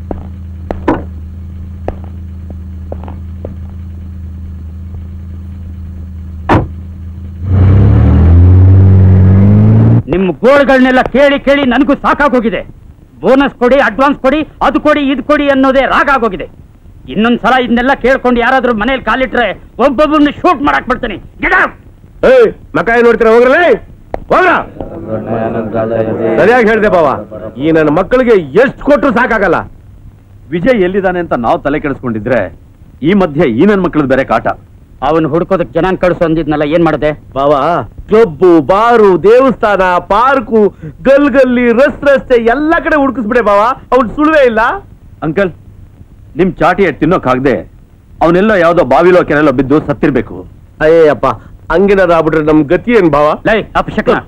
ನಿಮ್ಮ ಗೋಳ್ಗಳನ್ನೆಲ್ಲ ಕೇಳಿ ಕೇಳಿ ನನಗೂ ಸಾಕಾಗೋಗಿದೆ ಬೋನಸ್ ಕೊಡಿ ಅಡ್ವಾನ್ಸ್ ಕೊಡಿ ಅದು ಕೊಡಿ ಇದು ಕೊಡಿ ಅನ್ನೋದೇ ರಾಗ ಆಗೋಗಿದೆ ಇನ್ನೊಂದ್ ಸಲ ಇದನ್ನೆಲ್ಲ ಕೇಳ್ಕೊಂಡು ಯಾರಾದ್ರೂ ಮನೇಲಿ ಕಾಲಿಟ್ರೆ ಒಬ್ಬೊಬ್ಬರನ್ನ ಶೂಟ್ ಮಾಡಕ್ ಬಿಡ್ತೀನಿ ಗೆಟ್ ಏಯ್ ಮಕ್ಕ ಏನ್ ನೋಡ್ತೀರಾ ಹೋಗ್ರಲ್ಲ ಹೋಗ್ರ ಸರಿಯಾಗಿ ಹೇಳ್ದೆ ಬಾವ ಈ ನನ್ನ ಮಕ್ಕಳಿಗೆ ಎಷ್ಟು ಕೊಟ್ಟರು ಸಾಕಾಗಲ್ಲ ವಿಜಯ್ ಎಲ್ಲಿದ್ದಾನೆ ಅಂತ ನಾವು ತಲೆ ಕೆಡಿಸ್ಕೊಂಡಿದ್ರೆ ಈ ಮಧ್ಯೆ ಈ ನನ್ ಮಕ್ಕಳದ್ ಬೇರೆ ಕಾಟ ಅವನು ಹುಡ್ಕೋದಕ್ ಜನ ಕಳಿಸು ಅಂದಿದ್ನಲ್ಲ ಏನ್ ಮಾಡಿದೆ ಬಾವ ಕ್ಲಬ್ಬು ಬಾರು ದೇವಸ್ಥಾನ ಪಾರ್ಕು ಗಲ್ ಗಲ್ಲಿ ರಸ್ ರಸ್ತೆ ಎಲ್ಲ ಕಡೆ ಹುಡುಕಿಸ್ಬಿಡೆ ಬಾವ ಅವ್ನ್ ಸುಳುವೇ ಇಲ್ಲ ಅಂಕಲ್ ನಿಮ್ ಚಾಟಿ ಎಟ್ ತಿನ್ನೋಕಾಗ್ದೆ ಅವನೆಲ್ಲ ಯಾವ್ದೋ ಬಾವಿಲೋ ಕೆರೆಲೋ ಬಿದ್ದು ಸತ್ತಿರ್ಬೇಕು ಅಯ್ಯಪ್ಪ ಹಂಗೇನಾದ್ರು ಆಗ್ಬಿಟ್ರೆ ನಮ್ ಗತಿ ಏನ್ ಬಾವ ಲೈ ಅಪಶಕ್ನ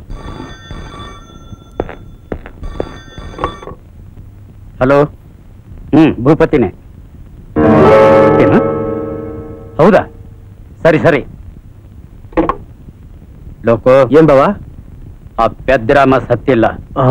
ಹಲೋ ಹ್ಮ್ ಭೂಪತಿನೇ ಏನು ಹೌದಾ ಸರಿ ಸರಿ ಲೋಕೋ ಏನ್ ಬಾವ ಆ ಪೆದ್ರಾಮ ಸತ್ತಿಲ್ಲ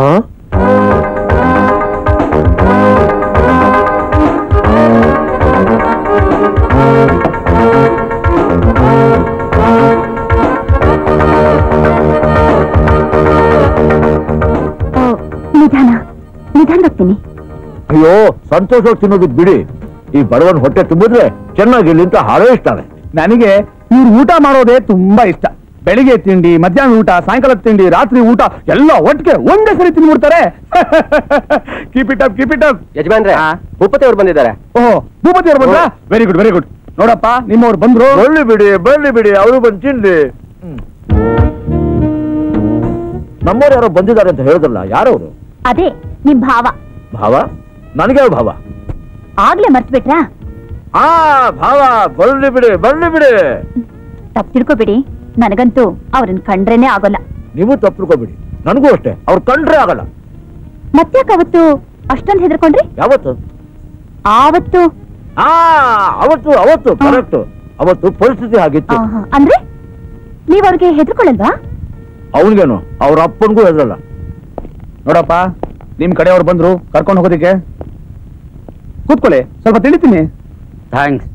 ಓ, ನಿಧಾನ ನಿಧಾನ ಹೋಗ್ತೀನಿ ಅಯ್ಯೋ ಸಂತೋಷವಾಗಿ ತಿನ್ನೋದಕ್ ಬಿಡಿ ಈ ಬಡವನ್ ಹೊಟ್ಟೆ ತುಂಬಿದ್ರೆ ಚೆನ್ನಾಗಿರ್ಲಿ ಅಂತ ಹಾರೈಸ್ತಾರೆ ನನಗೆ ಇವ್ರು ಊಟ ಮಾಡೋದೇ ತುಂಬಾ ಇಷ್ಟ ಬೆಳಿಗ್ಗೆ ತಿಂಡಿ ಮಧ್ಯಾಹ್ನ ಊಟ ಸಾಯಂಕಾಲದ ತಿಂಡಿ ರಾತ್ರಿ ಊಟ ಎಲ್ಲ ಒಟ್ಟಿಗೆ ಒಂದೇ ಸರಿ ತಿಂದ್ಬಿಡ್ತಾರೆ keep it up keep it up ಯಜಮಾನ್ರೆ ಭೂಪತಿ ಅವ್ರು ಬಂದಿದ್ದಾರೆ ಓಹೋ ಭೂಪತಿ ಅವ್ರು ಬಂದ್ರ ವೆರಿ ಗುಡ್ ವೆರಿ ಗುಡ್ ನೋಡಪ್ಪ ನಿಮ್ಮವ್ರು ಬಂದ್ರು ಬರ್ಲಿ ಬಿಡಿ ಬರ್ಲಿ ಬಿಡಿ ಅವರು ಬಂದು ತಿನ್ಲಿ ನಮ್ಮವ್ರು ಯಾರೋ ಬಂದಿದ್ದಾರೆ ಅಂತ ಹೇಳಿದ್ರಲ್ಲ ಯಾರವರು ಅದೇ ನಿಮ್ ಭಾವ ಭಾವ ನನಗೆ ಭಾವ ಆಗ್ಲೇ ಮರ್ತ್ ಬಿಟ್ರಾ ಆ ಭಾವ ಬರ್ಲಿ ಬಿಡಿ ಬರ್ಲಿ ಬಿಡಿ ತಪ್ಪು ತಿಳ್ಕೊಬಿಡಿ ನನಗಂತೂ ಅವ್ರನ್ನ ಕಂಡ್ರೇನೆ ಆಗೋಲ್ಲ ನೀವು ತಪ್ಪುಕೊಬಿಡಿ ನನಗೂ ಅಷ್ಟೇ ಅವ್ರು ಕಂಡ್ರೆ ಆಗಲ್ಲ ಮತ್ತ್ಯಾಕ ಅವತ್ತು ಅಷ್ಟೊಂದು ಹೆದರ್ಕೊಂಡ್ರಿ ಯಾವತ್ತು ಆವತ್ತು ಆ ಅವತ್ತು ಅವತ್ತು ಕರೆಕ್ಟ್ ಅವತ್ತು ಪರಿಸ್ಥಿತಿ ಆಗಿತ್ತು ಆಹಾ, ಅಂದ್ರೆ ನೀವ್ ಅವ್ರಿಗೆ ಹೆದರ್ಕೊಳ್ಳಲ್ವಾ ಅವನಿಗೇನು ಅವ್ರ ಅಪ್ಪನಿಗೂ ಹೆದರಲ್ಲ ನೋಡಪ್ಪ ನಿಮ್ ಕಡೆಯವ್ರು ಬಂದ್ರು ಕರ್ಕೊಂಡು ಹೋಗೋದಿಕ್ಕೆ ಕೂತ್ಕೊಳ್ಳಿ ಸ್ವಲ್ಪ ತಿಳಿತೀನಿ ಥ್ಯಾಂಕ್ಸ್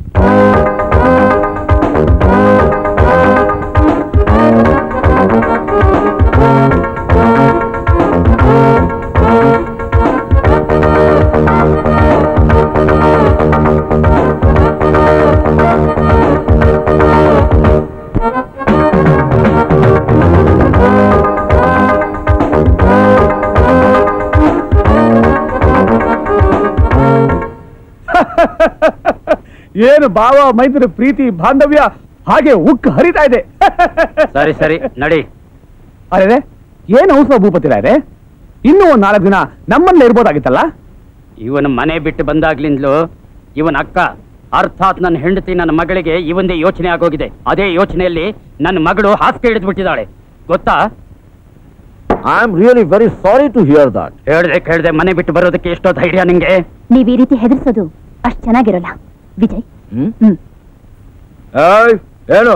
ಏನು ಭಾವ ಮೈತ್ರಿ ಪ್ರೀತಿ ಬಾಂಧವ್ಯ ಹಾಗೆ ಉಕ್ಕ ಹರಿತಾ ಇದೆ ಸರಿ ಸರಿ ನಡಿ ಅರೆ ಏನು ಅವಸರ ಭೂಪತಿ ರಾಯರೇ ಇನ್ನೂ ಒಂದ್ ನಾಲ್ಕು ದಿನ ನಮ್ಮಲ್ಲೇ ಇರ್ಬೋದಾಗಿತ್ತಲ್ಲ ಇವನ ಮನೆ ಬಿಟ್ಟು ಬಂದಾಗ್ಲಿಂದಲೂ ಇವನ ಅಕ್ಕ ಅರ್ಥಾತ್ ನನ್ನ ಹೆಂಡತಿ ನನ್ನ ಮಗಳಿಗೆ ಇವಂದೇ ಯೋಚನೆ ಆಗೋಗಿದೆ ಅದೇ ಯೋಚನೆಯಲ್ಲಿ ನನ್ನ ಮಗಳು ಹಾಸಿಗೆ ಹಿಡಿದು ಬಿಟ್ಟಿದ್ದಾಳೆ ಗೊತ್ತಾ I am really very sorry to hear that ಹೇಳ್ದೆ ಕೇಳ್ದೆ ಮನೆ ಬಿಟ್ಟು ಬರೋದಕ್ಕೆ ಎಷ್ಟೋ ಧೈರ್ಯ ನಿಂಗೆ ನೀವ್ ಈ ರೀತಿ ಹೆದರ್ಸೋದು ಅಷ್ಟ್ ಚೆನ್ನಾಗಿರೋಲ್ಲ ವಿಜಯ್ ಹ್ಮ್ ಹ್ಮ್ ಏಯ್, ಏನು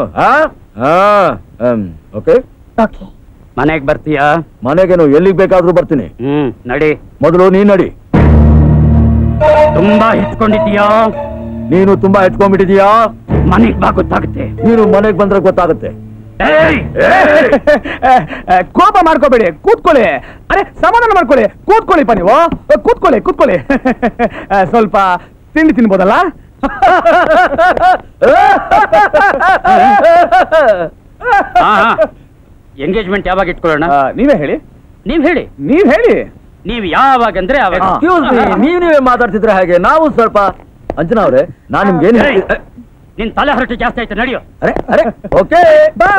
ಓಕೆ ಓಕೆ ಮನೆಗ್ ಬರ್ತೀಯಾ ಮನೆಗೇನು ಎಲ್ಲಿಗೆ ಬೇಕಾದ್ರೂ ಬರ್ತೀನಿ ಹ್ಮ್ ನಡಿ ಮೊದಲು ನೀನ್ ನಡಿ ತುಂಬಾ ಹಿಚ್ಕೊಂಡಿದ್ದೀಯಾ ನೀನು ತುಂಬಾ ಹೆಚ್ಕೊಂಡ್ಬಿಟ್ಟಿದೀಯಾ ಮನೆಗ್ ಬಾ ಗೊತ್ತಾಗುತ್ತೆ ನೀನು ಮನೆಗೆ ಬಂದ್ರೆ ಗೊತ್ತಾಗುತ್ತೆ ಏಯ್! ಕೋಪ ಮಾಡ್ಕೋಬೇಡಿ ಕೂತ್ಕೊಳ್ಳಿ ಅರೆ ಸಮಾಧಾನ ಮಾಡ್ಕೊಳ್ಳಿ ಕೂತ್ಕೊಳ್ಳಿಪ್ಪ ನೀವು ಕೂತ್ಕೊಳ್ಳಿ ಕೂತ್ಕೊಳ್ಳಿ ಆ, ಸ್ವಲ್ಪ ತಿಂಡಿ ತಿನ್ಬೋದಲ್ಲ ಎಂಗೇಜ್ಮೆಂಟ್ ಯಾವಾಗ ಇಟ್ಕೊಳ್ಳೋಣ ಆ, ನೀವೇ ಹೇಳಿ ನೀವ್ ಹೇಳಿ ನೀವ್ ಹೇಳಿ ನೀವ್ ಯಾವಾಗಂದ್ರೆ ಅವಾಗ ಎಕ್ಸ್ಕ್ಯೂಸ್ ಮೀ ನೀವ್ ನೀವೇ ಮಾತಾಡ್ತಿದ್ರೆ ಹಾಗೆ ನಾವು ಸ್ವಲ್ಪ ಅಂಜನಾ ಅವ್ರೆ ನಾನ್ ನಿಮ್ಗೆ ಏನ್ ಏಯ್! ನಿನ್ ತಲೆ ಹರಟು ಜಾಸ್ತಿ ಆಯ್ತು ನಡೆಯೋ ಅರೆ ಅರೆ ಓಕೆ ಬಾಯ್ Bye. ಬಾಯ್ ನಡಿಯೋ ಬಾಯ್ ಬಾಯ್ ಬಾಯ್ ಬಾಯ್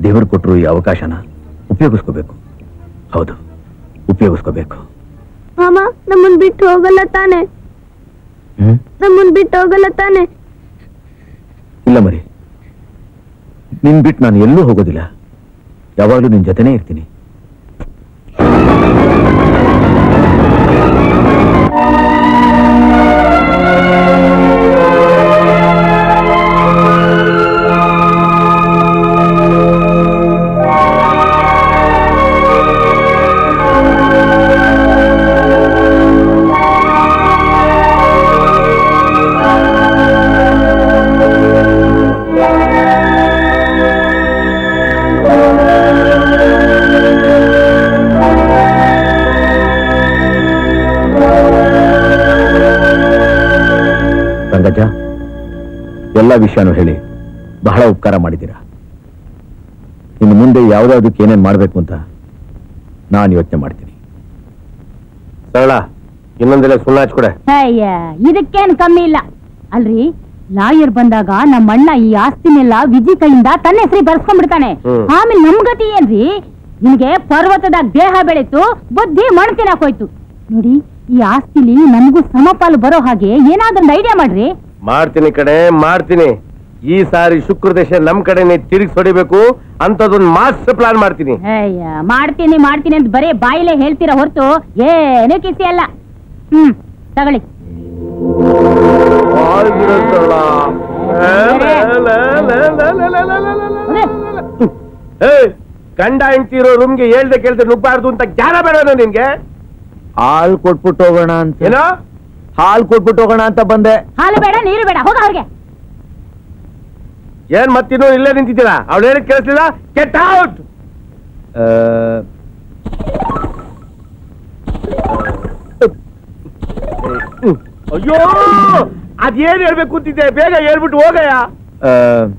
ದೇವರು ಕೊಟ್ಟರು ಈ ಅವಕಾಶನ ಉಪಯೋಗಿಸ್ಕೋಬೇಕು ಹೌದು ಉಪಯೋಗಿಸ್ಕೋಬೇಕು ಮಾಮ ನಮ್ಮನ್ ಬಿಟ್ಟು ಹೋಗಲ್ಲ ತಾನೆ ಹ್ಮ್ ನಮ್ಮನ್ ಬಿಟ್ಟು ಹೋಗಲ್ಲ ತಾನೆ ಇಲ್ಲ ಮರಿ ನಿನ್ ಬಿಟ್ಟು ನಾನು ಎಲ್ಲೂ ಹೋಗೋದಿಲ್ಲ ಯಾವಾಗಲೂ ನಿನ್ ಜೊತೆನೇ ಇರ್ತೀನಿ ರಂಗಜ್ಜ ಎಲ್ಲ ವಿಷಯನೂ ಹೇಳಿ ಬಹಳ ಉಪಕಾರ ಮಾಡಿದ್ದೀರಾ ಇನ್ನು ಮುಂದೆ ಯಾವ್ದಾವ್ದಕ್ಕೆ ಏನೇನ್ ಮಾಡ್ಬೇಕು ಅಂತ ನಾನು ಯೋಚನೆ ಮಾಡ್ತೀನಿ ಸರಳ ಇನ್ನೊಂದೆಲ್ಲ ಸುಳ್ಳು ಹಚ್ಕೊಡೆ ಅಯ್ಯ ಇದಕ್ಕೇನ್ ಕಮ್ಮಿ ಇಲ್ಲ ಅಲ್ರಿ ಲಾಯರ್ ಬಂದಾಗ ನಮ್ಮ ಅಣ್ಣ ಈ ಆಸ್ತಿನೆಲ್ಲ ವಿಜಿ ಕೈಯಿಂದ ತನ್ನ ಹೆಸರಿ ಬರ್ಸ್ಕೊಂಡ್ಬಿಡ್ತಾನೆ ಹ್ಮ್. ಆಮೇಲೆ ನಮ್ ಗತಿ ಏನ್ರಿ ನಿಮ್ಗೆ ಪರ್ವತದಾಗ ದೇಹ ಬೆಳೀತು ಬುದ್ಧಿ ಮಣ್ ತಿನ್ನಕೋಯ್ತು ನೋಡಿ ಈ ಆಸ್ತಿಲಿ ನಮಗೂ ಸಮಪಾಲು ಬರೋ ಹಾಗೆ ಏನಾದ್ರೊಂದು ಐಡಿಯಾ ಮಾಡ್ರಿ ಮಾಡ್ತೀನಿ ಕಡೆ ಮಾಡ್ತೀನಿ ಈ ಸಾರಿ ಶುಕ್ರ ದೇಶ ನಮ್ ಕಡೆನೆ ತಿರುಗಿ ಹೊಡಿಬೇಕು ಅಂತದೊಂದು ಮಾಸ್ಟರ್ ಪ್ಲಾನ್ ಮಾಡ್ತೀನಿ ಅಯ್ಯ ಮಾಡ್ತೀನಿ ಮಾಡ್ತೀನಿ ಅಂತ ಬರೀ ಬಾಯಿಲೆ ಹೇಳ್ತೀರಾ ಹೊರತು ಏನೂ ಕಿಸಿ ಅಲ್ಲ ಹ್ಮ್ ತಗೊಳ್ಳಿ ಏ, ಗಂಡ ಹೆಂಡ್ತಿರೋ ರೂಮ್ಗೆ ಹೇಳ್ದೆ ಕೇಳ್ದೆ ನುಗ್ಬಾರ್ದು ಅಂತ ಜ್ಞಾನ ಬೇಡ ನಿನ್ಗೆ ಹಾಲ್ ಕೊಟ್ಬಿಟ್ಟು ಹೋಗೋಣ ಅಂತ ಏನೋ ಹಾಲ್ ಕೊಟ್ಬಿಟ್ಟು ಹೋಗೋಣ ಅಂತ ಬಂದೆ ಹಾಲು ಬೇಡ ನೀರು ಬೇಡ ಹೋಗ ಅವ್ರಿಗೆ ಏನ್ ಮತ್ತಿನ್ನು ಇಲ್ಲೇ ನಿಂತಿದ್ದೀರಾ ಅವ್ಳು ಹೇಳಿದ್ ಕೇಳಿಸ್ಲಿಲ್ಲ ಕೆಟ್ ಔಟ್ ಆ, ಅಯ್ಯೋ ಅದೇನ್ ಹೇಳ್ಬೇಕು ಅಂತಿದ್ದೆ ಬೇಗ ಹೇಳ್ಬಿಟ್ಟು ಹೋಗಯ್ಯ ಆ,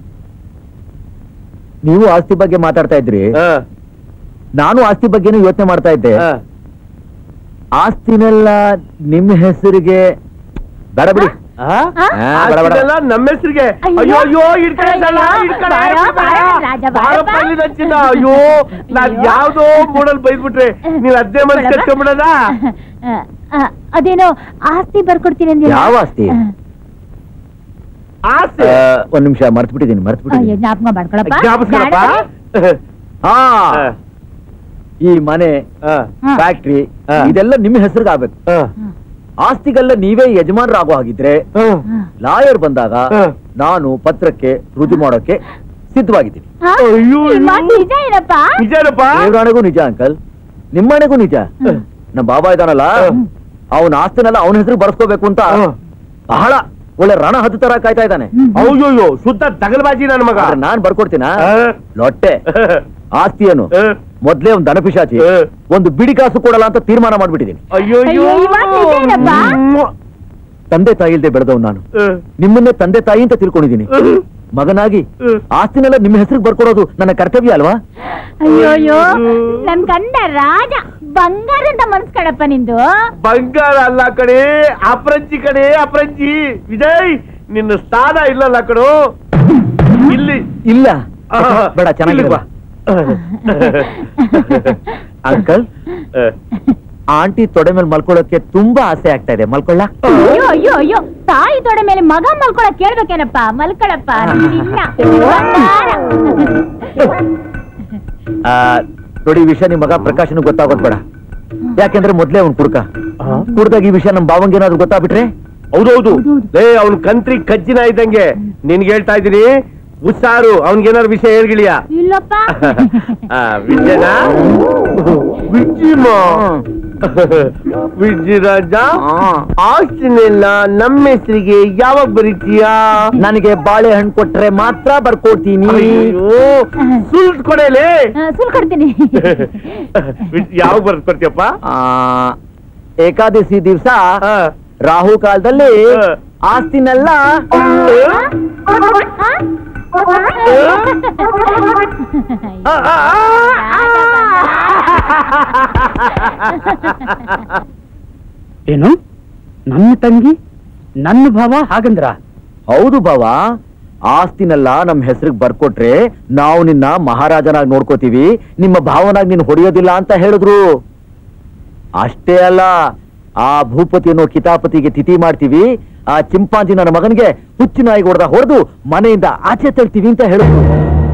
ನೀವು ಆಸ್ತಿ ಬಗ್ಗೆ ಮಾತಾಡ್ತಾ ಇದ್ರಿ ನಾನು ಆಸ್ತಿ ಬಗ್ಗೆನೂ ಯೋಚನೆ ಮಾಡ್ತಾ ಇದ್ದೆ ಆಸ್ತಿನೆಲ್ಲ ನಿಮ್ಮ ಹೆಸರಿಗೆ ಬೇಡ ಬಿಡಿ ಆ, ಬೇಡ, ಬೇಡ. ಆಸ್ತಿನೆಲ್ಲ ನಮ್ಮ ಹೆಸರಿಗೆ ಅಯ್ಯೋ ಅಯ್ಯೋ ಇಡ್ಕೊಳ್ಳ ಇಡ್ಕೊಳ್ಳ ಬಾರೋ, ಬಾರೋ, ರಾಜ, ಬಾರಪ್ಪ. ಚಿನ್ನ ಅಯ್ಯೋ ನಾನ್ ಯಾವ್ದೋ ಮೂಡಲ್ ಬೈದ್ಬಿಟ್ರೆ ನೀವ್ ಅದ್ದೇ ಮನ್ಸ್ ಕಟ್ಕೊಂಡ್ಬಿಡದ ಆ, ಆ, ಅದೇನೋ ಆಸ್ತಿ ಬರ್ಕೊಡ್ತೀನಿ ಅಂದಿಲ್ಲ? ಯಾವ ಆಸ್ತಿ? ಆಸೆ ಆ, ಒಂದ್ ನಿಮಿಷ ಮರ್ತ್ ಬಿಟ್ಟಿದ್ದೀನಿ ಮರ್ತ್ ಅಯ್ಯೋ, ಬಿಟ್ಟಿದ್ದೀನಿ ಜ್ಞಾಪಕ ಮಾಡ್ಕೊಳಪ್ಪ ಜ್ಞಾಪಿಸ್ಕೊಳಪ್ಪ ಹಾ ಈ ಮನೆ ಫ್ಯಾಕ್ಟ್ರಿ ಇದೆಲ್ಲ ನಿಮ್ಮ ಹೆಸರಿಗೆ ಆಗ್ಬೇಕು ಆಸ್ತಿಗೆಲ್ಲ ನೀವೇ ಯಜಮಾನರಾಗೋ ಹಾಗಿದ್ರೆ ಲಾಯರ್ ಬಂದಾಗ ನಾನು ಪತ್ರಕ್ಕೆ ರುಜು ಮಾಡೋಕೆ ಸಿದ್ಧವಾಗಿದ್ದೀನಿ ಹಾ? ಈ ಮಾತು ನಿಜ ಏನಪ್ಪ ನಿಜನಪ್ಪ ದೇವರಾಣೆಗೂ ನಿಜ ಅಂಕಲ್ ನಿಮ್ಮನೆಗೂ ನಿಜ ನಮ್ಮ ಬಾಬಾ ಇದಾನಲ್ಲ ಅವನ ಆಸ್ತಿನೆಲ್ಲ ಅವನ ಹೆಸರು ಬರ್ಸ್ಕೋಬೇಕು ಅಂತ ಬಹಳ ಒಳ್ಳೆ ರಣ ಹದ್ದು ತರ ಕಾಯ್ತಾ ಇದ್ದಾನೆ ಅಯ್ಯೋಯ್ಯೋ ಶುದ್ಧ ತಗಲ್ಬಾಜಿ ನನ್ನ ಮಗ ಆದ್ರೆ ನಾನ್ ಬರ್ಕೊಡ್ತೀನ ಲೊಟ್ಟೆ ಆಸ್ತಿ ಏನು ಮೊದ್ಲೇ ಒಂದು ದನಪಿಶಾಚಿ ಒಂದು ಬಿಡಿ ಕಾಸು ಕೊಡಲ್ಲ ಅಂತ ತೀರ್ಮಾನ ಮಾಡ್ಬಿಟ್ಟಿದ್ದೀನಿ ಅಯ್ಯೋ ಅಯ್ಯೋ, ಈ ಮಾತು ನಿಜ ಏನಪ್ಪ ತಂದೆ ತಾಯಿ ಇಲ್ದೆ ಬೆಳೆದವ್ ನಾನು ನಿಮ್ಮನ್ನೇ ತಂದೆ ತಾಯಿ ಅಂತ ತಿಳ್ಕೊಂಡಿದ್ದೀನಿ ಮಗನಾಗಿ ಆಸ್ತಿನೆಲ್ಲ ನಿಮ್ಮ ಹೆಸರಿಗೆ ಬರ್ಕೊಡೋದು ನನ್ನ ಕರ್ತವ್ಯ ಅಲ್ವಾ ಅಯ್ಯೋಯ್ಯೋ ನನ್ ಕಂಡ ರಾಜ ಬಂಗಾರ ಅಂತ ಮನ್ಸ್ ಕಡಪ್ಪ ನಿಂದು ಬಂಗಾರ ಅಲ್ಲ ಕಡೆ ಅಪ್ರಂಜಿ ಕಡೆ ಅಪ್ರಂಜಿ ವಿಜಯ್ ನಿನ್ನ ಸ್ಥಾನ ಇಲ್ಲಲ್ಲ ಕಡು ಇಲ್ಲಿ ಇಲ್ಲ ಆಹಾ, ಬೇಡ ಚೆನ್ನಾಗಿ ಇಲ್ಲಿ ಬಾ. ಅಂಕಲ್ ಆಂಟಿ ತೊಡೆ ಮೇಲೆ ಮಲ್ಕೊಳ್ಳೋಕೆ ತುಂಬಾ ಆಸೆ ಆಗ್ತಾ ಇದೆ ಮಲ್ಕೊಳ್ಳ ಅಯ್ಯೋ ಅಯ್ಯೋ ಅಯ್ಯೋ ತಾಯಿ ತೊಡೆ ಮೇಲೆ ಮಗ ಮಲ್ಕೊಳಕ್ ಕೇಳ್ಬೇಕೇನಪ್ಪ ಮಲ್ಕೊಳಪ್ಪ ನಿನ್ನ ಬಂಗಾರ. ನೋಡಿ ಈ ವಿಷಯ ನಿಮ್ ಮಗ ಪ್ರಕಾಶನ್ ಗೊತ್ತಾಗೋದ್ ಬೇಡ ಯಾಕೆಂದ್ರೆ ಮೊದ್ಲೇ ಅವ್ನ್ ಕುಡ್ಕ ಕುಡ್ದಾಗ ಈ ವಿಷಯ ನಮ್ ಬಾವಂಗೆ ಏನಾದ್ರು ಗೊತ್ತಾಗ್ಬಿಟ್ರೆ ಹೌದೌದು ಲೇ ಅವ್ನ್ ಕಂತ್ರಿ ಕಜ್ಜಿನ ಇದ್ದಂಗೆ ನಿನ್ಗೆ ಹೇಳ್ತಾ ಇದ್ದೀನಿ ಹುಷಾರು ಅವನ್ಗೇನಾದ್ರು ವಿಷಯ ಹೇಳ್ಗಿಳಿಯ ಇಲ್ಲಪ್ಪ ವಿಜಯನ ವಿಜಯಮ ವಿಜಯರಾಜ ಆಸ್ತಿನೆಲ್ಲ ನಮ್ಮ ಹೆಸರಿಗೆ ಯಾವಾಗ ಬರೀತೀಯಾ ನನಗೆ ಬಾಳೆಹಣ್ಣು ಕೊಟ್ರೆ ಮಾತ್ರ ಬರ್ಕೊಡ್ತೀನಿ ಅಯ್ಯೋ ಸುಲ್ಟ್ ಕೊಡಲೇ ಆ, ಸುಲ್ ಕೊಡ್ತೀನಿ ಯಾವಾಗ ಬರ್ಕೊಡ್ತೀಯಪ್ಪ ಆ, ಏಕಾದಶಿ ದಿವ್ಸ ರಾಹು ಕಾಲದಲ್ಲಿ ಆಸ್ತಿನೆಲ್ಲ ಏನು ನನ್ನ ತಂಗಿ ನನ್ನ ಭಾವ ಹಾಗಂದ್ರ ಹೌದು ಬಾವ ಆಸ್ತಿನೆಲ್ಲ ನಮ್ ಹೆಸರಿಗೆ ಬರ್ಕೊಟ್ರೆ ನಾವು ನಿನ್ನ ಮಹಾರಾಜನಾಗಿ ನೋಡ್ಕೋತೀವಿ ನಿಮ್ಮ ಭಾವನಾಗಿ ನೀನ್ ಹೊಡೆಯೋದಿಲ್ಲ ಅಂತ ಹೇಳಿದ್ರು ಅಷ್ಟೇ ಅಲ್ಲ ಆ ಭೂಪತಿ ಅನ್ನೋ ಕಿತಾಪತಿಗೆ ತಿಥಿ ಮಾಡ್ತೀವಿ ಆ ಚಿಂಪಾಂಜಿ ನನ್ನ ಮಗನಿಗೆ ಹುಚ್ಚು ನಾಯಿಗೆ ಹೊಡೆದ ಹೊಡೆದು ಮನೆಯಿಂದ ಆಚೆ ತಳ್ತೀವಿ ಅಂತ ಹೇಳಿದ್ರು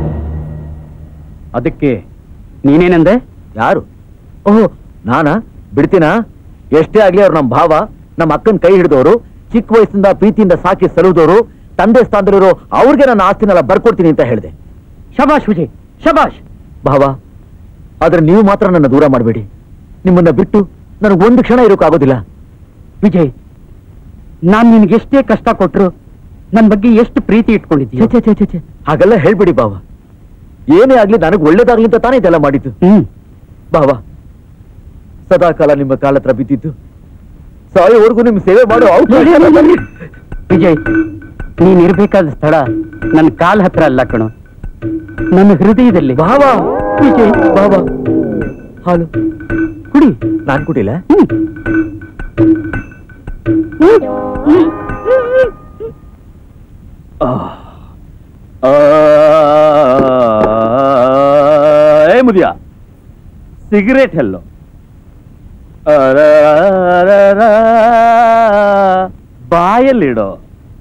ಅದಕ್ಕೆ ನೀನೇನಂದೆ ಯಾರು ಓಹ್ ನಾನಾ ಬಿಡ್ತೀನಾ ಎಷ್ಟೇ ಆಗ್ಲಿ ಅವ್ರು ನಮ್ಮ ಭಾವ ನಮ್ಮ ಅಕ್ಕನ ಕೈ ಹಿಡಿದವರು ಚಿಕ್ಕ ವಯಸ್ಸಿಂದ ಪ್ರೀತಿಯಿಂದ ಸಾಕಿ ಸಲುದವರು ತಂದೆ ಸ್ಥಾನದಲ್ಲಿರೋ ಅವ್ರಿಗೆ ನನ್ನ ಆಸ್ತಿನೆಲ್ಲ ಬರ್ಕೊಡ್ತೀನಿ ಅಂತ ಹೇಳಿದೆ ಶಬಾಷ್ ವಿಜಯ್ ಶಬಾಷ್ ಭಾವ ಆದ್ರೆ ನೀವು ಮಾತ್ರ ನನ್ನ ದೂರ ಮಾಡಬೇಡಿ ನಿಮ್ಮನ್ನ ಬಿಟ್ಟು ನನಗೆ ಒಂದು ಕ್ಷಣ ಇರೋಕ್ಕಾಗೋದಿಲ್ಲ ವಿಜಯ್ ನಾನ್ ನಿನ್ಗೆ ಎಷ್ಟೇ ಕಷ್ಟ ಕೊಟ್ರು ನನ್ ಬಗ್ಗೆ ಎಷ್ಟು ಪ್ರೀತಿ ಇಟ್ಕೊಂಡಿದ್ದೀಯ ಛೆ, ಛೆ, ಛೆ, ಛೆ. ಹಾಗೆಲ್ಲ ಹೇಳ್ಬೇಡಿ ಬಾವ ಏನೇ ಆಗ್ಲಿ ನನಗೆ ಒಳ್ಳೇದಾಗ್ಲಿ ಅಂತ ತಾನೇ ಇದೆಲ್ಲ ಮಾಡಿದ್ದು ಹ್ಮ್ ಬಾವ ಸದಾ ಕಾಲ ನಿಮ್ಮ ಕಾಲ ಹತ್ರ ಬಿದ್ದಿದ್ದು ಸಾಯೋವರೆಗೂ ನಿಮ್ ಸೇವೆ ಮಾಡೋ ಅವಕಾಶ ವಿಜಯ್ ನೀನ್ ಇರ್ಬೇಕಾದ ಸ್ಥಳ ನನ್ನ ಕಾಲ್ ಹತ್ರ ಅಲ್ಲ ಕಣೋ ನನ್ನ ಹೃದಯದಲ್ಲಿ ಭಾವ ವಿಜಯ್ ಬಾವ ಹಾಲು ಕುಡಿ ನಾನ್ ಕುಡಿಲ್ಲ ಏ ಮುದಿಯ ಸಿಗರೇಟ್ ಎಲ್ಲೋ ಬಾಯಲ್ಲಿಡೋ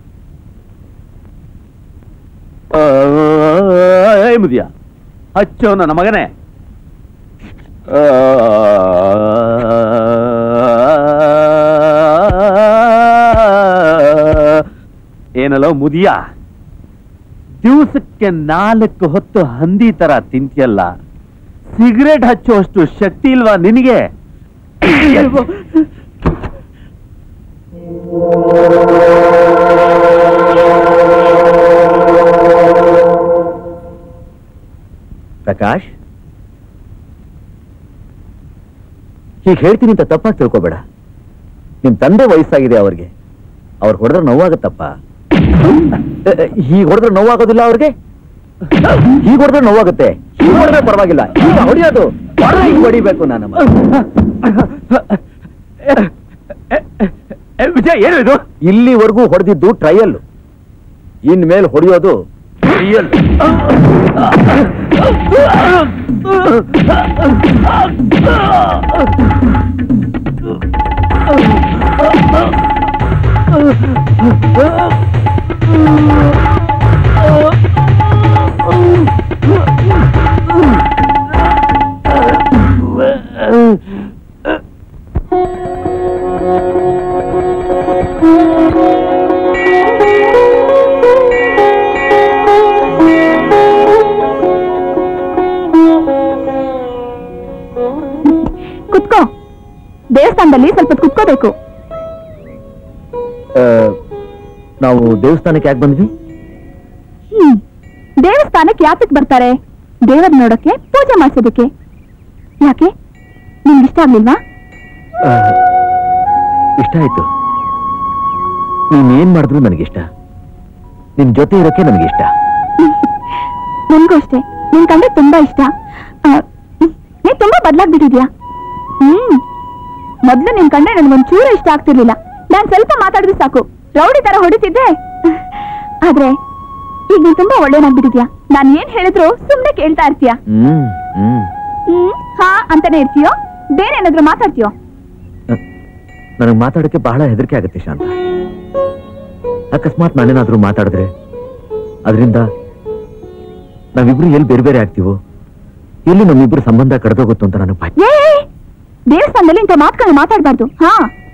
ಏ ಮುದಿಯ ಹಚ್ಚೋ ನನ್ನ ಮಗನೇ ಏನಲ್ಲೋ ಮುದಿಯ ದಿವಸಕ್ಕೆ ನಾಲ್ಕು ಹೊತ್ತು ಹಂದಿ ತರ ತಿಂತಿಯಲ್ಲ ಸಿಗರೇಟ್ ಹಚ್ಚುವಷ್ಟು ಶಕ್ತಿ ಇಲ್ವಾ ನಿನಗೆ ಪ್ರಕಾಶ್ ಹೀಗೆ ಹೇಳ್ತೀನಿ ಅಂತ ತಪ್ಪಾಗಿ ತಿಳ್ಕೊಬೇಡ ನಿಮ್ ತಂದೆ ವಯಸ್ಸಾಗಿದೆ ಅವ್ರಿಗೆ ಅವ್ರು ಹೊಡೆದ್ರೆ ನೋವಾಗತ್ತಪ್ಪ ಹೀಗೆ ಹೊಡೆದ್ರೆ ನೋವಾಗೋದಿಲ್ಲ ಅವ್ರಿಗೆ ಹೀಗೆ ಹೊಡೆದ್ರೆ ನೋವಾಗುತ್ತೆ ಹೀಗೆ ಹೊಡೆದ್ರೆ ಪರವಾಗಿಲ್ಲ ಈಗ ಹೊಡಿಯೋದು ಹೊಡೆದ್ರೆ ಹಿಂಗ್ ಹೊಡಿಬೇಕು ನಾನು ವಿಜಯ್ ಏನು ಇದು ಇಲ್ಲಿವರೆಗೂ ಹೊಡೆದಿದ್ದು ಟ್ರಯಲ್ ಇನ್ಮೇಲೆ ಹೊಡೆಯೋದು ರಿಯಲ್ ಕುತ್ಕೋ ದೇವಸ್ಥಾನದಲ್ಲಿ ಸ್ವಲ್ಪ ಹೊತ್ತು ಕುತ್ಕೋಬೇಕು ನಾವು ದೇವಸ್ಥಾನಕ್ಕೆ ಯಾಕೆ ಬಂದ್ವಿ ಹ್ಮ್ ದೇವಸ್ಥಾನಕ್ಕೆ ಯಾತಕ್ ಬರ್ತಾರೆ ದೇವರ್ ನೋಡಕ್ಕೆ ಪೂಜೆ ಮಾಡ್ಸೋದಕ್ಕೆ ಯಾಕೆ ನಿಮ್ಗೆ ಇಷ್ಟ ಆಗ್ಲಿಲ್ವಾ ಆ, ಇಷ್ಟ ಆಯ್ತು ನೀನ್ ಏನ್ ಮಾಡಿದ್ರು ನನಗಿಷ್ಟ ನಿನ್ ಜೊತೆ ಇರೋಕೆ ನನಗಿಷ್ಟ ನನ್ಗೂ ಅಷ್ಟೇ ನಿನ್ ಕಂಡ್ರೆ ತುಂಬಾ ಇಷ್ಟ ಆ, ನೀ ತುಂಬಾ ಬದ್ಲಾಗ್ಬಿಟ್ಟಿದ್ಯಾ ಹ್ಮ್ ಮೊದ್ಲು ನಿನ್ ಕಂಡ್ರೆ ನನ್ಗೊಂಚೂರು ಇಷ್ಟ ಆಗ್ತಿರ್ಲಿಲ್ಲ ನಾನ್ ಸ್ವಲ್ಪ ಮಾತಾಡಿದ್ರೆ ಸಾಕು ರೌಡಿ ತರ ಹೊಡಿತಿದ್ದೆ ಆದ್ರೆ ಈಗ ನೀನ್ ತುಂಬಾ ಒಳ್ಳೆಯನಾಗ್ಬಿಟ್ಟಿದ್ಯಾ ನಾನ್ ಏನ್ ಹೇಳಿದ್ರು ಸುಮ್ನೆ ಕೇಳ್ತಾ ಇರ್ತೀಯ ಹ್ಮ್ ಹ್ಮ್ ಹ್ಮ್ ಹಾ ಅಂತಾನೆ ಇರ್ತೀಯೋ ಬೇರೆ ಏನಾದ್ರು ಮಾತಾಡ್ತೀಯೋ ನನಗೆ ಮಾತಾಡಕ್ಕೆ ಬಹಳ ಹೆದರಿಕೆ ಆಗುತ್ತೆ ಶಾಂತ ಅಕಸ್ಮಾತ್ ನಾನೇನಾದ್ರೂ ಮಾತಾಡಿದ್ರೆ ಅದರಿಂದ ನಾವಿಬ್ರು ಎಲ್ಲಿ ಬೇರೆ ಬೇರೆ ಆಗ್ತೀವೋ ಎಲ್ಲಿ ನಮ್ಮಿಬ್ರು ಸಂಬಂಧ ಕಡ್ದೋಗುತ್ತೋ ಅಂತ ನನಗೆ ಭಯ ಏ ದೇವಸ್ಥಾನದಲ್ಲಿ ಇಂಥ ಮಾತುಗಳನ್ನ ಮಾತಾಡ್ಬಾರ್ದು ಹಾ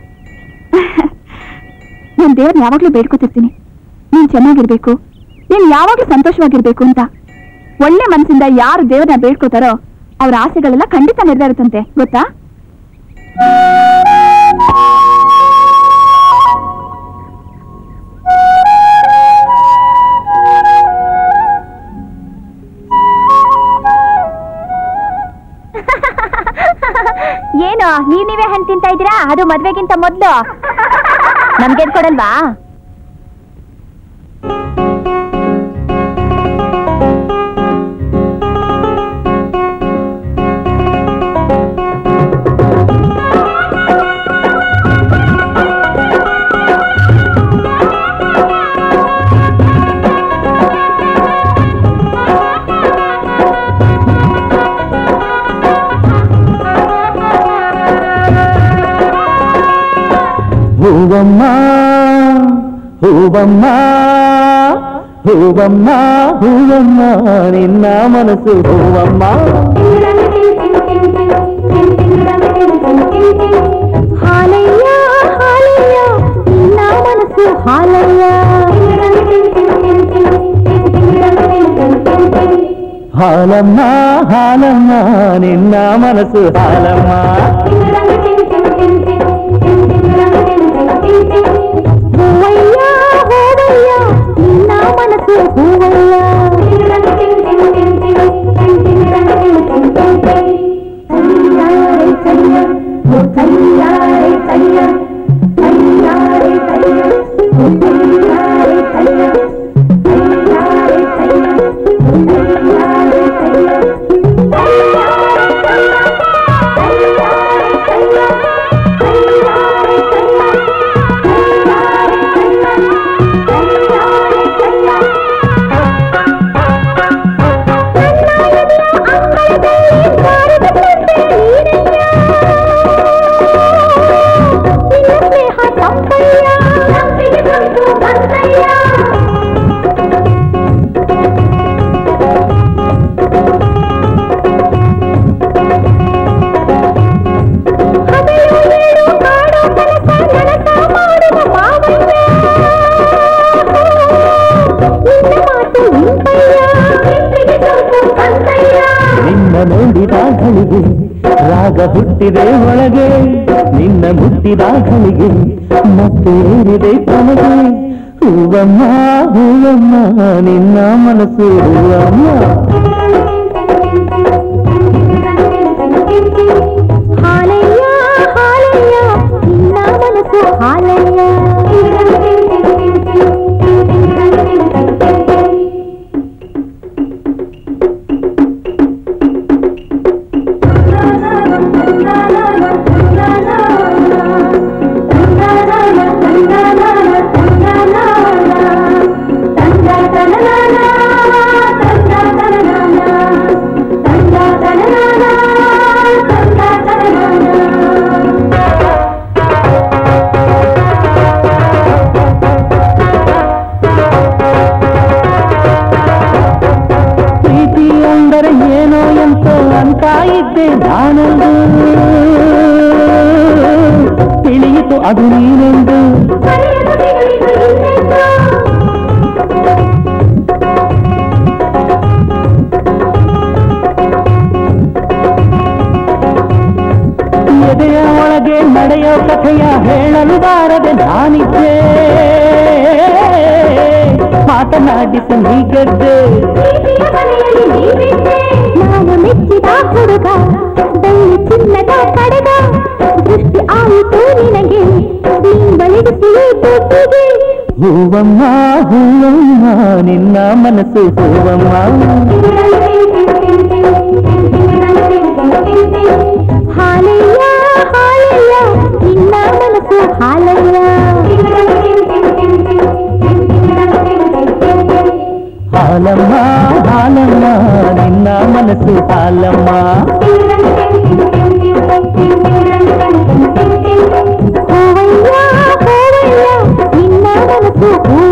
ನಾನ್ ದೇವ್ರನ್ನ ಯಾವಾಗ್ಲೂ ಬೇಡ್ಕೊತಿರ್ತೀನಿ ನೀನ್ ಚೆನ್ನಾಗಿರ್ಬೇಕು ನೀನ್ ಯಾವಾಗ್ಲೂ ಸಂತೋಷವಾಗಿರ್ಬೇಕು ಅಂತ ಒಳ್ಳೆ ಮನಸ್ಸಿಂದ ಯಾರು ದೇವ್ರನ್ನ ಬೇಡ್ಕೋತಾರೋ ಅವ್ರ ಆಸೆಗಳೆಲ್ಲ ಖಂಡಿತ ನೆರವೇರುತ್ತಂತೆ ಗೊತ್ತಾ ಏನು ನೀವ್ ನೀವೇ ಹಣ್ಣು ತಿಂತಾ ಇದ್ದೀರಾ ಅದು ಮದ್ವೆಗಿಂತ ಮೊದ್ಲು ನಮ್ಗೆ ಕೊಡಲ್ವಾ ಹೂವಮ್ಮ ಹೂವಮ್ಮ ಹೂವಮ್ಮ ಹೂವಮ್ಮ ನಿನ್ನ ಮನಸ್ಸು ಹೂವಮ್ಮ ಹಾಲಯ್ಯ ಹಾಲಯ್ಯ ನಿನ್ನ ಮನಸ್ಸು ಹಾಲಯ್ಯ ಹಾಲಮ್ಮ ಹಾಲಮ್ಮ ನಿನ್ನ ಮನಸ್ಸು ಹಾಲಮ್ಮ ಹೂವಯ್ಯ ಹೂವಯ್ಯ ನಿನ್ನ ಮನಸ್ಸು ಹೂವಯ್ಯ ಕೈಯಾರೆ ಕೈಯ ಓ ಕೈಯಾರೆ ಕೈಯ ಕೈಯಾರೆ ಕೈಯ ಓ ಕೈಯಾರೆ ಕೈಯ ಕೈಯಾರೆ ಕೈಯ ಓ ಕೈಯಾರೆ ಕೈಯ ನಿನ್ನ ನೋಡಿದ ಗಳಿಗೆ ರಾಗ ಹುಟ್ಟಿದೆ ಒಳಗೆ ನಿನ್ನ ಮುಟ್ಟಿದ ಗಳಿಗೆ ಮತ್ತೆ ಏರಿದೆ ತನಗೆ ಹೂವಮ್ಮ ಹೂವಮ್ಮ ನಿನ್ನ ಮನಸ್ಸು ಹೂವಮ್ಮ ಹಾಲಯ್ಯ ಹಾಲಯ್ಯ ನಿನ್ನ ಮನಸ್ಸು ಹಾಲಯ್ಯ ಪ್ರೀತಿ ಅಂದರೆ ಏನೋ ಎಂತೋ ಅಂತ ಇದ್ದೆ ನಾನಂದು ತಿಳಿಯಿತು ಅದು ನೀನೆಂದು ಎದೆಯ ಒಳಗೆ ನಡೆಯೋ ಕಥೆಯ ಹೇಳಲು ಬಾರದೆ ನಾನಿದ್ದೆ ಮಾತನಾಡಿಸಿ ನೀ ಗೆದ್ದೆ ನಾನು ಮೆಚ್ಚಿದ ಹುಡುಗ ಬೆಳ್ಳಿ ಚಿನ್ನದ ಕಡೆಗ ದೃಷ್ಟಿ ಆಯಿತು ನಿನಗೆ ಬಳಿಡಿಸಿ ದುಡ್ಡಿಗೆ ಹೂವಮ್ಮ ಹೂವಮ್ಮ ನಿನ್ನ ಮನಸ್ಸು ಹೂವಮ್ಮ ಹಾಲಯ್ಯ ಹಾಲಯ್ಯ ನಿನ್ನ ಮನಸ್ಸು ಹಾಲಯ್ಯ ಹಾಲಮ್ಮ ಹಾಲಮ್ಮ ನಿನ್ನ ಮನಸ್ಸು ಹಾಲಮ್ಮ ಹೂವಯ್ಯ ಹೂವಯ್ಯ ನಿನ್ನ ಮನಸ್ಸು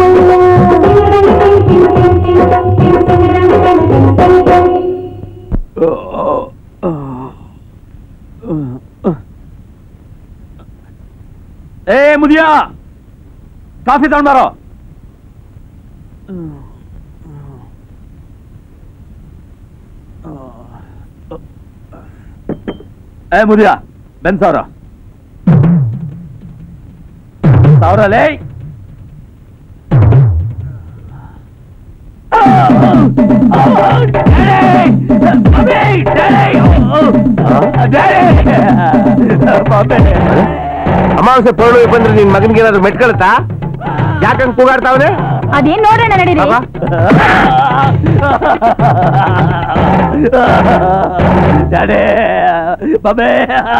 ಏ ಮುದಿಯ ಕಾಫಿ ತಗೊಂಡ್ಬಾರೋ ಏ ಮುದಿಯ ಬೆನ್ ಸಾವಿರ ಸಾವಿರ ಲೇ ಅಮಾವಾಸ್ಯೆ ಪೌರ್ಣಮಿ ಬಂದ್ರೆ ನಿನ್ ಮಗನಿಗೆ ಏನಾದ್ರು ಮೆಟ್ಕೊಳತ್ತಾ ಯಾಕಂಗ್ ಕೂಗಾಡ್ತಾವನೆ ಅದೇನ್ ನೋಡೋಣ ನಡೀರಿ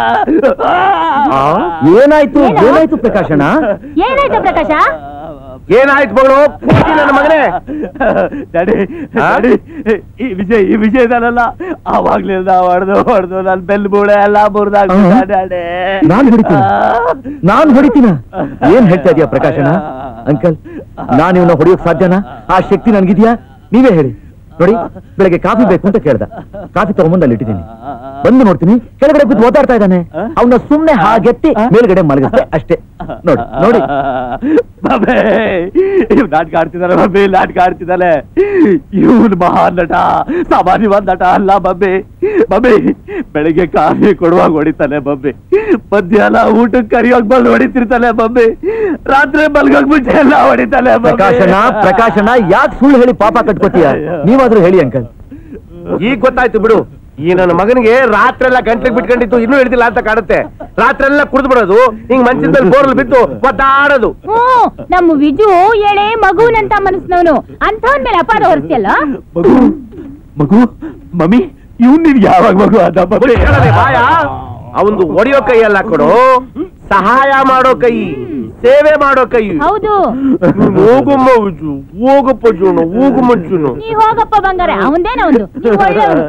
ಏನಾಯ್ತು ಏನಾಯ್ತು ಪ್ರಕಾಶಣ್ಣ ಏನಾಯ್ತು ಪ್ರಕಾಶ ಏನಾಯ್ತು ಮಗಳು ಪೂರ್ತಿ ನನ್ನ ಮಗನೇ ಡ್ಯಾಡಿ ಆ? ಡ್ಯಾಡಿ ಈ ವಿಜಯ್ ಈ ವಿಜಯ್ ಇದಾನಲ್ಲ ಅವಾಗ್ಲಿಂದ ಹೊಡೆದು ಹೊಡೆದು ನನ್ ಬೆಲ್ ಬೂಳೆ ಎಲ್ಲ ಮುರಿದಾಗ್ಬಿಟ್ಟ ಆ? ಡ್ಯಾಡಿ ನಾನ್ ಹೊಡಿತೀನ ನಾನ್ ಹೊಡಿತೀನ ಏನ್ ಹೇಳ್ತಾ ಇದೀಯ ಪ್ರಕಾಶನ ಅಂಕಲ್ ನಾನ್ ಇವನ್ನ ಹೊಡಿಯೋಕ್ ಸಾಧ್ಯನಾ ಆ ಶಕ್ತಿ ನನ್ಗಿದ್ಯಾ ನೀವೇ ಹೇಳಿ ನೋಡಿ ಬೆಳಗ್ಗೆ ಕಾಫಿ ಬೇಕು ಅಂತ ಕೇಳ್ದ ಕಾಫಿ ತಗೊಂಬಂದು ಅಲ್ಲಿ ಇಟ್ಟಿದ್ದೀನಿ ಬಂದು ನೋಡ್ತೀನಿ ಕೆಳಗಡೆ ಕೂತು ಓದಾಡ್ತಾ ಇದ್ದಾನೆ ಅವನ್ನ ಸುಮ್ನೆ ಹಾಗೆತ್ತಿ ಮೇಲ್ಗಡೆ ಮಲಗಿಸ್ತೆ ಅಷ್ಟೇ ನೋಡಿ ನೋಡಿ ಬಾಬೆ ಇವ್ ನಾಟಕ ಆಡ್ತಿದ್ದಾನೆ ಬಬ್ಬಿ ನಾಟಕ ಆಡ್ತಿದ್ದಾನೆ ಇವನ್ ಮಹಾನ್ ನಟ ಸಾಮಾನ್ಯವಾದ ನಟ ಅಲ್ಲ ಬಬ್ಬಿ ಬಬ್ಬಿ ಬೆಳಿಗ್ಗೆ ಕಾಫಿ ಕೊಡುವಾಗ ಹೊಡಿತಾನೆ ಬಬ್ಬಿ ಮಧ್ಯಾಹ್ನ ಊಟಕ್ಕೆ ಕರಿಯೋಗ್ ಬಂದು ಹೊಡಿತಿರ್ತಾನೆ ಬಬ್ಬಿ ರಾತ್ರಿ ಮಲ್ಗೋಗ್ ಮುಂಚೆ ಎಲ್ಲ ಹೊಡಿತಾನೆ ಬಬ್ಬಿ. ಪ್ರಕಾಶನ ಪ್ರಕಾಶನ ಯಾಕೆ ಸುಳ್ಳು ಹೇಳಿ ಪಾಪ ಕಟ್ಕೋತೀಯ ನೀವಾದ್ರೂ ಹೇಳಿ ಅಂಕಲ್ ಈಗ ಗೊತ್ತಾಯ್ತು ಬಿಡು ಈ ನನ್ನ ಮಗನಿಗೆ ರಾತ್ರೆಲ್ಲ ಗಂಟ್ಲಿಗೆ ಬಿಟ್ಕೊಂಡಿತ್ತು ಇನ್ನೂ ಹಿಡಿದಿಲ್ಲ ಅಂತ ಕಾಡುತ್ತೆ ರಾತ್ರೆಲ್ಲ ಕುಡಿದು ಬಿಡೋದು ಹಿಂಗ್ ಮಂಚದಲ್ಲಿ ಬೋರ್ಲ್ ಬಿದ್ದು ಒದ್ದಾಡೋದು ಹ್ಮ್ ನಮ್ಮ ವಿಜು ಎಳೆ ಮಗುನಂತ ಮನಸ್ನವನು ಅಂಥವನ್ ಮೇಲೆ ಅಪಾರ ಹೊರಿಸ್ತಿಯಲ್ಲ ಮಗು ಮಗು ಮಮ್ಮಿ ಇವ್ನ್ ನಿನ್ ಯಾವಾಗ ಮಗು ಅದ ಬಬ್ಬಿ ಹೇಳದೆ ಬಾಯ ಅವಂದು ಒಡೆಯೋ ಕೈ ಅಲ್ಲ ಕೊಡು ಸಹಾಯ ಮಾಡೋ ಕೈ ಸೇವೆ ಮಾಡೋ ಕೈ ಹೌದು ಹೋಗಮ್ಮ ವಿಜು ಹೋಗಪ್ಪ ಜೂನು ಹೋಗು ಮಂಚುನು ನೀ ಹೋಗಪ್ಪ ಬಂಗಾರ ಅವಂದೇನ ಒಂದು ನೀವ್ ಒಳ್ಳೆಯವ್ನು.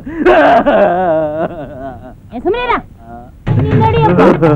ಏ, ಸುಮ್ನೆ ಇರ. ನೀನ್ ನಡಿಯಪ್ಪ.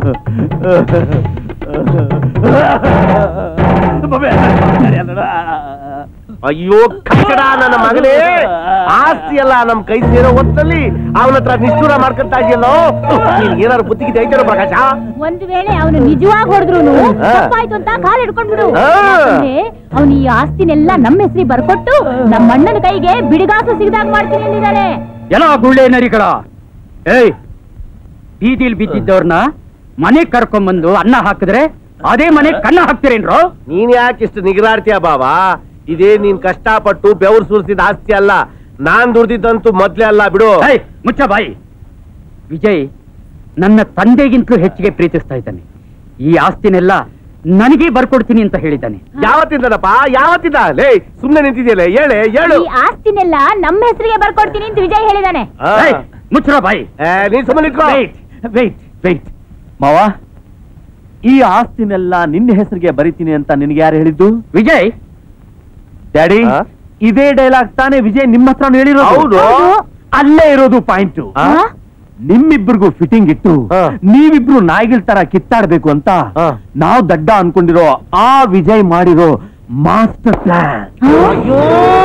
ಅಯ್ಯೋ ಕಚ್ಚಡ ನನ್ನ ಮಗನೇ ಆಸ್ತಿ ಎಲ್ಲ ನಮ್ ಕೈ ಸೇರೋ ಹೊತ್ತಲ್ಲಿ ಅವನ ಹತ್ರ ನಿಷ್ಠೂರ ಮಾಡ್ಕೊಂತ ಇದೆಯಲ್ಲೋ ನೀನ್ ಏನಾರು ಬುದ್ಧಿಗೆ ಐತಾರೋ ಪ್ರಕಾಶ ಒಂದ್ ವೇಳೆ ಅವನು ನಿಜವಾಗಿ ಹೊಡೆದ್ರು ತಪ್ಪಾಯ್ತು ಅಂತ ಕಾಲ್ ಹಿಡ್ಕೊಂಡ್ಬಿಡು ಆ. ಅವನು ಈ ಆಸ್ತಿನೆಲ್ಲ ನಮ್ಮ ಹೆಸರಿ ಬರ್ಕೊಟ್ಟು ನಮ್ಮ ಅಣ್ಣನ ಕೈಗೆ ಬಿಡಿಗಾಸು ಸಿಗದಾಗ ಮಾಡ್ತೀನಿ ಅಂದಿದ್ದಾನೆ ಎಲ್ಲ ಗುಳ್ಳೆ ನರಿಗಳ ಏಯ್ ಬೀದಿಲ್ ಬಿದ್ದಿದ್ದವ್ರನ್ನ ಮನೆಗ್ ಕರ್ಕೊಂಬಂದು ಅನ್ನ ಹಾಕಿದ್ರೆ ಅದೇ ಮನೆ ಕನ್ನ ಹಾಕ್ತೀರೇನ್ರೋ ನೀನ್ ಯಾಕೆ ಇಷ್ಟು ನಿಗರಾಡ್ತೀಯ ಬಾಬಾ ಇದೇ ನೀನ್ ಕಷ್ಟಪಟ್ಟು ಬೆವರು ಸುರಿಸಿದ ಆಸ್ತಿ ಅಲ್ಲ ನಾನ್ ದುಡ್ದಿದ್ದಂತೂ ಮೊದ್ಲೇ ಅಲ್ಲ ಬಿಡು ಏಯ್ ಮುಚ್ಚ ಬಾಯಿ ವಿಜಯ್ ನನ್ನ ತಂದೆಗಿಂತಲೂ ಹೆಚ್ಚಿಗೆ ಪ್ರೀತಿಸ್ತಾ ಇದ್ದಾನೆ ಈ ಆಸ್ತಿನೆಲ್ಲ ನನಗೆ ಬರ್ಕೊಡ್ತೀನಿ ಅಂತ ಹೇಳಿದ್ದಾನೆ ಯಾವತ್ತಿಂದನಪ್ಪ ಯಾವತ್ತಿಂದ ಲೇ ಸುಮ್ನೆ ನಿಂತಿದ್ಯಲ್ಲ ಹೇಳೆ ಹೇಳು ಈ ಆಸ್ತಿನೆಲ್ಲ ನಮ್ಮ ಹೆಸರಿಗೆ ಬರ್ಕೊಡ್ತೀನಿ ಅಂತ ವಿಜಯ್ ಹೇಳಿದಾನೆ ಆ. ಏಯ್, ಮುಚ್ಚ್ರೋ ಬಾಯಿ ಏ, ನೀನ್ ಸುಮ್ಮನೆ ನಿಂತ್ಕೋ ವೆಯ್ಟ್ ವೆಯ್ಟ್ ಮಾವ ಈ ಆಸ್ತಿನೆಲ್ಲ ನಿನ್ನ ಹೆಸರಿಗೆ ಬರಿತೀನಿ ಅಂತ ನಿನ್ಗೆ ಯಾರು ಹೇಳಿದ್ದು ವಿಜಯ್ ಡ್ಯಾಡಿ ಆ? ಇದೇ ಡೈಲಾಗ್ ತಾನೇ ವಿಜಯ್ ನಿಮ್ಮ ಹತ್ರ ಹೇಳಿರೋದು ಹೌದು. ಅಲ್ಲೇ ಇರೋದು ಪಾಯಿಂಟ್ ಆ? ನಿಮ್ಮಿಬ್ರಿಗೂ ಫಿಟ್ಟಿಂಗ್ ಇಟ್ಟು ಆ. ನೀವಿಬ್ರು ನಾಯಿಗಳ ತರ ಕಿತ್ತಾಡ್ಬೇಕು ಅಂತ ಆ. ನಾವು ದಡ್ಡ ಅನ್ಕೊಂಡಿರೋ ಆ ವಿಜಯ್ ಮಾಡಿರೋ ಮಾಸ್ಟರ್ ಪ್ಲಾನ್ ಅಯ್ಯೋ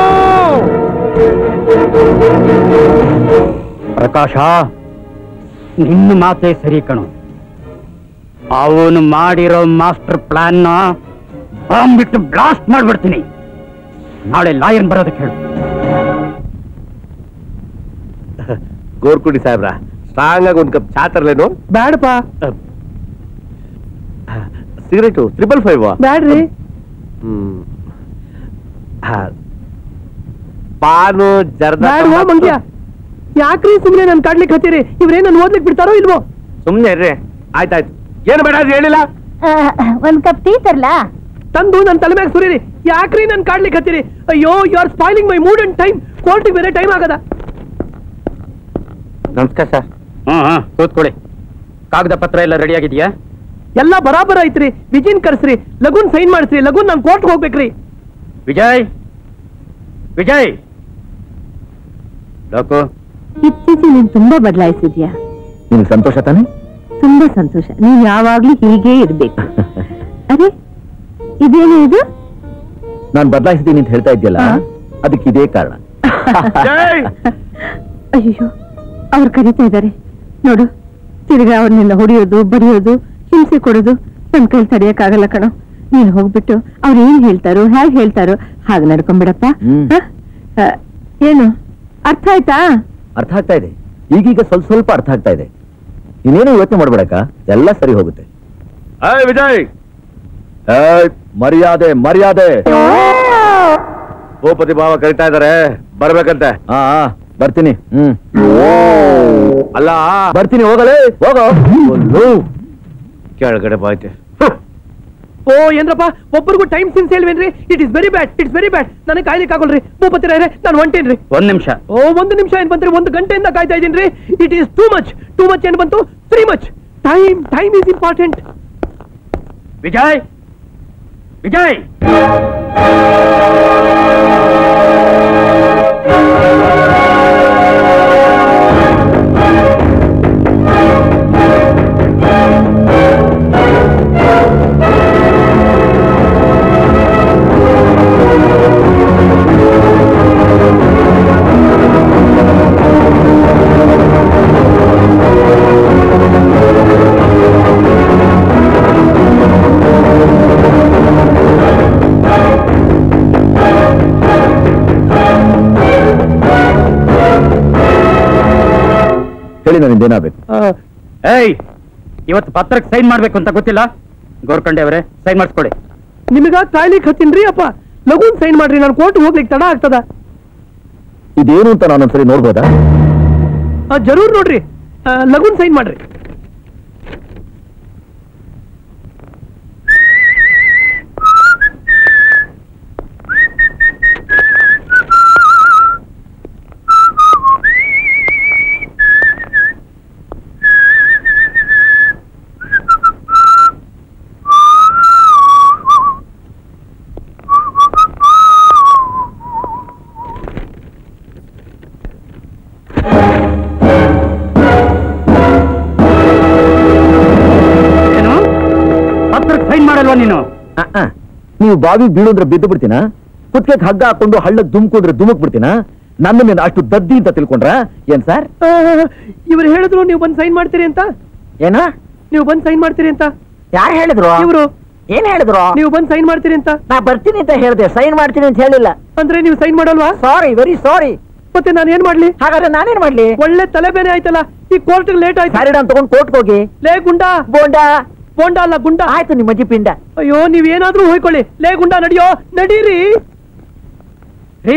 ಪ್ರಕಾಶ ನಿನ್ನ ಮಾತೇ ಸರಿ ಕಣು ಅವನು ಮಾಡಿರೋ ಮಾಸ್ಟರ್ ಪ್ಲಾನ್ ನ ಬಾಂಬ್ ಬಿಟ್ಟು ಬ್ಲಾಸ್ಟ್ ಮಾಡ್ಬಿಡ್ತೀನಿ ನಾಳೆ ಲಾಯರ್ ಬರೋದಕ್ಕೆ ಹೇಳು ಗೋರ್ಕುಡಿ ಸಾಹೇಬ್ರ ಸ್ಟ್ರಾಂಗ್ ಆಗಿ ಒಂದ್ ಕಪ್ ಚಾ ತರ್ಲೇನು ಬ್ಯಾಡಪ್ಪ ಸಿಗರೇಟು ಟ್ರಿಪಲ್ ಫೈವ್ ಬ್ಯಾಡ್ರಿ ಹ್ಮ್ ಆ, ಪಾನು ಜರ್ದ ಮಂಗ್ಯ ಯಾಕ್ರಿ ಸುಮ್ನೆ ನನ್ ಕಾಡ್ಲಿಕ್ಕೆ ಹತ್ತೀರಿ ಇವ್ರೇ ನನ್ ಓದ್ಲಿಕ್ ಬಿಡ್ತಾರೋ ಇಲ್ವೋ ಸುಮ್ನೆ ಇರ್ರಿ ಆಯ್ತಾಯ್ತು ಏನು ಬೇಡ ಅದು ಹೇಳಿಲ್ಲ ಒಂದ್ ಕಪ್ ಟೀ ತರ್ಲಾ ತಂದು ನನ್ ತಲೆ ಮ್ಯಾಗ ಸುರೀರಿ ಯಾಕ್ರಿ ನನ್ ಕಾಡ್ಲಿಕ್ಕೆ ಹತ್ತೀರಿ ಅಯ್ಯೋ you are spoiling my mood and time ಕೋರ್ಟಿಗೆ ಬೇರೆ ಟೈಮ್ ಆಗದ ನಮಸ್ಕಾರ ಸರ್ ಹಾ ಹಾ ಕೂತ್ಕೊಳ್ಳಿ ಕಾಗದ ಪತ್ರ ಎಲ್ಲ ರೆಡಿ ಆಗಿದೆಯಾ ಎಲ್ಲ ಬರಾಬರ ಐತ್ರಿ ವಿಜಿನ್ ಕರ್ಸ್ರಿ ಲಗುನ್ ಸೈನ್ ಮಾಡಿಸ್ರಿ ಲಗುನ್ ನಾನ್ ಕೋರ್ಟ್ ಹೋಗ್ಬೇಕ್ರಿ ವಿಜಯ್ ವಿಜಯ್ ಡಾಕು ಇತ್ತೀಚೆಗೆ ನೀನ್ ತುಂಬಾ ಬದಲಾಯಿಸಿದ್ಯಾ ನಿಮ್ಗೆ ಸಂತೋಷ ತಾನೆ ತುಂಬಾ ಸಂತೋಷ ನೀನ್ ಯಾವಾಗ್ಲೂ ಹೀಗೆ ಇರ್ಬೇಕು ಅರೆ ಇದೇನು ಇದು ನಾನ್ ಬದಲಾಯಿಸಿದ್ದೀನಿ ಅಂತ ಹೇಳ್ತಾ ಇದ್ಯಲ್ಲ ಹಾ. ಅದಕ್ಕೆ ಇದೇ ಕಾರಣ ಜೈ! ಅಯ್ಯೋ ಅವ್ರು ಕರೀತಾ ಇದ್ದಾರೆ ನೋಡು ತಿರ್ಗಾ ಅವ್ರನ್ನೆಲ್ಲ ಹೊಡಿಯೋದು ಬಡಿಯೋದು ಹಿಂಸೆ ಕೊಡೋದು ನನ್ ಕೈಲಿ ತಡೆಯಕ್ಕಾಗಲ್ಲ ಕಣೋ ನೀನ್ ಹೋಗ್ಬಿಟ್ಟು ಅವ್ರು ಏನ್ ಹೇಳ್ತಾರೋ ಹೇಗ್ ಹೇಳ್ತಾರೋ ಹಾಗೆ ನಡ್ಕೊಂಡ್ಬಿಡಪ್ಪ ಹ್ಮ್. ಹ? ಆ, ಏನು ಅರ್ಥ ಆಯ್ತಾ ಅರ್ಥ ಆಗ್ತಾ ಇದೆ ಈಗೀಗ ಸ್ವಲ್ಪ ಸ್ವಲ್ಪ ಅರ್ಥ ಆಗ್ತಾ ಇದೆ ನೀನೇನು ಯೋಚನೆ ಮಾಡ್ಬೇಡಕ್ಕ ಎಲ್ಲ ಸರಿ ಹೋಗುತ್ತೆ ಏಯ್ ವಿಜಯ್ ಏಯ್, ಮರ್ಯಾದೆ ಮರ್ಯಾದೆ ಭೂಪತಿ ಭಾವ ಕರಿತಾ ಇದಾರೆ ಬರ್ಬೇಕಂತೆ ಹಾ ಹಾ, ಬರ್ತೀನಿ ಹ್ಮ್ ಅಲ್ಲ ಬರ್ತೀನಿ ಹೋಗಲೇ ಹೋಗೋ ಒಂದು ಕೆಳಗಡೆ ಬಾಯ್ತೆ ಓ ಏನ್ರಪ್ಪ ಒಬ್ಬರಿಗೂ ಟೈಮ್ ಸಿನ್ಸ್ ಹೇಳ್ವೇನ್ರಿ it is very bad it's very bad ನನಗೆ ಕಾಯ್ಲಿಕ್ಕೆ ಆಗೋಲ್ರಿ ಭೂಪತಿ ರಾಯರೇ ನಾನು ಹೊಂಟೇನ್ರಿ ಒಂದ್ ನಿಮಿಷ ಓ ಒಂದು ನಿಮಿಷ ಏನ್ ಬಂತ್ರಿ ಒಂದು ಗಂಟೆಯಿಂದ ಕಾಯ್ತಾ ಇದೀನಿ it is too much too much ಏನ್ ಬಂತು three much time time is important Vijay Vijay ಹೇಳಿ ನನ್ನಿಂದೇನಾಗಬೇಕು ಏಯ್ ಇವತ್ತು ಪತ್ರಕ್ಕೆ ಸೈನ್ ಮಾಡ್ಬೇಕು ಅಂತ ಗೊತ್ತಿಲ್ಲ ಗೋರ್ಕಂಡೆ ಅವರೇ ಸೈನ್ ಮಾಡಿಸ್ಕೊಡಿ ನಿಮಗ ಕಾಯ್ಲಿಕ್ಕೆ ಹತ್ತೀನ್ರಿ ಅಪ್ಪ ಲಘುನ್ ಸೈನ್ ಮಾಡ್ರಿ ನಾನು ಕೋರ್ಟ್ ಹೋಗ್ಲಿಕ್ಕೆ ತಡ ಆಗ್ತದ ಇದೇನು ಅಂತ ನಾನೊಂದ್ಸರಿ ನೋಡ್ಬೋದಾ ಆ, ಜರೂರ್ ನೋಡ್ರಿ ಆ, ಲಘುನ್ ಸೈನ್ ಮಾಡ್ರಿ ಏನು ಪತ್ರಕ್ಕೆ ಸೈನ್ ಮಾಡಲ್ವಾ ನೀನು ನೀವು ಬಾವಿ ಬೀಳೋದ್ರೆ ಬಿದ್ದು ಬಿಡ್ತೀನ ಕುತ್ಕೆಗೆ ಹಗ್ಗ ಹಾಕೊಂಡು ಹಳ್ಳಕ್ ದುಮ್ಕೊಂಡ್ರೆ ದುಮುಕ್ ಬಿಡ್ತೀನ ನನ್ನ ಅಷ್ಟು ದದ್ದಿ ಅಂತ ತಿಳ್ಕೊಂಡ್ರ ಏನ್ ಸರ್ ಇವ್ರು ಹೇಳಿದ್ರು ನೀವು ಬಂದ್ ಸೈನ್ ಮಾಡ್ತೀರಿ ಅಂತ ಏನ ನೀವು ಬಂದ್ ಸೈನ್ ಮಾಡ್ತೀರಿ ಅಂತ ಯಾರು ಹೇಳಿದ್ರು ಇವರು ಏನ್ ಹೇಳಿದ್ರು ನೀವು ಬಂದ್ ಸೈನ್ ಮಾಡ್ತೀರಿ ಅಂತ ನಾ ಬರ್ತೀನಿ ಅಂತ ಹೇಳಿದೆ ಸೈನ್ ಮಾಡ್ತೀನಿ ಅಂತ ಹೇಳಿಲ್ಲ ಅಂದ್ರೆ ನೀವು ಸೈನ್ ಮಾಡಲ್ವಾ ಸಾರಿ ವೆರಿ ಸಾರಿ ಮತ್ತೆ ನಾನು ಏನ್ ಮಾಡ್ಲಿ ಹಾಗಾದ್ರೆ ನಾನೇನ್ ಮಾಡ್ಲಿ ಒಳ್ಳೆ ತಲೆಬೇನೆ ಆಯ್ತಲ್ಲ ಈ ಕೋರ್ಟ್ ಲೇಟ್ ಆಯ್ತು ಸ್ಯಾರಿಡ್ ತಗೊಂಡ್ ಕೋರ್ಟ್ ಹೋಗಿ ಲೇ ಗುಂಡ ಬೋಂಡ ಬೋಂಡ ಅಲ್ಲ ಗುಂಡ ಆಯ್ತು ನಿಮ್ಮ ಅಜ್ಜಿ ಪಿಂಡ ಅಯ್ಯೋ ನೀವೇನಾದ್ರೂ ಹೋಯ್ಕೊಳ್ಳಿ ಲೇ ಗುಂಡ ನಡಿಯೋ ನಡೀರಿ ರೀ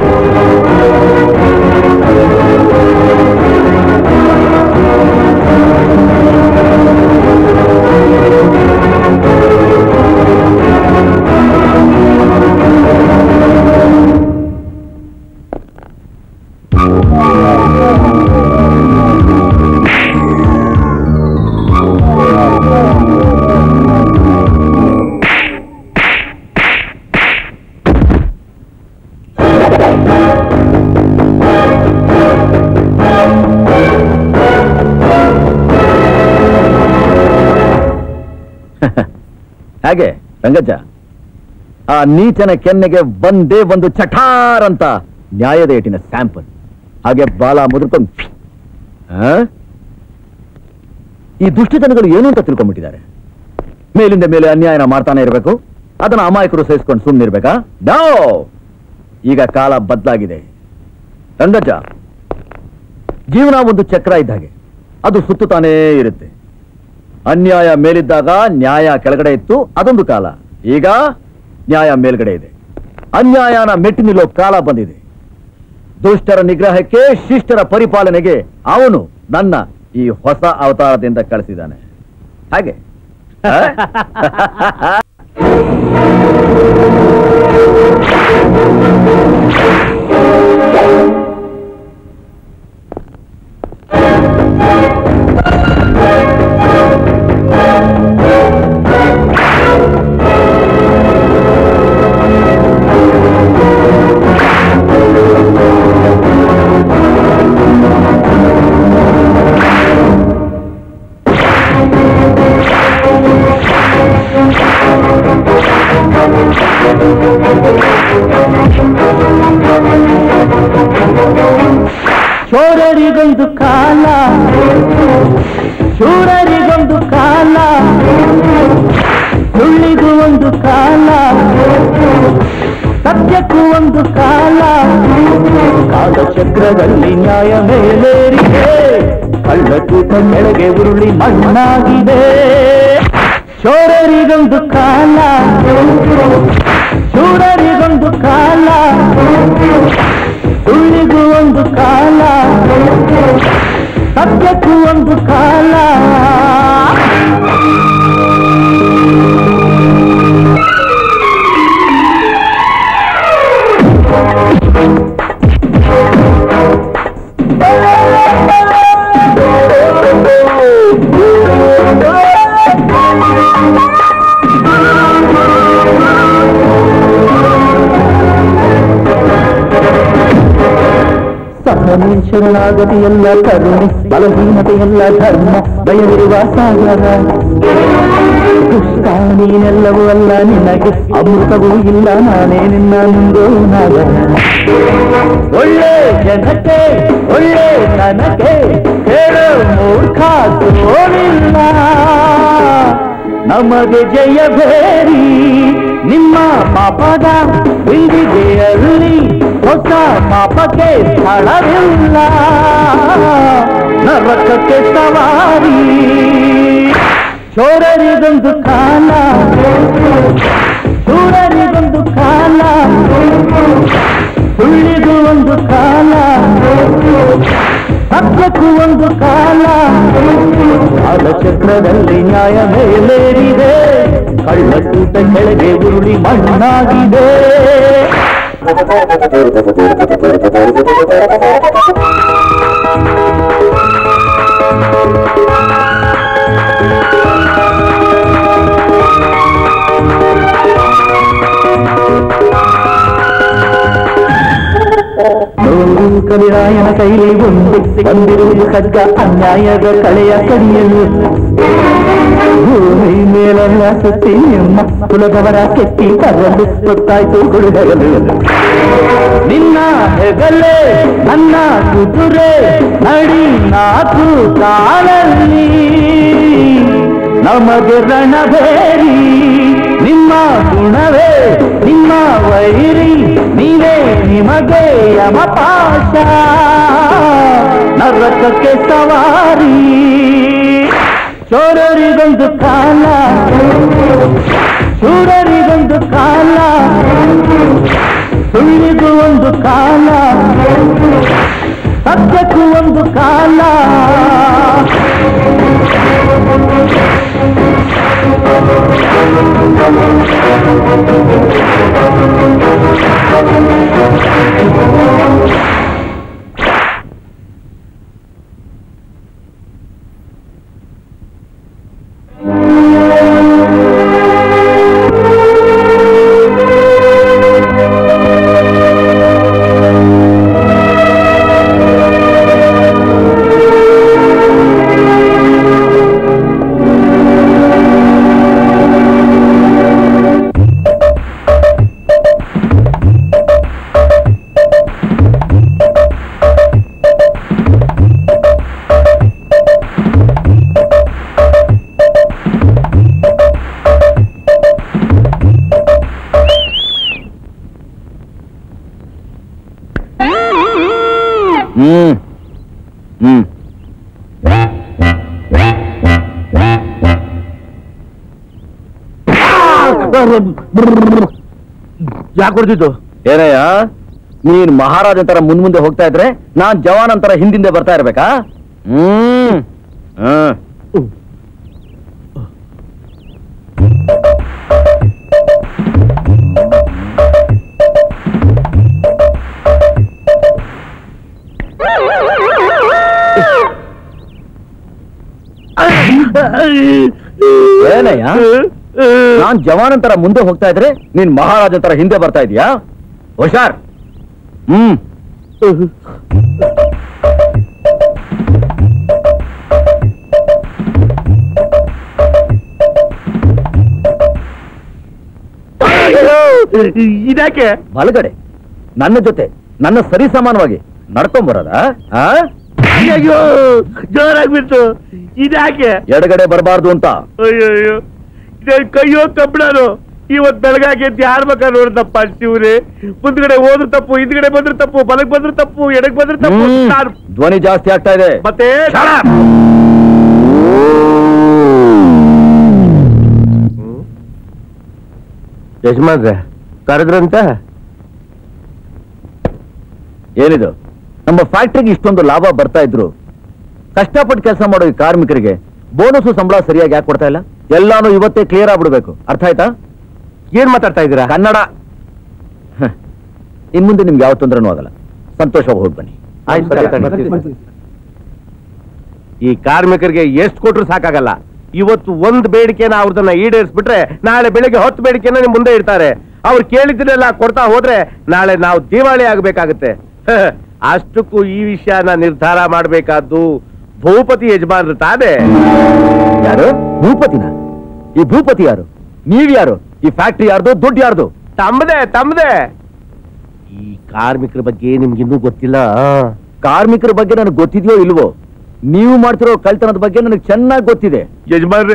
ಹಾಗೆ ರಂಗಜ್ಜ ಆ ನೀಚನ ಕೆನ್ನೆಗೆ ಒಂದೇ ಒಂದು ಚಠಾರ್ ಅಂತ ನ್ಯಾಯದ ಏಟಿನ ಸ್ಯಾಂಪಲ್ ಹಾಗೆ ಬಾಲ ಮುದುರ್ಕೊಂಡು ಆ? ಈ ದುಷ್ಟಜನಗಳು ಏನು ಅಂತ ತಿಳ್ಕೊಂಡ್ಬಿಟ್ಟಿದ್ದಾರೆ ಮೇಲಿಂದ ಮೇಲೆ ಅನ್ಯಾಯನ ಮಾಡ್ತಾನೆ ಇರಬೇಕು ಅದನ್ನ ಅಮಾಯಕರು ಸಹಿಸ್ಕೊಂಡು ಸುಮ್ಮನಿರ್ಬೇಕಾ ನೋ ಈಗ ಕಾಲ ಬದಲಾಗಿದೆ ರಂಗಜ್ಜ ಜೀವನ ಒಂದು ಚಕ್ರ ಇದ್ದ ಹಾಗೆ ಅದು ಸುತ್ತುತ್ತಾನೇ ಇರುತ್ತೆ ಅನ್ಯಾಯ ಮೇಲಿದ್ದಾಗ ನ್ಯಾಯ ಕೆಳಗಡೆ ಇತ್ತು ಅದೊಂದು ಕಾಲ ಈಗ ನ್ಯಾಯ ಮೇಲ್ಗಡೆ ಇದೆ ಅನ್ಯಾಯನ ಮೆಟ್ಟಿ ನಿಲ್ಲೋ ಕಾಲ ಬಂದಿದೆ ದುಷ್ಟರ ನಿಗ್ರಹಕ್ಕೆ ಶಿಷ್ಟರ ಪರಿಪಾಲನೆಗೆ ಅವನು ನನ್ನ ಈ ಹೊಸ ಅವತಾರದಿಂದ ಕಳಿಸಿದ್ದಾನೆ ಹಾಗೆ ಆ? ಚೋರರಿಗೊಂದು ಕಾಲ ಶೂರರಿಗೊಂದು ಕಾಲ ಸುಳ್ಳಿಗೂ ಒಂದು ಕಾಲ ಸತ್ಯಕ್ಕೂ ಒಂದು ಕಾಲ ಕಾಲಚಕ್ರದಲ್ಲಿ ನ್ಯಾಯ ಮೇಲೇರಿದೆ ಕಳ್ಳಕೂಟ ಕೆಳಗೆ ಉರುಳಿ ಮಣ್ಣಾಗಿದೆ ಚೋರರಿಗೊಂದು ಕಾಲ ಶೂರರಿಗೊಂದು ಕಾಲ ಸುಳ್ಳಿಗೂ ಒಂದು ಕಾಲ ಸತ್ಯಕ್ಕೂ ಒಂದು ಕಾಲ Oh, ಶರಣೆ ಶರಣಾಗತಿ ಎಲ್ಲ ಕರುಣೆ ಬಲಹೀನತೆ ಎಲ್ಲ ಧರ್ಮ ಬಯಲಿರುವ ಸಾಗರ ಕೃಷ್ಣ ನೀನೆಲ್ಲವೂ ಅಲ್ಲ ನಿನಗೆ ಅಮೃತವೂ ಇಲ್ಲ ನಾನೇ ನಿನ್ನ ಮುಂದೋ ನಾಗರ ಒಳ್ಳೆ ಜನಕ್ಕೆ ಒಳ್ಳೆ ತನಕ್ಕೆ ಹೇಳು ಮೂರ್ಖ ಸೋಲಿಲ್ಲ ನಮಗೆ ಜಯ ಬೇರಿ ನಿಮ್ಮ ಪಾಪದ ಬಿಂದಿಗೆಯಲ್ಲಿ ಹೊಸ ಪಾಪಕ್ಕೆ ಸ್ಥಳವಿಲ್ಲ ನರಕಕ್ಕೆ ಸವಾರಿ ಚೋರರಿಗೊಂದು ಕಾಲ ಶೂರರಿಗೊಂದು ಕಾಲ ಸುಳ್ಳಿಗೂ ಒಂದು ಕಾಲ ಸತ್ಯಕ್ಕೂ ಒಂದು ಕಾಲ ಕಾಲಚಕ್ರದಲ್ಲಿ ನ್ಯಾಯ ಮೇಲೇರಿದೆ ಕಳ್ಳಕೂಟ ಕೆಳಗೆ ಉರುಳಿ ಮಣ್ಣಾಗಿದೆ ನೋಡು ಕವಿರಾಯನ ಕೈಲಿ ಒಂದು ಬಂದಿರುವುದು ಖಡ್ಗ ಅನ್ಯಾಯದ ಕಳೆಯ ಕಡಿಯಲು ಭೂಮಿ ಮೇಲೆಲ್ಲ ಸುತ್ತಿ ನಿಮ್ಮ ಕುಲದವರ ಕೆತ್ತಿ ಬರಲು ಗೊತ್ತಾಯ್ತು ಗುಡುಗಲು ನಿನ್ನ ಹೆಗಲೇ ನನ್ನ ಕುದುರೆ ನಡಿ ನಾಕು ಕಾಲಲ್ಲಿ ನಮಗೆ ರಣಬೇರಿ ನಿಮ್ಮ ಗುಣವೇ ನಿಮ್ಮ ವೈರಿ ನೀವೇ ನಿಮಗೆ ಯಮಪಾಶ ನರಕಕ್ಕೆ ಸವಾರಿ ಚೋರರಿಗೊಂದು ಕಾಲ ಶೂರರಿಗೊಂದು ಕಾಲ ಸುಳ್ಳಿಗೂ ಒಂದು ಕಾಲ ಸತ್ಯಕ್ಕೂ ಒಂದು ಕಾಲ ಹ್ಮ್ ಹ್ಮ್ ಯಾಕೆ ಹೊಡೆದಿದ್ದು ಏನಯ್ಯ ನೀನ್ ಮಹಾರಾಜ ತರ ಮುಂದ್ ಮುಂದೆ ಹೋಗ್ತಾ ಇದ್ರೆ ನಾನ್ ಜವಾನ್ ಅಂತರ ಹಿಂದಿಂದೆ ಬರ್ತಾ ಇರ್ಬೇಕಾ ಹ್ಮ್ ಹ್ಮ್ ಏನಯ್ಯ ನಾನ್ ಜವಾನ್ ಅಂತರ ಮುಂದೆ ಹೋಗ್ತಾ ಇದ್ರೆ ನೀನ್ ಮಹಾರಾಜ ತರ ಹಿಂದೆ ಬರ್ತಾ ಇದೀಯಾ ಹುಷಾರ್ ಹ್ಮ್ ಇದ್ಯಾಕೆ ಬಲಗಡೆ ನನ್ನ ಜೊತೆ ನನ್ನ ಸರಿ ಸಮಾನವಾಗಿ ನಡ್ಕೊಂಡ್ ಬರೋದಾ ಆ? ಅಯ್ಯೋ ಜೋರಾಗ್ಬಿಟ್ಟು ಇದ್ಯಾಕೆ ಎಡಗಡೆ ಬರಬಾರ್ದು ಅಂತ ಅಯ್ಯೋ ಇದೇ ಕೈಯೋ ಕಬ್ಬಿಣನು ಇವತ್ ಬೆಳಗಾಗೆ ಯಾರ ಮಕ್ಕ ನೋಡ್ದಪ್ಪ ಶಿವ್ರೆ ಮುಂದ್ಗಡೆ ಹೋದ್ರು ತಪ್ಪು ಹಿಂದ್ಗಡೆ ಬಂದ್ರು ತಪ್ಪು ಬಲಕ್ ಬಂದ್ರು ತಪ್ಪು ಎಡಕ್ ಬಂದ್ರು ತಪ್ಪು ಹ್ಮ್. ನಾನು- ಧ್ವನಿ ಜಾಸ್ತಿ ಆಗ್ತಾ ಇದೆ ಮತ್ತೆ ಯಜಮಾನ್ರೆ ಕರೆದ್ರಂತ ಏನಿದು ನಮ್ಮ ಫ್ಯಾಕ್ಟ್ರಿಗೆ ಇಷ್ಟೊಂದು ಲಾಭ ಬರ್ತಾ ಇದ್ರು ಕಷ್ಟಪಟ್ಟು ಕೆಲಸ ಮಾಡೋ ಈ ಕಾರ್ಮಿಕರಿಗೆ ಬೋನಸ್ ಸಂಬಳ ಸರಿಯಾಗಿ ಯಾಕೆ ಕೊಡ್ತಾ ಇಲ್ಲ ಎಲ್ಲಾನು ಇವತ್ತೇ ಕ್ಲಿಯರ್ ಆಗ್ಬಿಡ್ಬೇಕು ಅರ್ಥ ಆಯ್ತಾ ಏನ್ ಮಾತಾಡ್ತಾ ಇದ್ದೀರಾ ಕನ್ನಡ ಹ. ಇನ್ ಮುಂದೆ ನಿಮ್ಗೆ ಯಾವ ತೊಂದರೆನೂ ಆಗಲ್ಲ ಸಂತೋಷವಾಗಿ ಹೋಗಿ ಬನ್ನಿ ಆಯ್ತು, ಸರಿ, ಸರಿ. ಈ ಕಾರ್ಮಿಕರಿಗೆ ಎಷ್ಟು ಕೊಟ್ರು ಸಾಕಾಗಲ್ಲ ಇವತ್ತು ಒಂದ್ ಬೇಡಿಕೆನ ಅವ್ರದನ್ನ ಈಡೇರಿಸ್ಬಿಟ್ರೆ ನಾಳೆ ಬೆಳಿಗ್ಗೆ ಹತ್ತು ಬೇಡಿಕೆನ ನಿಮ್ ಮುಂದೆ ಇಡ್ತಾರೆ ಅವ್ರು ಕೇಳಿದ್ದನ್ನೆಲ್ಲ ಕೊಡ್ತಾ ಹೋದ್ರೆ ನಾಳೆ ನಾವು ದಿವಾಳಿ ಆಗ್ಬೇಕಾಗುತ್ತೆ ಅಷ್ಟಕ್ಕೂ ಈ ವಿಷಯನ ನಿರ್ಧಾರ ಮಾಡ್ಬೇಕಾದ್ದು ಭೂಪತಿ ಯಜಮಾನ್ರು ತಾನೇ ಯಾರು ಭೂಪತಿನ ಈ ಭೂಪತಿ ಯಾರು ನೀವ್ಯಾರು ಈ ಫ್ಯಾಕ್ಟ್ರಿ ಯಾರ್ದು ದುಡ್ಡು ಯಾರ್ದು ತಮ್ಮದೆ ತಮ್ಮದೆ ಈ ಕಾರ್ಮಿಕರ ಬಗ್ಗೆ ನಿಮ್ಗಿನ್ನೂ ಗೊತ್ತಿಲ್ಲ ಕಾರ್ಮಿಕರ ಬಗ್ಗೆ ನನಗೆ ಗೊತ್ತಿದೆಯೋ ಇಲ್ವೋ ನೀವು ಮಾಡ್ತಿರೋ ಕಳ್ತನದ ಬಗ್ಗೆ ನನಗೆ ಚೆನ್ನಾಗಿ ಗೊತ್ತಿದೆ ಯಜಮಾನ್ರೆ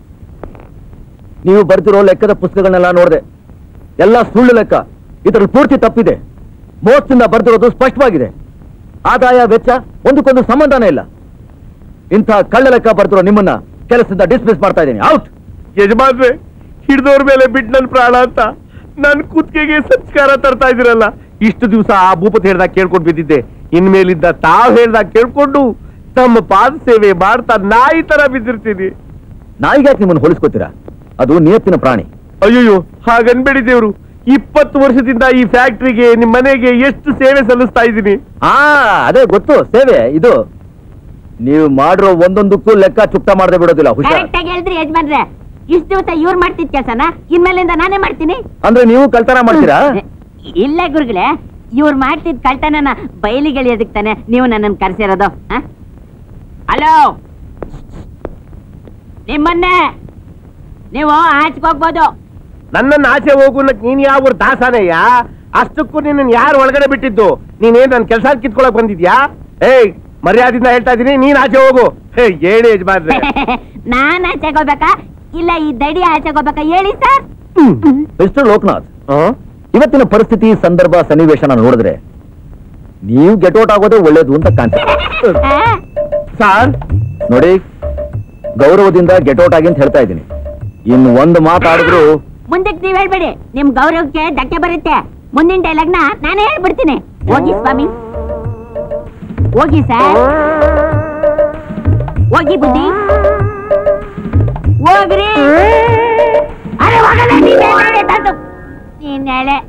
ನೀವು ಬರ್ತಿರೋ ಲೆಕ್ಕದ ಪುಸ್ತಕಗಳನ್ನೆಲ್ಲ ನೋಡಿದೆ ಎಲ್ಲ ಸುಳ್ಳು ಲೆಕ್ಕ ಇದರಲ್ಲಿ ಪೂರ್ತಿ ತಪ್ಪಿದೆ ಮೋಸದಿಂದ ಬರ್ತಿರೋದು ಸ್ಪಷ್ಟವಾಗಿದೆ ಆದಾಯ ವೆಚ್ಚ ಒಂದಕ್ಕೊಂದು ಸಂಬಂಧನೇ ಇಲ್ಲ ಇಂಥ ಕಳ್ಳ ಲೆಕ್ಕ ಬರ್ತಿರೋ ನಿಮ್ಮನ್ನ ಕೆಲಸದಿಂದ ಡಿಸ್ಮಿಸ್ ಮಾಡ್ತಾ ಇದ್ದೀನಿ ಔಟ್ ಯಜಮಾನ್ರೆ ಹಿಡ್ದವ್ರ ಮೇಲೆ ಬಿಟ್ಟು ನನ್ ಪ್ರಾಣ ಅಂತ ನನ್ ಕುತ್ತಿಗೆಗೆ ಸಂಸ್ಕಾರ ತರ್ತಾ ಇದ್ದೀರಲ್ಲ ಇಷ್ಟು ದಿವಸ ಆ ಭೂಪತಿ ಹೇಳ್ದಾಗ ಕೇಳ್ಕೊಂಡು ಬಿದ್ದಿದ್ದೆ ಇನ್ಮೇಲಿಂದ ತಾವ್ ಹೇಳ್ದಾಗ ಕೇಳ್ಕೊಂಡು ತಮ್ಮ ಪಾದ ಸೇವೆ ಮಾಡ್ತಾ ನಾಯಿ ತರ ಬಿದ್ದಿರ್ತೀನಿ ನಾಯಿಗಾಕ್ ನಿಮ್ಮನ್ನು ಹೋಲಿಸ್ಕೋತೀರಾ ಅದು ನಿಯತ್ತಿನ ಪ್ರಾಣಿ ಅಯ್ಯಯ್ಯೋ ಹಾಗನ್ಬೇಡಿ ದೇವ್ರು ಇಪ್ಪತ್ತು ವರ್ಷದಿಂದ ಈ ಫ್ಯಾಕ್ಟ್ರಿಗೆ ನಿಮ್ ಮನೆಗೆ ಎಷ್ಟು ಸೇವೆ ಸಲ್ಲಿಸ್ತಾ ಇದ್ದೀನಿ ಆ ಅದೇ ಗೊತ್ತು ಸೇವೆ ಇದು ನೀವು ಮಾಡಿರೋ ಒಂದೊಂದಕ್ಕೂ ಲೆಕ್ಕ ಚುಕ್ತ ಮಾಡದೆ ಬಿಡೋದಿಲ್ಲ ಹುಷಾರ್ ಕರೆಕ್ಟ್ ಆಗಿ ಹೇಳಿದ್ರಿ ಯಜಮಾನ್ರೆ ಇಷ್ಟು ದಿವಸ ಇವ್ರು ಮಾಡ್ತಿದ್ ಕೆಲ್ಸನ ಇನ್ಮೇಲಿಂದ ನಾನೇ ಮಾಡ್ತೀನಿ ಅಂದ್ರೆ ನೀವು ಕಳ್ತನ ಮಾಡ್ತೀರಾ ಇಲ್ಲ ಗುರುಗಳೇ ಇವ್ರು ಮಾಡ್ತಿದ್ ಕಳ್ತನನ ಬಯಲಿಗೆಳೆಯೋದಕ್ಕೆ ತಾನೆ ನೀವು ನನ್ನನ್ನು ಕರೆಸಿರೋದು ಹಲೋ ನಿಮ್ಮನ್ನೇ ನೀವು ಆಚೆಗೆ ಹೋಗ್ಬೋದು ನನ್ನನ್ನ ಆಚೆ ಹೋಗು ಅನ್ನಕ್ ನೀನ್ ಯಾವ ದಾಸಾನೆಯ ಅಷ್ಟಕ್ಕೂ ನಿನ್ನ ಯಾರು ಒಳಗಡೆ ಬಿಟ್ಟಿದ್ದು ನೀನೇನ್ ನನ್ ಕೆಲಸ ಕಿತ್ಕೊಳಕ್ ಬಂದಿದ್ಯಾ ಏಯ್ ಮರ್ಯಾದಿಂದ ಹೇಳ್ತಾ ಇದೀನಿ ನೀನ್ ಆಚೆ ಹೋಗು ಹೇ ಹೇಳಿ ಯಜಮಾನ್ರೆ ನಾನ್ ಆಚೆಗೆ ಹೋಗ್ಬೇಕಾ ಇಲ್ಲ ಈ ದಡಿ ಆಚೆಗೆ ಹೋಗ್ಬೇಕಾ ಹೇಳಿ ಸರ್ ಮಿಸ್ಟರ್ ಲೋಕನಾಥ್ ಇವತ್ತಿನ ಪರಿಸ್ಥಿತಿ ಸಂದರ್ಭ ಸನ್ನಿವೇಶನ ನೋಡಿದ್ರೆ ನೀವು ಗೆಟೌಟ್ ಆಗೋದೇ ಒಳ್ಳೇದು ಅಂತ ಕಾಣ್ತದೆ ಸಾರ್ ನೋಡಿ ಗೌರವದಿಂದ ಗೆಟೌಟ್ ಆಗಿ ಅಂತ ಹೇಳ್ತಾ ಇದ್ದೀನಿ ಇನ್ನು ಒಂದು ಮಾತಾಡಿದ್ರು ಮುಂದಕ್ಕೆ ನೀವ್ ಹೇಳ್ಬೇಡಿ ನಿಮ್ ಗೌರವಕ್ಕೆ ಧಕ್ಕೆ ಬರುತ್ತೆ ಮುಂದಿನ ಡೈಲಾಗ್ನ ನಾನೇ ಹೇಳ್ಬಿಡ್ತೀನಿ ಹೋಗಿ ಸ್ವಾಮಿ ಹೋಗಿ ಸರ್ ಹೋಗಿ ಬುದ್ಧಿ ಹೋಗ್ರಿ ಅರೆ ಹೋಗಲ್ಲ ನೀನ್ ಹೇಳೋದೇ ತಂದು ನೀನ್ ಹೇಳೆ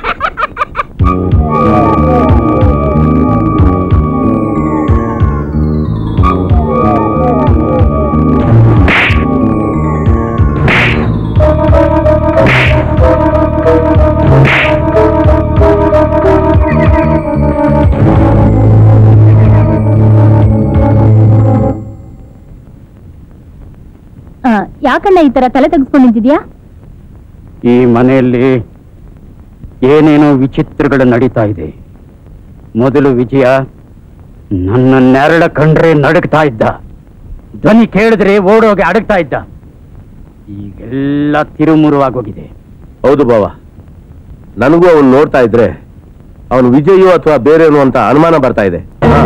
ಆ, ಯಾಕಣ್ಣ ಈ ತರ ತಲೆ ತೆಗೆಸ್ಕೊಂಡಿದ್ಯಾ ಈ ಮನೆಯಲ್ಲಿ ಏನೇನೋ ವಿಚಿತ್ರಗಳು ನಡೀತಾ ಇದೆ ಮೊದಲು ವಿಜಯ ನನ್ನ ನೆರಳ ಕಂಡ್ರೆ ನಡುಗ್ತಾ ಇದ್ದ ಧ್ವನಿ ಕೇಳಿದ್ರೆ ಓಡೋಗಿ ಅಡಗ್ತಾ ಇದ್ದ ಈಗೆಲ್ಲ ತಿರುಮುರುವಾಗೋಗಿದೆ ಹೌದು ಬಾವ ನನಗೂ ಅವನು ನೋಡ್ತಾ ಇದ್ರೆ ಅವನು ವಿಜಯು ಅಥವಾ ಬೇರೇನು ಅಂತ ಅನುಮಾನ ಬರ್ತಾ ಇದೆ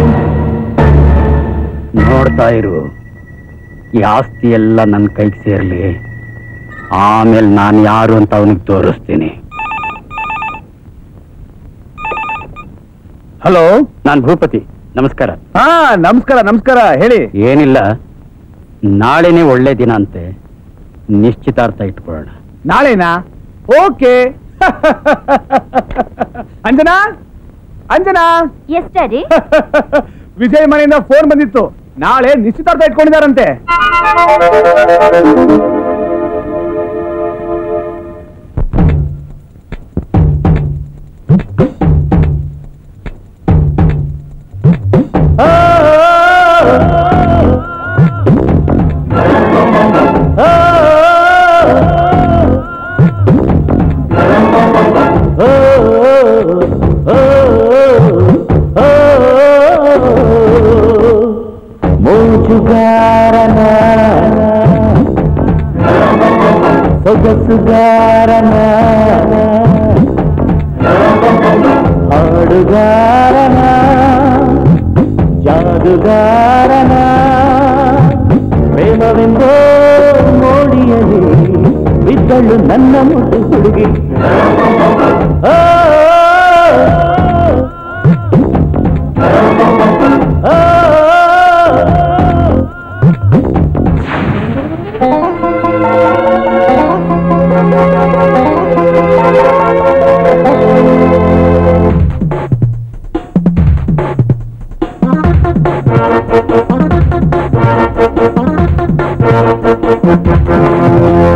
ನೋಡ್ತಾ ಇರು ಈ ಆಸ್ತಿ ಎಲ್ಲ ನನ್ನ ಕೈಗೆ ಸೇರ್ಲಿ ಆಮೇಲೆ ನಾನು ಯಾರು ಅಂತ ಅವನಿಗೆ ತೋರಿಸ್ತೀನಿ ಹಲೋ ನಾನು ಭೂಪತಿ ನಮಸ್ಕಾರ ಹಾ ನಮಸ್ಕಾರ ನಮಸ್ಕಾರ ಹೇಳಿ ಏನಿಲ್ಲ ನಾಳೆನೇ ಒಳ್ಳೆ ದಿನ ಅಂತೆ ನಿಶ್ಚಿತಾರ್ಥ ಇಟ್ಕೊಳ್ಳೋಣ ನಾಳೆನಾ ಓಕೆ ಅಂಜನಾ ಅಂಜನಾ ಎಷ್ಟರಿ ವಿಜಯ್ ಮನೆಯಿಂದ ಫೋನ್ ಬಂದಿತ್ತು ನಾಳೆ ನಿಶ್ಚಿತಾರ್ಥ ಇಟ್ಕೊಂಡಿದಾರಂತೆ ಮೋಜುಗಾರನ ಸೊಗಸುಗಾರನ ಹಾಡುಗಾರನ ಜಾದುಗಾರನ ಪ್ರೇಮವೆಂದೋ ಮೋಡಿಯಲಿ ಬಿದ್ದಳು ನನ್ನ ಮುದ್ದು ಹುಡುಗಿ ಆ, ಆ, ಆ,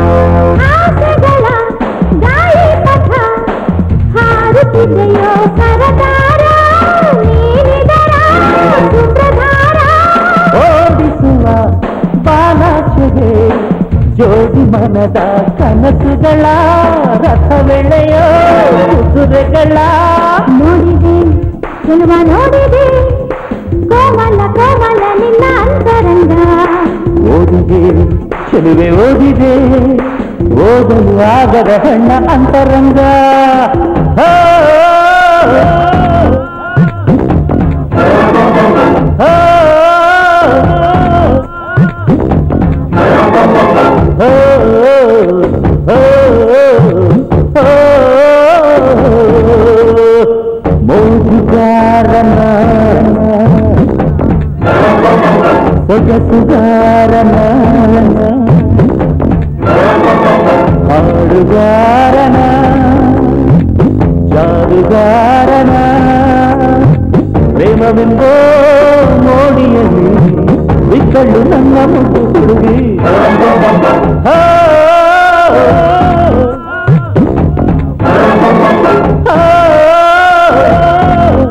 ಆಸೆಗಳ ಗಾಳಿ ಪಥ ಹಾರುತ್ತಿದೆಯೋ ಮನದ ಕನಸುಗಳ ರಥವೆಳೆಯೋ ಕುದುರೆಗಳ ನೋಡಿದೆ ಚೆಲುವ ನೋಡಿದೆ ಕೋಮಲ ಕೋಮಲ ನಿನ್ನ ಅಂತರಂಗ ಓದಿದೆ ಚೆಲುವೆ ಓದಿದೆ ಓದಲು ಆಗದ ಹೆಣ್ಣ ಅಂತರಂಗ ಹೋ! ಹೋ! ಹೋ! ಹೋ! ಹೋ! ಮೋಜುಗಾರನ ಸೊಗಸುಗಾರನ ಹಾಡುಗಾರನ ಜಾರುಗಾರನ ಪ್ರೇಮವೆಂಬೋ ಮೋಡಿಯಲ್ಲಿ ಬಿಕ್ಕಳು ನನ್ನ ಮುದ್ದು ಹುಡುಗಿ ಹೋ! ಹೋ!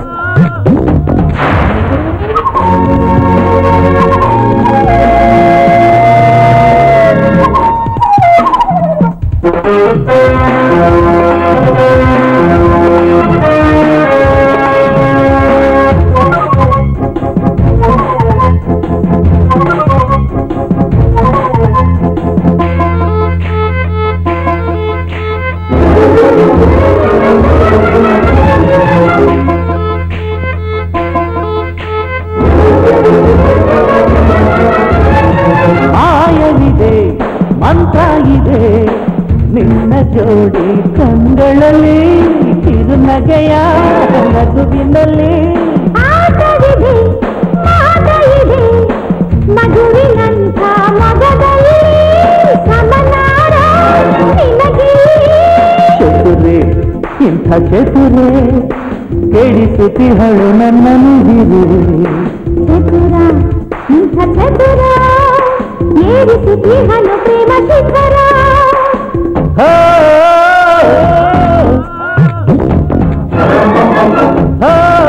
ಮಾಯವಿದೆ ಮಂತ್ರ ಇದೆ ನಿನ್ನ ಜೋಡಿ ಕಂಗಳಲ್ಲಿ ಕಿರುನಗೆಯ ನಗುವಿನಲ್ಲಿ ಆಟವಿದೆ ಮಾತ ಇದೆ ಮಗುವಿನಂಥ ಮಗದಲ್ಲಿ ಸಮನಾರ ನಿನಗೆ ಚತುರೆ ಇಂಥ ಚತುರೆ ಕೇಳಿಸುತ್ತಿಹಳು ನನ್ನನ್ನು ಹಿರಿರೆ ಚತುರ ಇಂಥ ಚತುರ ಏರಿಸುತ್ತೀಹನು ಪ್ರೇಮ ಶಿಖರ ಹೋ! ಹೋ!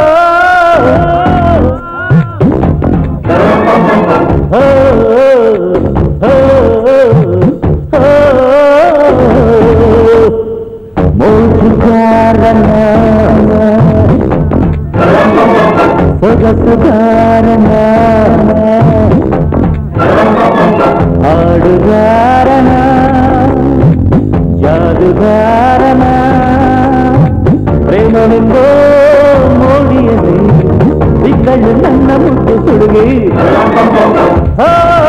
ಹೋ! ಹೋ! ಹೋ! ಮೋಜುಗಾರನ ಸೊಗಸುಗಾರನ ಹಾಡುಗಾರನ ಜಾದುಗಾರನ ಪ್ರೇಮವೆಂದೋ ಮೋಡಿಯಲ್ಲಿ ಬಿಕ್ಕಳು ನನ್ನ ಮುದ್ದು ಹುಡುಗಿ ಹೋ!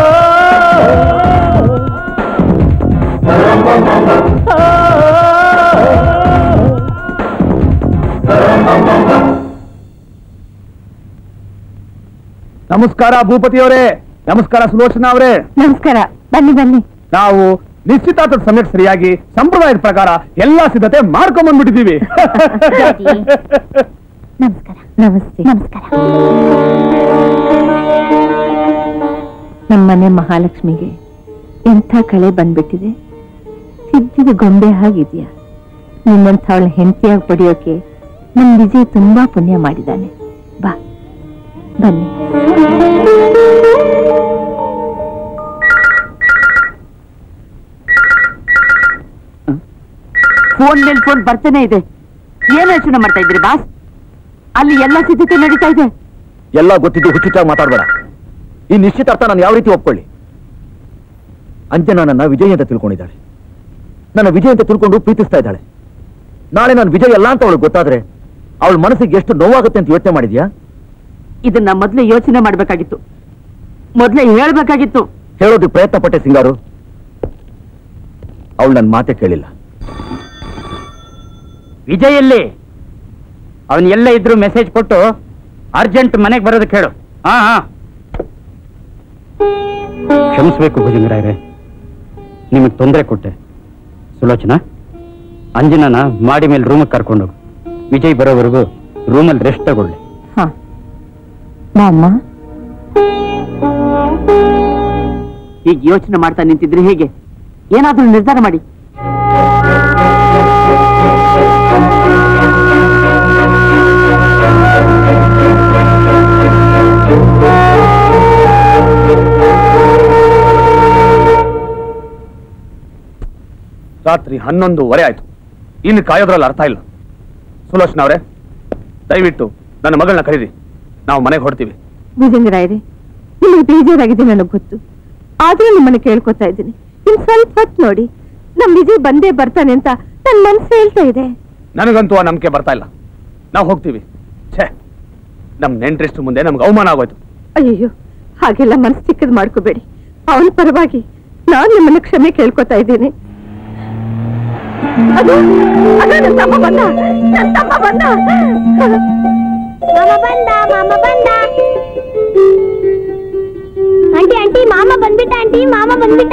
ನಮಸ್ಕಾರ ಭೂಪತಿಯವರೇ ನಮಸ್ಕಾರ ಸುಲೋಚನಾ ಅವರೇ ನಮಸ್ಕಾರ ಬನ್ನಿ ಬನ್ನಿ ನಾವು ನಿಶ್ಚಿತಾರ್ಥದ ಸಮಯಕ್ಕೆ ಸರಿಯಾಗಿ ಸಂಪ್ರದಾಯದ ಪ್ರಕಾರ ಎಲ್ಲಾ ಸಿದ್ಧತೆ ಮಾಡ್ಕೊಂಡ್ ಬಂದ್ಬಿಟ್ಟಿದೀವಿ ನಮಸ್ಕಾರ ನಮಸ್ತೆ ನಮಸ್ಕಾರ ನಮ್ಮನೆ ಮಹಾಲಕ್ಷ್ಮಿಗೆ ಎಂಥ ಕಳೆ ಬಂದ್ಬಿಟ್ಟಿದೆ ಸಿದ್ಧಿದ ಗೊಂಬೆ ಹಾಗಿದ್ಯಾ ನಿಮ್ಮಂಥವಳ ಹೆಂಡತಿಯಾಗಿ ಪಡೆಯೋಕೆ ನಮ್ ವಿಜಯ್ ತುಂಬಾ ಪುಣ್ಯ ಮಾಡಿದ್ದಾನೆ ಬಾ ಬನ್ನಿ ಫೋನ್ ಮೇಲೆ ಫೋನ್ ಬರ್ತಾನೆ ಇದೆ ಏನ್ ಯೋಚನೆ ಮಾಡ್ತಾ ಇದ್ರಿ ಬಾಸ್ ಅಲ್ಲಿ ಎಲ್ಲ ಸಿದ್ಧತೆ ನಡೀತಾ ಇದೆ ಎಲ್ಲ ಗೊತ್ತಿದ್ದು ಹುಚ್ಚುಚ್ಚಾಗಿ ಮಾತಾಡಬೇಡ ಈ ನಿಶ್ಚಿತಾರ್ಥ ನಾನು ಯಾವ ರೀತಿ ಒಪ್ಕೊಳ್ಳಿ ಅಂಜನಾ ನನ್ನ ವಿಜಯ್ ಅಂತ ತಿಳ್ಕೊಂಡಿದ್ದಾಳೆ ನನ್ನ ವಿಜಯ್ ಅಂತ ತಿಳ್ಕೊಂಡು ಪ್ರೀತಿಸ್ತಾ ಇದ್ದಾಳೆ ನಾಳೆ ನಾನು ವಿಜಯ್ ಅಲ್ಲ ಅಂತ ಅವಳು ಗೊತ್ತಾದ್ರೆ ಅವಳ ಮನಸ್ಸಿಗೆ ಎಷ್ಟು ನೋವಾಗುತ್ತೆ ಅಂತ ಯೋಚನೆ ಮಾಡಿದ್ಯಾ ಇದನ್ನ ಮೊದ್ಲೇ ಯೋಚನೆ ಮಾಡ್ಬೇಕಾಗಿತ್ತು ಮೊದ್ಲೇ ಹೇಳ್ಬೇಕಾಗಿತ್ತು ಹೇಳೋದಕ್ಕೆ ಪ್ರಯತ್ನ ಪಟ್ಟೆ ಸಿಂಗಾರು ಅವಳು ನನ್ನ ಮಾತೆ ಕೇಳಿಲ್ಲ ವಿಜಯ್ ಎಲ್ಲಿ ಅವನ್ ಎಲ್ಲ ಇದ್ರು ಮೆಸೇಜ್ ಕೊಟ್ಟು ಅರ್ಜೆಂಟ್ ಮನೆಗೆ ಬರೋದಕ್ಕೆ ಹೇಳು ಹಾ ಹಾ ಕ್ಷಮಿಸ್ಬೇಕು ಭುಜಂಗರಾಯರೇ ನಿಮಗೆ ತೊಂದರೆ ಕೊಟ್ಟೆ ಸುಲೋಚನಾ ಅಂಜನನ ಮಾಡಿ ಮೇಲೆ ರೂಮಿಗೆ ಕರ್ಕೊಂಡು ವಿಜಯ್ ಬರೋವರೆಗೂ ರೂಮಲ್ಲಿ ರೆಸ್ಟ್ ತಗೊಳ್ಳಿ ಹಾ ಬಾಮ್ಮ ಈಗ ಯೋಚನೆ ಮಾಡ್ತಾ ನಿಂತಿದ್ರೆ ಹೇಗೆ ಏನಾದ್ರೂ ನಿರ್ಧಾರ ಮಾಡಿ ರಾತ್ರಿ ಹನ್ನೊಂದುವರೆ ಆಯ್ತು ಇನ್ನು ಕಾಯೋದ್ರಲ್ಲಿ ಅರ್ಥ ಇಲ್ಲ ಸುಲೋಚನ ಅವರೇ ದಯವಿಟ್ಟು ನನ್ನ ಮಗಳನ್ನ ಕರೀರಿ ನಾವು ಮನೆಗೆ ಹೊಡ್ತೀವಿ ಭುಜಂಗರಾಯರೇ ನಿಮಗೆ ಬೇಜಾರಾಗಿದೆ ನನಗೆ ಗೊತ್ತು ಆದ್ರೂ ನಿಮ್ಮನ್ನ ಕೇಳ್ಕೊತಾ ಇದ್ದೀನಿ ಇನ್ ಸ್ವಲ್ಪ ಹೊತ್ತು ನೋಡಿ ನಮ್ ವಿಜಯ್ ಬಂದೇ ಬರ್ತಾನೆ ಅಂತ ನನ್ ಮನ್ಸು ಹೇಳ್ತಾ ಇದೆ ನನಗಂತೂ ಆ ನಂಬಿಕೆ ಬರ್ತಾ ಇಲ್ಲ ನಾವು ಹೋಗ್ತೀವಿ ಛೇ ನಮ್ ನೆಂಟ್ರಿಷ್ಟು ಮುಂದೆ ನಮ್ಗೆ ಅವಮಾನ ಆಗೋಯ್ತು ಅಯ್ಯೋ ಹಾಗೆಲ್ಲ ಮನ್ಸು ಚಿಕ್ಕದ್ ಮಾಡ್ಕೋಬೇಡಿ ಅವನ ಪರವಾಗಿ ನಾನ್ ನಿಮ್ಮನ್ನ ಕ್ಷಮೆ ಕೇಳ್ಕೊತಾ ಇದ್ದೀನಿ ಅದು ಅದು ನನ್ ತಮ್ಮ ಬಂದ ನನ್ ತಮ್ಮ ಬಂದ ಮಾಮ ಬಂದ ಮಾಮ ಬಂದ ಆಂಟಿ ಆಂಟಿ ಮಾಮ ಬಂದ್ಬಿಟ್ಟ ಆಂಟಿ ಮಾಮ ಬಂದ್ಬಿಟ್ಟ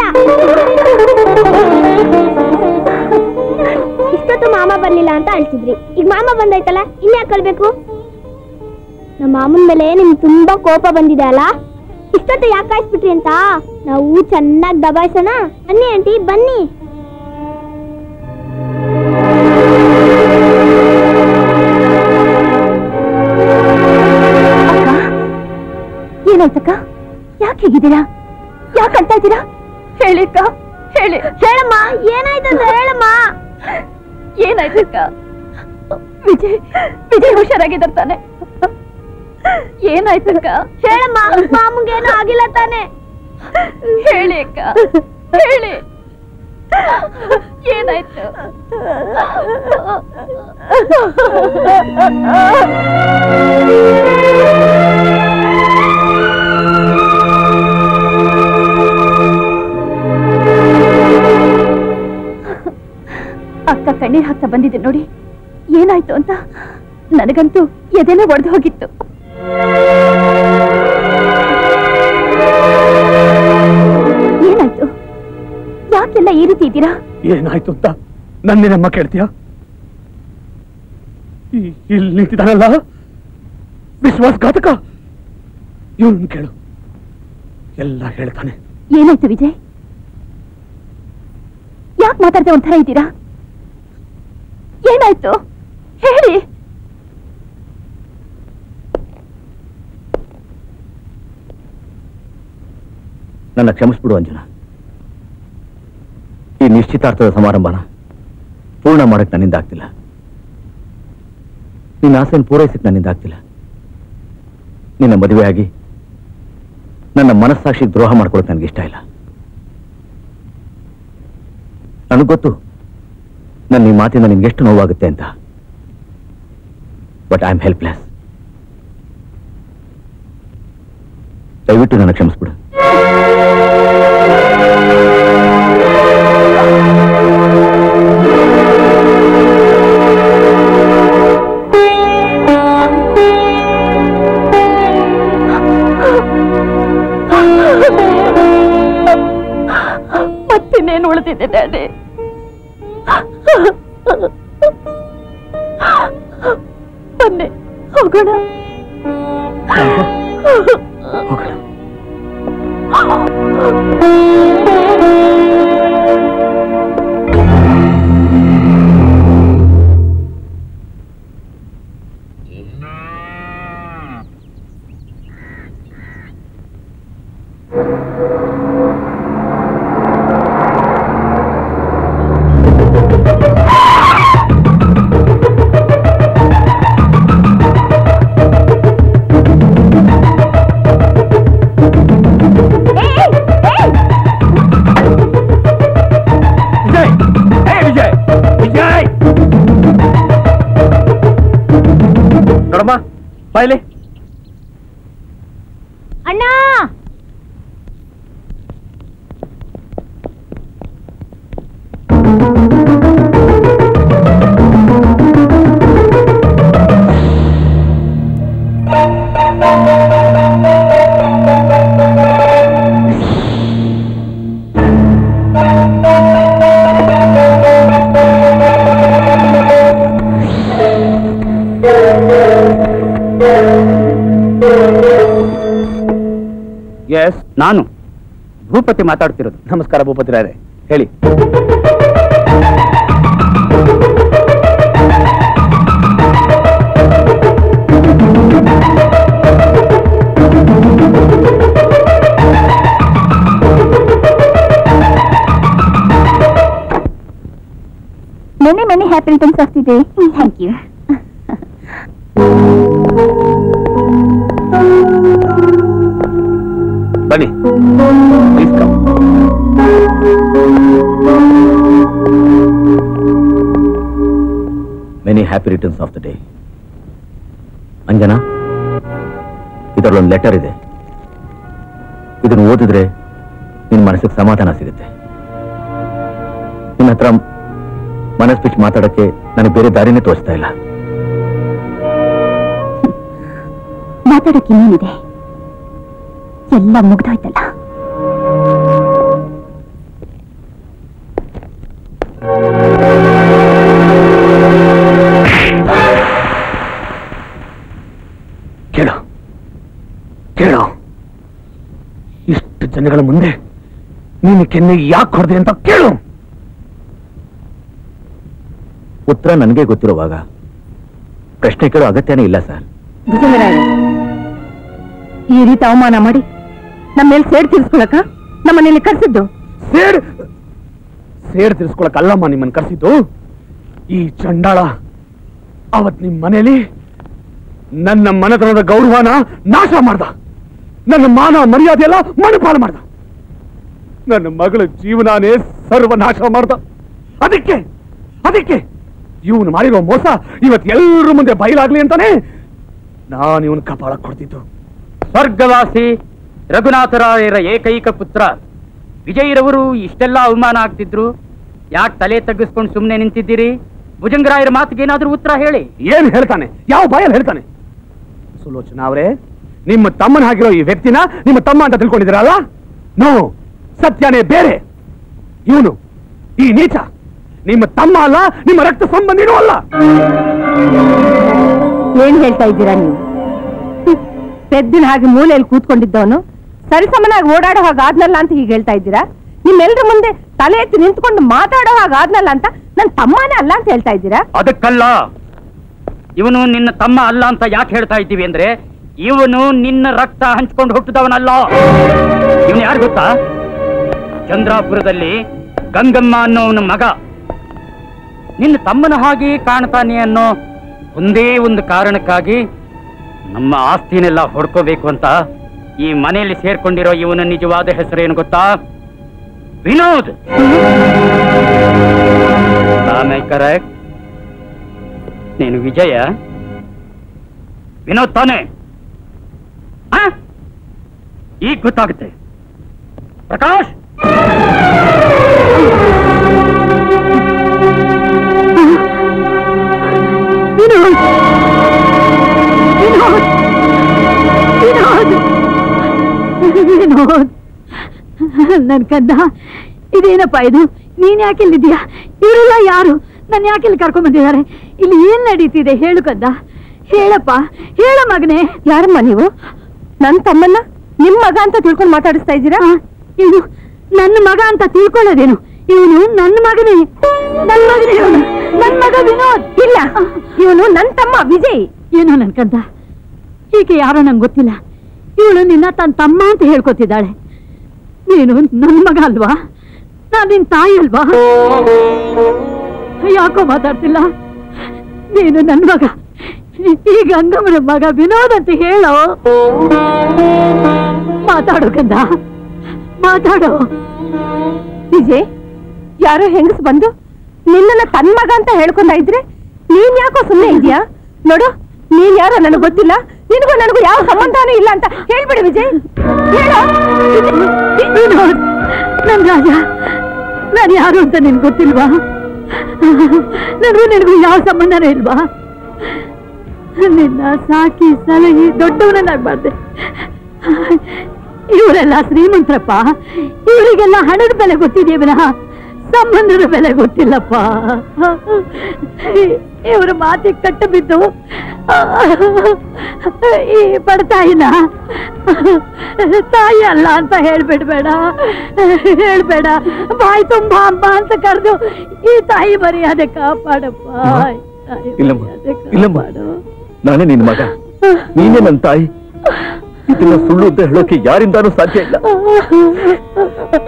ಇಷ್ಟೊತ್ತು ಮಾಮ ಬರ್ಲಿಲ್ಲ ಅಂತ ಅಳ್ತಿದ್ರಿ ಈಗ ಮಾಮ ಬಂದಾಯ್ತಲ್ಲ ಇನ್ಯಾಕೆ ಕಳ್ಬೇಕು ನಮ್ಮ ಮಾಮನ ಮೇಲೆ ನಿಮ್ಗೆ ತುಂಬಾ ಕೋಪ ಬಂದಿದೆ ಅಲ್ಲ ಇಷ್ಟೊತ್ತು ಯಾಕೆ ಕಾಯಿಸ್ಬಿಟ್ರಿ ಅಂತ ನಾವು ಚೆನ್ನಾಗಿ ದಬಾಯಿಸೋಣ ಬನ್ನಿ ಆಂಟಿ ಬನ್ನಿ ಏನಾಯ್ತಕ್ಕ ಯಾಕೆ ಹೇಗಿದ್ದೀರಾ ಯಾಕೆ ಅಳ್ತಾ ಇದ್ದೀರಾ ಹೇಳಿಕ್ಕ ಹೇಳಿ ಹೇಳಮ್ಮ ಏನಾಯ್ತಂತ ಹೇಳಮ್ಮ ಏನಾಯ್ತಕ್ಕ ವಿಜಯ್ ವಿಜಯ್ ಹುಷಾರಾಗಿದ್ದಾರೆ ತಾನೆ ಏನಾಯ್ತಕ್ಕ ಹೇಳಮ್ಮ ಮಾಮಂಗೇನು ಆಗಿಲ್ಲ ತಾನೆ ಹೇಳಿ ಅಕ್ಕ ಹೇಳಿ ಏನಾಯ್ತು ಅಕ್ಕ ಕಣ್ಣೀರ್ ಹಾಕ್ತಾ ಬಂದಿದೆ ನೋಡಿ ಏನಾಯ್ತು ಅಂತ ನನಗಂತೂ ಎದೆನೇ ಒಡೆದು ಹೋಗಿತ್ತು ಏನಾಯ್ತು ಯಾಕೆಲ್ಲ ಈ ರೀತಿ ಇದ್ದೀರಾ ಏನಾಯ್ತು ಅಂತ ನನ್ನೇನಮ್ಮ ಕೇಳ್ತೀಯ ಈ- ಇಲ್ಲಿ ನಿಂತಿದ್ದಾನಲ್ಲ ವಿಶ್ವಾಸಘಾತಕ ಇವನ್ ಕೇಳು ಎಲ್ಲ ಹೇಳ್ತಾನೆ ಏನಾಯ್ತು ವಿಜಯ್ ಯಾಕೆ ಮಾತಾಡ್ದೆ ಒಂಥರ ಇದ್ದೀರಾ ಏನಾಯ್ತು ಹೇಳಿ ನನ್ನ ಕ್ಷಮಿಸ್ಬಿಡು ಅಂಜನ ಈ ನಿಶ್ಚಿತಾರ್ಥದ ಸಮಾರಂಭನ ಪೂರ್ಣ ಮಾಡಕ್ ನನ್ನಿಂದ ಆಗ್ತಿಲ್ಲ ನಿನ್ನ ಆಸೆಯನ್ನು ಪೂರೈಸಕ್ ನನ್ನಿಂದ ಆಗ್ತಿಲ್ಲ ನಿನ್ನ ಮದುವೆಯಾಗಿ ನನ್ನ ಮನಸ್ಸಾಕ್ಷಿಗೆ ದ್ರೋಹ ಮಾಡ್ಕೊಳಕ್ ನನಗೆ ಇಷ್ಟ ಇಲ್ಲ ನನಗೆ ಗೊತ್ತು ನನ್ನ ಈ ಮಾತಿಂದ ನಿನ್ಗೆ ಎಷ್ಟು ನೋವಾಗುತ್ತೆ ಅಂತ ಬಟ್ ಐ ಆಮ್ ಹೆಲ್ಪ್ಲೆಸ್ ದಯವಿಟ್ಟು ನನ್ನ ಕ್ಷಮಿಸ್ಬಿಡು ಮತ್ತಿನ್ನೇನು ಉಳಿದಿದೆ ಡ್ಯಾಡಿ ಬನ್ನಿ ಹೋಗೋಣ ವಿಜಯ್ ಏ ವಿಜಯ್ ವಿಜಯ್ ನೋಡಮ್ಮ ಬಾಯ್ಲಿ ಅಣ್ಣ ಎಸ್ ನಾನು ಭೂಪತಿ ಮಾತಾಡ್ತಿರೋದು ನಮಸ್ಕಾರ ಭೂಪತಿ ರಾಯರೇ ಹೇಳಿ ಯು ಬನ್ನಿ please come many happy returns of the day Anjana ಇದರಲ್ಲೊಂದು ಲೆಟರ್ ಇದೆ ಇದನ್ನು ಓದಿದ್ರೆ ನಿನ್ನ ಮನಸ್ಸಿಗೆ ಸಮಾಧಾನ ಸಿಗುತ್ತೆ ನಿನ್ನ ಹತ್ರ ಮನಸ್ ಬಿಟ್ಟು ಮಾತಾಡಕ್ಕೆ ನನಗೆ ಬೇರೆ ದಾರಿನೇ ತೋರಿಸ್ತಾ ಇಲ್ಲ ಮಾತಾಡಕ್ಕೆ ಇನ್ನೇನಿದೆ ಎಲ್ಲ ಮುಗ್ದೋಯ್ತಲ್ಲ ಕೇಳು ಕೇಳು ಇಷ್ಟು ಜನಗಳ ಮುಂದೆ ನೀನು ಕೆನ್ನೆ ಯಾಕೆ ಹೊಡೆದೆ ಅಂತ ಕೇಳು ಉತ್ತರ ನನಗೆ ಗೊತ್ತಿರುವಾಗ ಪ್ರಶ್ನೆ ಕೇಳೋ ಅಗತ್ಯನೇ ಇಲ್ಲ ಸರ್ ಭುಜಂಗರಾಯ ಈ ರೀತಿ ಅವಮಾನ ಮಾಡಿ ನಮ್ಮ ಮೇಲೆ ಸೇಡ್ ತೀರ್ಸ್ಕೊಳಕ ನಮ್ಮನೇಲಿ ಕರ್ಸಿದ್ದು ಸೇಡ್ ಸೇಡ್ ತಿರ್ಸ್ಕೊಳಕ್ ಅಲ್ಲಮ್ಮ ನಿಮ್ಮನ್ನ ಕರ್ಸಿದ್ದು ಈ ಚಂಡಾಳ ಅವತ್ ನಿಮ್ ಮನೇಲಿ ನನ್ನ ಮನೆತನದ ಗೌರವನ ನಾಶ ಮಾಡ್ದ ನನ್ನ ಮಾನ ಮರ್ಯಾದೆ ಎಲ್ಲ ಮನುಪಾಲ ಮಾಡ್ದ ನನ್ನ ಮಗಳ ಜೀವನಾನೇ ಸರ್ವನಾಶ ಮಾಡ್ದ ಅದಕ್ಕೆ ಅದಕ್ಕೆ ಇವನು ಮಾಡಿರೋ ಮೋಸ ಇವತ್ ಎಲ್ಲರ ಮುಂದೆ ಬಯಲಾಗ್ಲಿ ಅಂತಾನೆ ನಾನು ಇವನ್ ಕಪಾಳ ಕೊಡ್ತಿದ್ದು ಸ್ವರ್ಗವಾಸಿ ರಘುನಾಥರಾಯರ ಏಕೈಕ ಪುತ್ರ ವಿಜಯರವರು ಇಷ್ಟೆಲ್ಲ ಅವಮಾನ ಆಗ್ತಿದ್ರು ಯಾಕೆ ತಲೆ ತಗ್ಗಿಸ್ಕೊಂಡು ಸುಮ್ಮನೆ ನಿಂತಿದ್ದೀರಿ ಭುಜಂಗರಾಯರ ಮಾತಿಗೆ ಏನಾದ್ರೂ ಉತ್ತರ ಹೇಳಿ ಏನ್ ಹೇಳ್ತಾನೆ ಯಾವ ಬಾಯಲ್ಲಿ ಹೇಳ್ತಾನೆ ಸುಲೋಚನಾ ಅವರೇ ನಿಮ್ಮ ತಮ್ಮನ ಆಗಿರೋ ಈ ವ್ಯಕ್ತಿನ ನಿಮ್ಮ ತಮ್ಮ ಅಂತ ತಿಳ್ಕೊಂಡಿದ್ದೀರಲ್ಲ ನೋ ಸತ್ಯನೇ ಬೇರೆ ಇವನು ಈ ನೀಚ ನಿಮ್ಮ ತಮ್ಮ ಅಲ್ಲ ನಿಮ್ಮ ರಕ್ತ ಸಂಬಂಧಿನೂ ಅಲ್ಲ ಏನ್ ಹೇಳ್ತಾ ಇದ್ದೀರಾ ನೀವು ಹ್ಮ್. ಪೆದ್ದಿನ ಹಾಗೆ ಮೂಲೆಯಲ್ಲಿ ಕೂತ್ಕೊಂಡಿದ್ದವನು ಸರಿಸಮನಾಗಿ ಓಡಾಡೋ ಹಾಗಾದ್ನಲ್ಲ ಅಂತ ಹೀಗೆ ಹೇಳ್ತಾ ಇದ್ದೀರಾ ನಿಮ್ಮೆಲ್ರ ಮುಂದೆ ತಲೆ ಎತ್ತಿ ನಿಂತ್ಕೊಂಡು ಮಾತಾಡೋ ಹಾಗಾದ್ನಲ್ಲ ಅಂತ ನನ್ ತಮ್ಮನೇ ಅಲ್ಲ ಅಂತ ಹೇಳ್ತಾ ಇದ್ದೀರಾ ಅದಕ್ಕಲ್ಲ ಇವನು ನಿನ್ನ ತಮ್ಮ ಅಲ್ಲ ಅಂತ ಯಾಕೆ ಹೇಳ್ತಾ ಇದ್ದೀವಿ ಅಂದ್ರೆ ಇವನು ನಿನ್ನ ರಕ್ತ ಹಂಚ್ಕೊಂಡು ಹುಟ್ಟಿದವನಲ್ಲ ಇವನು ಯಾರು ಗೊತ್ತಾ ಚಂದ್ರಾಪುರದಲ್ಲಿ ಗಂಗಮ್ಮ ಅನ್ನೋವನ ಮಗ ನಿನ್ನ ತಮ್ಮನ ಹಾಗೆ ಕಾಣ್ತಾನೆ ಅನ್ನೋ ಒಂದೇ ಒಂದು ಕಾರಣಕ್ಕಾಗಿ ನಮ್ಮ ಆಸ್ತಿನೆಲ್ಲ ಹೊಡ್ಕೋಬೇಕು ಅಂತ ಈ ಮನೆಯಲ್ಲಿ ಸೇರ್ಕೊಂಡಿರೋ ಇವನ ನಿಜವಾದ ಹೆಸರೇನು ಗೊತ್ತಾ ವಿನೋದ್ ಕರೆಕ್ಟ್ ನೀನು ವಿಜಯ ವಿನೋದ್ ತಾನೆ ಆ? ಈಗ ಗೊತ್ತಾಗುತ್ತೆ ಪ್ರಕಾಶ್ ವಿನೋದ್ ವಿನೋದ್ ವಿನೋದ್ ವಿನೋದ್ ನನ್ ಕಂದ ಇದೇನಪ್ಪ ಇದು ನೀನ್ ಯಾಕೆ ಇಲ್ಲಿದ್ಯಾ ಇವರೆಲ್ಲ ಯಾರು ನನ್ ಯಾಕೆ ಇಲ್ಲಿ ಕರ್ಕೊಂಡ್ ಬಂದಿದ್ದಾರೆ ಇಲ್ಲಿ ಏನ್ ನಡೀತಿದೆ ಹೇಳು ಕಂದ ಹೇಳಪ್ಪ ಹೇಳ ಮಗನೇ ಯಾರಮ್ಮ ನೀವು ನನ್ ತಮ್ಮನ್ನ ನಿಮ್ ಮಗ ಅಂತ ತಿಳ್ಕೊಂಡು ಮಾತಾಡಿಸ್ತಾ ಇದ್ದೀರಾ ಇವನು ನನ್ನ ಮಗ ಅಂತ ತಿಳ್ಕೊಳ್ಳೋದೇನು ಇವನು ನನ್ನ ಮಗನೇ ನನ್ನ ಮಗನೇ ಇವನು ನನ್ನ ಮಗ ವಿನೋದ್ ಇಲ್ಲ ಇವನು ನನ್ ತಮ್ಮ ವಿಜಯ್ ಏನೋ ನನ್ ಕಂದ ಹೀಗೆ ಯಾರೋ ನಂಗೆ ಗೊತ್ತಿಲ್ಲ ಇವಳು ನಿನ್ನ ತನ್ನ ತಮ್ಮ ಅಂತ ಹೇಳ್ಕೊತಿದ್ದಾಳೆ ನೀನು ನನ್ನ ಮಗ ಅಲ್ವಾ ನಾನು ನಿನ್ ತಾಯಿ ಅಲ್ವಾ ಯಾಕೋ ಮಾತಾಡ್ತಿಲ್ಲ ನೀನು ನನ್ನ ಮಗ ಈ ಗಂಗಮ್ಮನ ಮಗ ವಿನೋದ್ ಅಂತ ಹೇಳೋ ಮಾತಾಡು ಕಂದ ಮಾತಾಡು ವಿಜಯ್ ಯಾರೋ ಹೆಂಗಸ್ ಬಂದು ನಿನ್ನನ್ನ ತನ್ ಮಗ ಅಂತ ಹೇಳ್ಕೊಂಡ ಇದ್ರೆ ನೀನ್ ಯಾಕೋ ಸುಮ್ಮನೆ ಇದೆಯಾ ನೋಡು ನೀನ್ ಯಾರೋ ನನಗ್ ಗೊತ್ತಿಲ್ಲ ನಿನಗೂ ನನಗೂ ಯಾವ ಸಂಬಂಧನೂ ಇಲ್ಲ ಅಂತ ಹೇಳ್ಬಿಡು ವಿಜಯ್ ಹೇಳು ವಿನೋದ್ ನನ್ ರಾಜ ನಾನು ಯಾರು ಅಂತ ನಿನ್ ಗೊತ್ತಿಲ್ವಾ ನನಗೂ ನಿನಗೂ ಯಾವ ಸಂಬಂಧನೇ ಇಲ್ವಾ ನಿನ್ನ ಸಾಕಿ ಸಲಹಿ ದೊಡ್ಡವನನ್ನಾಗ್ಬಾರ್ದೆ ಇವರೆಲ್ಲ ಶ್ರೀಮಂತರಪ್ಪ ಇವರಿಗೆಲ್ಲ ಹಣದ ಬೆಲೆ ಗೊತ್ತಿದೆಯೇ ವಿನಃ ಸಂಬಂಧದ ಬೆಲೆ ಗೊತ್ತಿಲ್ಲಪ್ಪ ಇವರ ಮಾತಿಗೆ ಕಟ್ಟು ಬಿದ್ದು ಈ ಬಡತಾಯಿನ ತಾಯಿ ಅಲ್ಲ ಅಂತ ಹೇಳ್ಬಿಡ್ಬೇಡ ಹೇಳ್ಬೇಡ ಬಾಯಿ ತುಂಬಾ ಅಮ್ಮ ಅಂತ ಕರೆದು ಈ ತಾಯಿ ಮರ್ಯಾದೆ ಕಾಪಾಡಪ್ಪ ತಾಯಿ ಇಲ್ಲಮ್ಮ ಮರ್ಯಾದೆ ಇಲ್ಲಮ್ಮ ಕಾಪಾಡು. ನಾನೇ ನಿನ್ನ ಮಗ ನೀನೇ ನನ್ನ ತಾಯಿ ಇದನ್ನ ಸುಳ್ಳು ಅಂತ ಹೇಳೋಕೆ ಯಾರಿಂದಾನೂ ಸಾಧ್ಯ ಇಲ್ಲ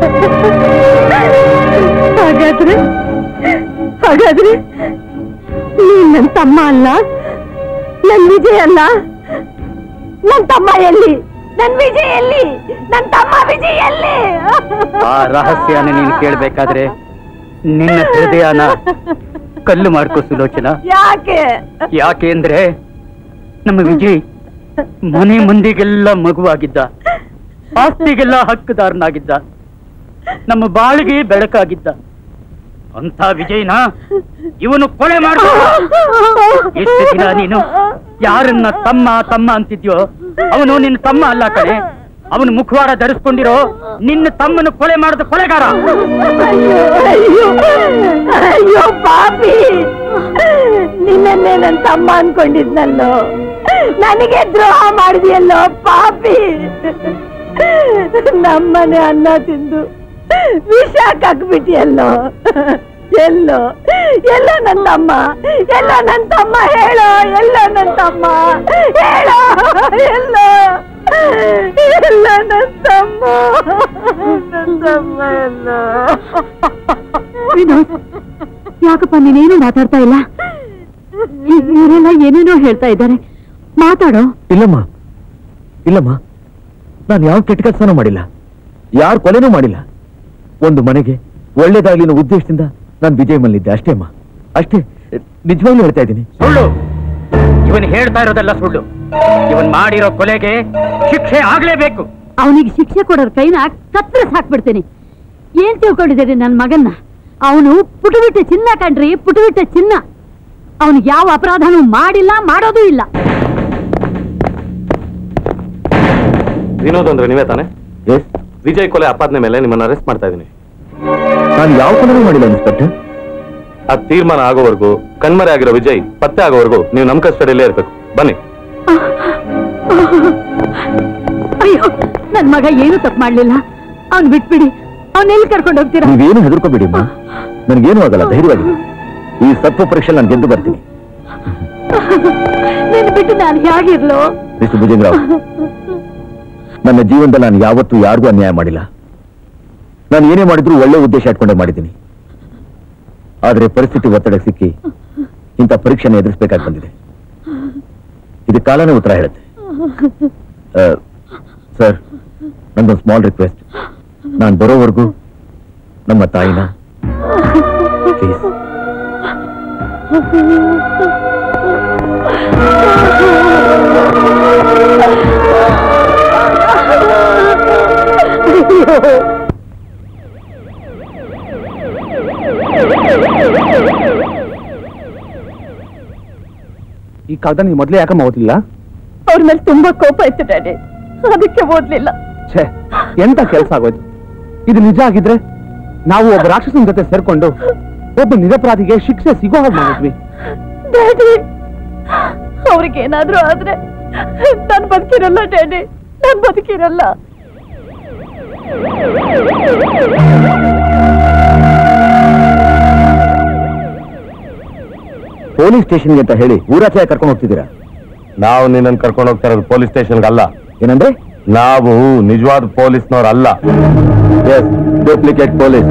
ಹಾಗಾದ್ರೆ ಹಾಗಾದ್ರೆ ನೀನ್ ನನ್ ತಮ್ಮ ಅಲ್ಲ ನನ್ ವಿಜಯ್ ಅಲ್ಲ ನನ್ ತಮ್ಮ ಎಲ್ಲಿ ನನ್ ವಿಜಯ್ ಎಲ್ಲಿ ನನ್ ತಮ್ಮ ವಿಜಯ್ ಎಲ್ಲಿ ಆ ರಹಸ್ಯನ ನೀನು ಕೇಳ್ಬೇಕಾದ್ರೆ ನಿನ್ನ ಹೃದಯನ ಕಲ್ಲು ಮಾಡ್ಕೋ ಸುಲೋಚನ ಯಾಕೆ ಯಾಕೆ ಅಂದ್ರೆ ನಮ್ಮ ವಿಜಯ್ ಮನೆ ಮಂದಿಗೆಲ್ಲ ಮಗುವಾಗಿದ್ದ ಆಸ್ತಿಗೆಲ್ಲ ಹಕ್ಕುದಾರನಾಗಿದ್ದ ನಮ್ಮ ಬಾಳಿಗೆ ಬೆಳಕಾಗಿದ್ದ ಅಂತ ವಿಜಯ್ನ ಇವನು ಕೊಲೆ ಮಾಡ ಎಷ್ಟು ದಿನ ನೀನು ಯಾರನ್ನ ತಮ್ಮ ತಮ್ಮ ಅಂತಿದ್ಯೋ ಅವನು ನಿನ್ನ ತಮ್ಮ ಅಲ್ಲ ಕಣೆ ಅವನು ಮುಖವಾಡ ಧರಿಸ್ಕೊಂಡಿರೋ ನಿನ್ನ ತಮ್ಮನ ಕೊಲೆ ಮಾಡಿದ ಕೊಲೆಗಾರ ಅಯ್ಯೋ ಅಯ್ಯೋ ಅಯ್ಯೋ ಪಾಪಿ ನಿನ್ನನ್ನೇ ನನ್ ತಮ್ಮ ಅನ್ಕೊಂಡಿದ್ನಲ್ಲೋ ನನಗೆ ದ್ರೋಹ ಮಾಡಿದ್ಯಲ್ಲೋ ಪಾಪಿ ನಮ್ಮನೆ ಅನ್ನ ತಿಂದು ವಿಷ ಕಕ್ಬಿಟ್ಟಿಯಲ್ಲೋ ಎಲ್ಲೋ ಎಲ್ಲೋ ನನ್ ತಮ್ಮ ಎಲ್ಲೋ ನನ್ ತಮ್ಮ ಹೇಳೋ ಎಲ್ಲೋ ನನ್ ತಮ್ಮ ಹೇಳೋ ಎಲ್ಲೋ ಎಲ್ಲ ನನ್ ತಮ್ಮ ನನ್ ತಮ್ಮ ಎಲ್ಲೋ ವಿನೋದ್ ಯಾಕಪ್ಪ ನೀನೇನು ಮಾತಾಡ್ತಾ ಇಲ್ಲ ಇ- ಇವರೆಲ್ಲ ಏನೇನೋ ಹೇಳ್ತಾ ಇದ್ದಾರೆ ಮಾತಾಡೋ ಇಲ್ಲಮ್ಮ ಇಲ್ಲಮ್ಮ ನಾನು ಯಾವ ಕೆಟ್ಟ ಕೆಲಸನೂ ಮಾಡಿಲ್ಲ ಯಾರು ಕೊಲೆನೂ ಮಾಡಿಲ್ಲ ಒಂದು ಮನೆಗೆ ಒಳ್ಳೇದಾಗ್ಲಿ ಅನ್ನೋ ಉದ್ದೇಶದಿಂದ ನಾನು ವಿಜಯ್ ಮಲ್ಲಿದ್ದೆ ಅಷ್ಟೇ ಅಮ್ಮ ಅಷ್ಟೇ ನಿಜವಾಗ್ಲೂ ಹೇಳ್ತಾ ಇದ್ದೀನಿ ಸುಳ್ಳು ಇವನ್ ಹೇಳ್ತಾ ಇರೋದೆಲ್ಲ ಸುಳ್ಳು ಇವನ್ ಮಾಡಿರೋ ಕೊಲೆಗೆ ಶಿಕ್ಷೆ ಆಗ್ಲೇಬೇಕು ಅವನಿಗೆ ಶಿಕ್ಷೆ ಕೊಡೋರ್ ಕೈನ ಕತ್ತರಿಸ್ ಹಾಕ್ಬಿಡ್ತೀನಿ ಏನ್ ತಿಳ್ಕೊಂಡಿದ್ದೀರಿ ನನ್ ಮಗನ್ನ ಅವನು ಪುಟುಬಿಟ್ಟ ಚಿನ್ನ ಕಣ್ರಿ ಪುಟುಬಿಟ್ಟ ಚಿನ್ನ ಅವನಿಗೆ ಯಾವ ಅಪರಾಧನೂ ಮಾಡಿಲ್ಲ ಮಾಡೋದೂ ಇಲ್ಲ ವಿನೋದ್ ಅಂದ್ರೆ ನೀವೇ ತಾನೆ ವಿಜಯ್ ಕೊಲೆ ಆಪಾದನೆ ಮೇಲೆ ನಿಮ್ಮನ್ನ ಅರೆಸ್ಟ್ ಮಾಡ್ತಾ ಇದ್ದೀನಿ ನಾನು ಯಾವ ಕೊಲೆನೂ ಮಾಡಿಲ್ಲ ಇನ್ಸ್ಪೆಕ್ಟರ್ ಆ ತೀರ್ಮಾನ ಆಗೋವರೆಗೂ ಕಣ್ಮರೆ ಆಗಿರೋ ವಿಜಯ್ ಪತ್ತೆ ಆಗೋವರೆಗೂ ನೀವು ನಮ್ಮ ಕಸ್ಟಡಿಯಲ್ಲೇ ಇರ್ಬೇಕು ಬನ್ನಿ ಅಯ್ಯೋ ನನ್ ಮಗ ಏನು ತಪ್ಪು ಮಾಡ್ಲಿಲ್ಲ ಅವ್ನ್ ಬಿಟ್ಬಿಡಿ ಅವ್ನೆಲ್ಲಿ ಕರ್ಕೊಂಡು ಹೋಗ್ತೀರಾ ನೀವೇನು ಹೆದರ್ಕೋಬೇಡಿ ಅಮ್ಮ ನನಗೇನು ಆಗಲ್ಲ ಧೈರ್ಯವಾಗಿ ಈ ಸತ್ವ ಪರೀಕ್ಷೆ ನಾನು ಗೆದ್ದು ಬರ್ತೀನಿ ನಿನ್ ಬಿಟ್ಟು ನಾನು ಹೇಗಿರ್ಲೋ ಮಿಸ್ಟರ್ ಭುಜಂಗರಾವ್ ನನ್ನ ಜೀವನದಲ್ಲಿ ನಾನು ಯಾವತ್ತೂ ಯಾರಿಗೂ ಅನ್ಯಾಯ ಮಾಡಿಲ್ಲ ನಾನು ಏನೇ ಮಾಡಿದ್ರು ಒಳ್ಳೆ ಉದ್ದೇಶ ಇಟ್ಕೊಂಡೇ ಮಾಡಿದ್ದೀನಿ ಆದ್ರೆ ಪರಿಸ್ಥಿತಿ ಒತ್ತಡಕ್ಕೆ ಸಿಕ್ಕಿ ಇಂಥ ಪರೀಕ್ಷೆನ ಎದುರಿಸಬೇಕಾಗಿ ಬಂದಿದೆ ಇದು ಕಾಲನೇ ಉತ್ತರ ಹೇಳುತ್ತೆ ಸರ್ ನಂದೊಂದು ಸ್ಮಾಲ್ ರಿಕ್ವೆಸ್ಟ್ ನಾನು ಬರೋವರೆಗೂ ನಮ್ಮ ತಾಯಿನ ಪ್ಲೀಸ್ ಈ ಕಾಗದ ನೀವು ಮೊದಲೇ ಯಾಕಮ್ಮ ಓದ್ಲಿಲ್ಲ ಅವ್ರ ಮೇಲೆ ತುಂಬಾ ಕೋಪ ಇತ್ತು ಡ್ಯಾಡಿ ಅದಕ್ಕೆ ಓದ್ಲಿಲ್ಲ ಛೇ ಎಂತ ಕೆಲಸ ಆಗೋಯ್ತು ಇದು ನಿಜ ಆಗಿದ್ರೆ ನಾವು ಒಬ್ಬ ರಾಕ್ಷಸನ ಜೊತೆ ಸೇರ್ಕೊಂಡು ಒಬ್ಬ ನಿರಪರಾಧಿಗೆ ಶಿಕ್ಷೆ ಸಿಗೋ ಹಾಗೆ ಮಾಡಿದ್ವಿ ಡ್ಯಾಡಿ ಅವ್ರಿಗೇನಾದ್ರೂ ಆದ್ರೆ ನಾನ್ ಬದುಕಿರಲ್ಲ ಡ್ಯಾಡಿ ನಾನ್ ಬದುಕಿರಲ್ಲ ಪೊಲೀಸ್ ಸ್ಟೇಷನ್ಗೆ ಅಂತ ಹೇಳಿ ಊರಾಚೆ ಕರ್ಕೊಂಡು ಹೋಗ್ತಿದ್ದೀರಾ ನಾವು ನಿನ್ನನ್ನು ಕರ್ಕೊಂಡು ಹೋಗ್ತಾ ಇರೋದು ಪೊಲೀಸ್ ಸ್ಟೇಷನ್ಗೆ ಅಲ್ಲ ಏನಂದ್ರೆ ನಾವು ನಿಜವಾದ ಪೊಲೀಸ್ನವ್ರು ಅಲ್ಲ ಎಸ್ ಡೂಪ್ಲಿಕೇಟ್ ಪೊಲೀಸ್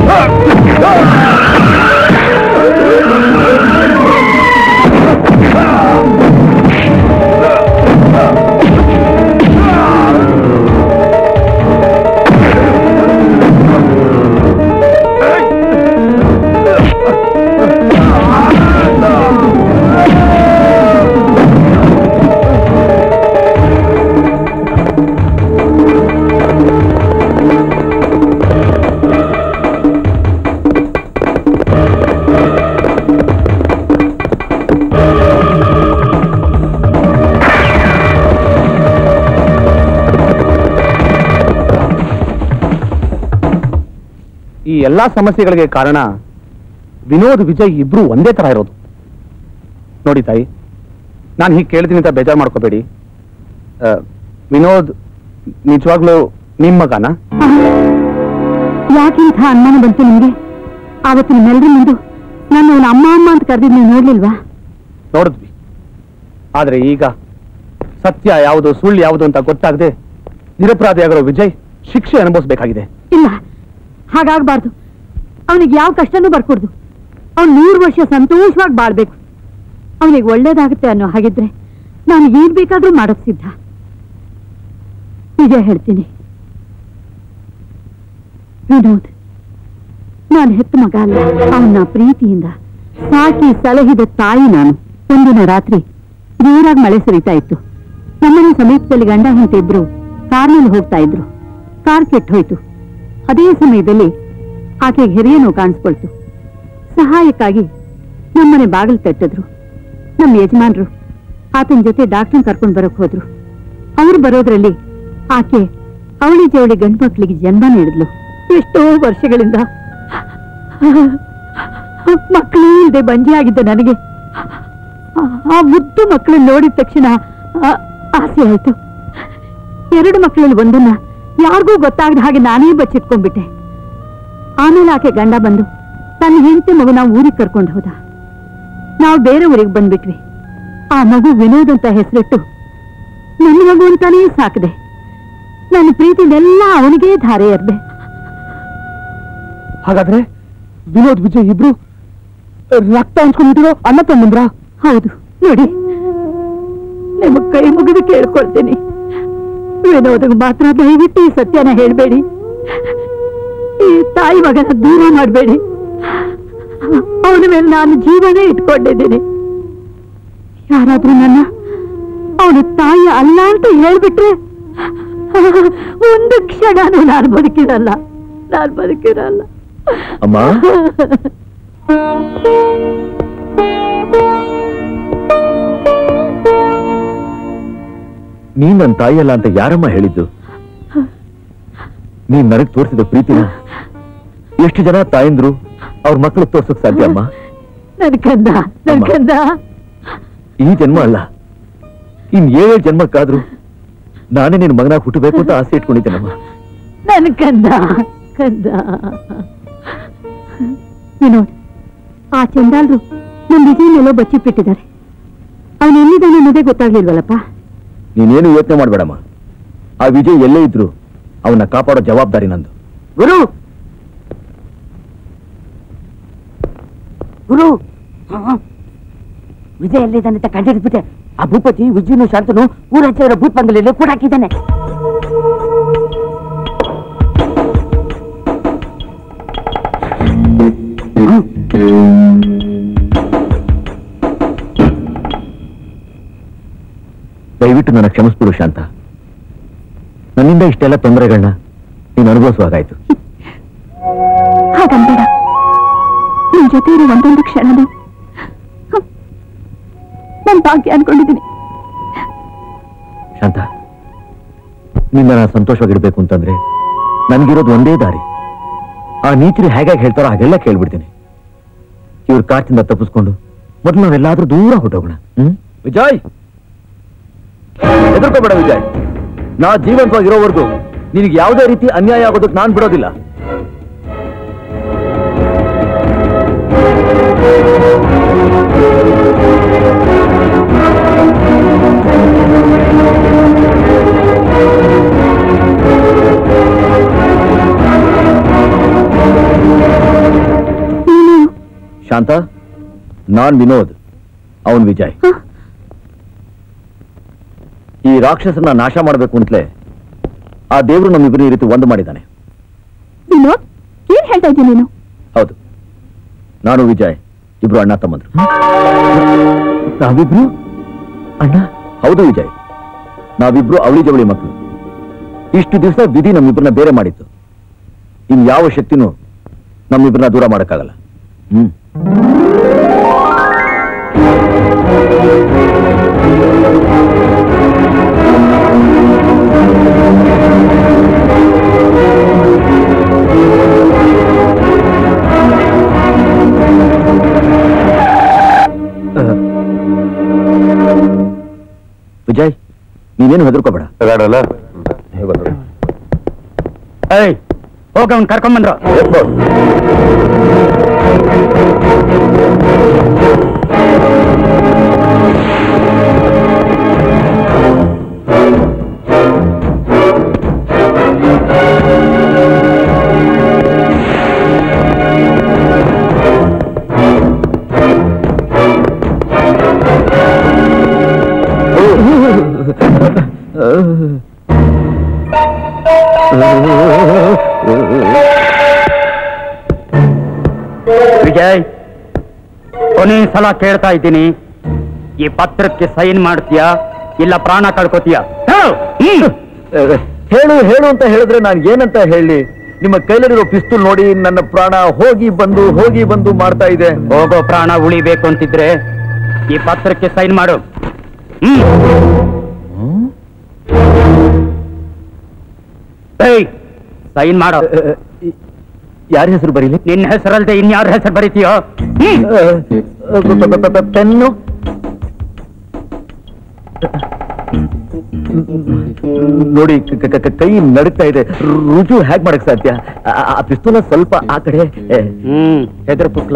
ಈ ಎಲ್ಲಾ ಸಮಸ್ಯೆಗಳಿಗೆ ಕಾರಣ ವಿನೋದ್ ವಿಜಯ್ ಇಬ್ರು ಒಂದೇ ತರ ಇರೋದು ನೋಡಿ ತಾಯಿ ನಾನು ಹೀಗೆ ಕೇಳ್ತೀನಿ ಅಂತ ಬೇಜಾರು ಮಾಡ್ಕೋಬೇಡಿ ಆ, ವಿನೋದ್ ನಿಜವಾಗ್ಲೂ ನಿಮ್ ಮಗನ ಯಾಕಿಂಥ ಅನುಮಾನ ಬಂತು ನಿಮ್ಗೆ ಆವತ್ತು ನಿಮ್ಮೆಲ್ಲರ ಮುಂದು ನಾನು ಅವನ ಅಮ್ಮ ಅಮ್ಮ ಅಂತ ಕರೆದಿದ್ ನೀವು ನೋಡ್ಲಿಲ್ವಾ ನೋಡಿದ್ವಿ ಆದ್ರೆ ಈಗ ಸತ್ಯ ಯಾವುದು ಸುಳ್ಳು ಯಾವುದು ಅಂತ ಗೊತ್ತಾಗದೆ ನಿರಪರಾಧಿಯಾಗಿರೋ ವಿಜಯ್ ಶಿಕ್ಷೆ ಅನುಭವಿಸಬೇಕಾಗಿದೆ ಇಲ್ಲ ಹಾಗಾಗ್ಬಾರ್ದು ಅವನಿಗೆ ಯಾವ ಕಷ್ಟನೂ ಬರ್ಕೊಡ್ದು ಅವ್ನು ನೂರು ವರ್ಷ ಸಂತೋಷವಾಗಿ ಬಾಳ್ಬೇಕು ಅವನಿಗೆ ಒಳ್ಳೇದಾಗುತ್ತೆ ಅನ್ನೋ ಹಾಗಿದ್ರೆ ನಾನು ಏನ್ ಬೇಕಾದ್ರೂ ಮಾಡೋಕ್ ಸಿದ್ಧ ನಿಜ ಹೇಳ್ತೀನಿ ವಿನೋದ್ ನಾನು ಹೆತ್ತ ಮಗ ಅಲ್ಲ ಅವನ ಪ್ರೀತಿಯಿಂದ ಸಾಕಿ ಸಲಹಿದ ತಾಯಿ ನಾನು ಒಂದಿನ ರಾತ್ರಿ ಜೋರಾಗಿ ಮಳೆ ಸುರಿತಾ ಇತ್ತು ನಮ್ಮನೆ ಸಮೀಪದಲ್ಲಿ ಗಂಡ ಹೆಂಡತಿ ಇಬ್ರು ಕಾರ್ನಲ್ಲಿ ಹೋಗ್ತಾ ಇದ್ರು ಕಾರ್ ಕೆಟ್ಟ ಹೋಯ್ತು ಅದೇ ಸಮಯದಲ್ಲಿ ಆಕೆಗೆ ಹೆರಿಯ ನೋವು ಕಾಣಿಸ್ಕೊಳ್ತು ಸಹಾಯಕ್ಕಾಗಿ ನಮ್ಮನೆ ಬಾಗಿಲು ತಟ್ಟಿದ್ರು ನಮ್ಮ ಯಜಮಾನ್ರು ಆತನ ಜೊತೆ ಡಾಕ್ಟರ್ ಕರ್ಕೊಂಡು ಬರಕ್ ಹೋದ್ರು ಅವ್ರು ಬರೋದ್ರಲ್ಲಿ ಆಕೆ ಅವಳಿ ಜವಳಿ ಗಂಡು ಮಕ್ಕಳಿಗೆ ಜನ್ಮ ನೀಡಿದ್ಲು ಎಷ್ಟೋ ವರ್ಷಗಳಿಂದ ಮಕ್ಕಳೇ ಇಲ್ಲದೆ ಬಂಜಿಯಾಗಿದ್ದ ನನಗೆ ಆ ಮುದ್ದು ಮಕ್ಕಳನ್ನ ನೋಡಿದ ತಕ್ಷಣ ಆ, ಆಸೆ ಆಯ್ತು ಎರಡು ಮಕ್ಕಳಲ್ಲಿ ಒಂದನ್ನ ಯಾರಿಗೂ ಗೊತ್ತಾಗದ ಹಾಗೆ ನಾನೇ ಬಚ್ಚಿಟ್ಕೊಂಡ್ಬಿಟ್ಟೆ ಆಮೇಲೆ ಆಕೆ ಗಂಡ ಬಂದು ತನ್ನ ಹೆಂಡತಿ ಮಗುನ ಊರಿಗೆ ಕರ್ಕೊಂಡು ಹೋದ ನಾವು ಬೇರೆ ಊರಿಗೆ ಬಂದ್ಬಿಟ್ವಿ ಆ ಮಗು ವಿನೋದ್ ಅಂತ ಹೆಸರಿಟ್ಟು ನನ್ನ ಮಗು ಅಂತಾನೇ ಸಾಕಿದೆ ನನ್ನ ಪ್ರೀತಿನೆಲ್ಲ ಅವನಿಗೇ ಧಾರೆ ಎರ್ದೆ ಹಾಗಾದ್ರೆ ವಿನೋದ್ ವಿಜಯ್ ಇಬ್ರು ರಕ್ತ ಹಂಚ್ಕೊಂಡ್ಬಿಟ್ಟಿರೋ ಅಣ್ಣ ತಮ್ಮಂದ್ರ ಹೌದು ನೋಡಿ ನಿಮ್ಮ ಕೈ ಮುಗಿದು ಕೇಳ್ಕೊಳ್ತೀನಿ ವಿನೋದ್ಗೆ ಮಾತ್ರ ದಯವಿಟ್ಟು ಈ ಸತ್ಯನ ಹೇಳ್ಬೇಡಿ ಈ ತಾಯಿ ಮಗನ ದೂರ ಮಾಡಬೇಡಿ ಅವನ ಮೇಲೆ ನಾನು ಜೀವನೇ ಇಟ್ಕೊಂಡಿದ್ದೀನಿ ಯಾರಾದ್ರೂ ನನ್ನ ಅವನ ತಾಯಿ ಅಲ್ಲ ಅಂತ ಹೇಳ್ಬಿಟ್ರೆ ಒಂದು ಕ್ಷಣನೂ ನಾನು ಬದುಕಿರಲ್ಲ ನಾನು ಬದುಕಿರಲ್ಲ ಅಮ್ಮ ನೀನ್ ನನ್ನ ತಾಯಿಯಲ್ಲ ಅಂತ ಯಾರಮ್ಮ ಹೇಳಿದ್ದು ನೀನ್ ನನಗ್ ತೋರಿಸಿದ ಪ್ರೀತಿನ ಎಷ್ಟು ಜನ ತಾಯಂದ್ರು ಅವ್ರ ಮಕ್ಕಳು ತೋರ್ಸಕ್ ಸಾಧ್ಯ ಅಮ್ಮ ನನ್ ಕಂದ ನನ್ ಕಂದ ಈ ಜನ್ಮ ಅಲ್ಲ ಇನ್ ಏಳೇಳು ಜನ್ಮಕ್ಕಾದ್ರೂ ನಾನೇ ನಿನ್ ಮಗನಾಗ ಹುಟ್ಟಬೇಕು ಅಂತ ಆಸೆ ಇಟ್ಕೊಂಡಿದ್ದೇನಮ್ಮ ನನ್ ಕಂದ ಕಂದ ವಿನೋದ್ ಆ ಚಂಡಾಲ್ರು ನಮ್ ವಿಜಯ್ ಮೇಲೋ ಬಚ್ಚಿಟ್ಟಿದ್ದಾರೆ ಅವನು ಎಲ್ಲಿದ್ದಾನೆ ಅನ್ನೋದೇ ಗೊತ್ತಾಗ್ಲಿಲ್ವಲ್ಲಪ್ಪ ನೀನೇನು ಯೋಚನೆ ಮಾಡ್ಬೇಡಮ್ಮ ಆ ವಿಜಯ್ ಎಲ್ಲೇ ಇದ್ರು ಅವನ್ನ ಕಾಪಾಡೋ ಜವಾಬ್ದಾರಿ ನಂದು ಗುರು ಗುರು ವಿಜಯ್ ಎಲ್ಲಿದ್ದಾನೆ ಅಂತ ಕಂಡಿಡ್ಬಿಟ್ಟೆ ಆ ಭೂಪತಿ ವಿಜಯನು ಶಾಂತನು ಊರಾಚೆ ಇರೋ ಭೂತ್ ಬಂಗಲೆಯಲ್ಲಿ ಕೂಡ ಹಾಕಿದ್ದಾನೆ ದಯವಿಟ್ಟು ನನ್ನ ಕ್ಷಮಿಸ್ಬಿಡು ಶಾಂತ ನನ್ನಿಂದ ಇಷ್ಟೆಲ್ಲ ತೊಂದರೆಗಳನ್ನ ನೀನು ಅನುಭವಿಸುವಾಗಾಯ್ತು ಹಾಗನ್ಬೇಡ ನಿನ್ ಜೊತೆ ಇರೋ ಒಂದೊಂದು ಕ್ಷಣನು ನನ್ ಭಾಗ್ಯ ಅನ್ಕೊಂಡಿದ್ದೀನಿ ಶಾಂತ ನಿನ್ನ ನಾನು ಸಂತೋಷವಾಗಿರ್ಬೇಕು ಅಂತಂದ್ರೆ ನನ್ಗಿರೋದು ಒಂದೇ ದಾರಿ ಆ ನೀತಿರು ಹೇಗಾಗಿ ಹೇಳ್ತಾರೋ ಹಾಗೆಲ್ಲ ಕೇಳ್ಬಿಡ್ತೀನಿ ಇವ್ರ ಕಾಚಿಂದ ತಪ್ಪಿಸ್ಕೊಂಡು ಮೊದಲು ನಾವೆಲ್ಲಾದ್ರೂ ದೂರ ಹೊಟ್ಟೋಗೋಣ ಹ್ಮ್ ವಿಜಯ್ ಹೆದರ್ಕೋಬೇಡ ವಿಜಯ್ ನಾ ಜೀವಂತವಾಗಿರೋವರೆಗೂ ನಿನಗೆ ಯಾವುದೇ ರೀತಿ ಅನ್ಯಾಯ ಆಗೋದಕ್ಕೆ ನಾನ್ ಬಿಡೋದಿಲ್ಲ ಶಾಂತ ನಾನ್ ವಿನೋದ್ ಅವನ್ ವಿಜಯ್ ಈ ರಾಕ್ಷಸನ ನಾಶ ಮಾಡಬೇಕು ಅಂತಲೇ ಆ ದೇವರು ನಮ್ಮಿಬ್ಬರು ಈ ರೀತಿ ಒಂದು ಮಾಡಿದ್ದಾನೆ ವಿನೋದ್ ಏನ್ ಹೇಳ್ತಾ ಇದ್ದೀನಿ ನೀನು ಹೌದು ನಾನು ವಿಜಯ್ ಇಬ್ರು ಅಣ್ಣ ತಮ್ಮಂದ್ರು ನಾವಿಬ್ರು ಅಣ್ಣ ಹೌದು ವಿಜಯ್ ನಾವಿಬ್ರು ಅವಳಿ ಜವಳಿ ಮಕ್ಕಳು ಇಷ್ಟು ದಿವಸ ವಿಧಿ ನಮ್ಮಿಬ್ಬರನ್ನ ಬೇರೆ ಮಾಡಿತ್ತು ಇನ್ ಯಾವ ಶಕ್ತಿನೂ ನಮ್ಮಿಬ್ಬರನ್ನ ದೂರ ಮಾಡಕ್ಕಾಗಲ್ಲ ಹ್ಮ್ ವಿಜಯ್ ನೀನೇನು ಹೆದರ್ಕೋಬೇಡ ಏಯ್ ಹೋಗ ಅವ್ನ್ ಕರ್ಕೊಂಬಂದ್ರು ವಿಜಯ್ ಕೊನೆ ಸಲ ಕೇಳ್ತಾ ಇದ್ದೀನಿ ಈ ಪತ್ರಕ್ಕೆ ಸೈನ್ ಮಾಡ್ತೀಯಾ ಇಲ್ಲ ಪ್ರಾಣ ಕಳ್ಕೊತೀಯಾ ಹೇಳು. ಹ್ಮ್. ಹೇಳು ಹೇಳು ಅಂತ ಹೇಳಿದ್ರೆ ನಾನು ಏನಂತ ಹೇಳಿ ನಿಮ್ಮ ಕೈಲಲ್ಲಿರೋ ಪಿಸ್ತೂಲ್ ನೋಡಿ ನನ್ನ ಪ್ರಾಣ ಹೋಗಿ ಬಂದು ಹೋಗಿ ಬಂದು ಮಾಡ್ತಾ ಇದೆ ಹೋಗೋ ಪ್ರಾಣ ಉಳಿಬೇಕು ಅಂತಿದ್ರೆ ಈ ಪತ್ರಕ್ಕೆ ಸೈನ್ ಮಾಡು ಹ್ಮ್ ಏಯ್, ಸೈನ್ ಮಾಡು ಯಾರ ಹೆಸರು ಬರೀಲಿ ನಿನ್ನ ಹೆಸರಲ್ದೆ ಇನ್ಯಾರ ಹೆಸರು ಬರೀತೀಯೋ ಪೆನ್ನು ನೋಡಿ ಕ- ಕ- ಕ- ಕೈ ನಡುಕ್ತಾ ಇದೆ ರುಜು ಹ್ಯಾಕ್ ಮಾಡಕ್ ಸಾಧ್ಯ ಆ- ಆ ಪಿಸ್ತೂಲ ಸ್ವಲ್ಪ ಆ ಕಡೆ ಹ್ಮ್ ಹೆದರ್ ಪುಕ್ಲ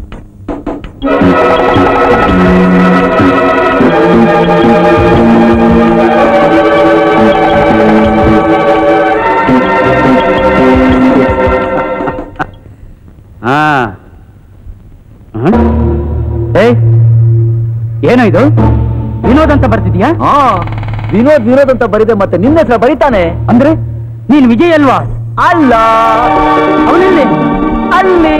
ಹಾ ಹ? ಏಯ್ ಏನೋ ಇದು ವಿನೋದ್ ಅಂತ ಬರ್ತಿದ್ಯಾ ಹಾ ವಿನೋದ್ ವಿನೋದ್ ಅಂತ ಬರಿದೆ ಮತ್ತೆ ನಿನ್ನ ಹೆಸರು ಬರೀತಾನೆ ಅಂದ್ರೆ ನೀನ್ ವಿಜಯ್ ಅಲ್ವಾ ಅಲ್ಲ ಅವನಲ್ಲಿ ಅಲ್ಲಿ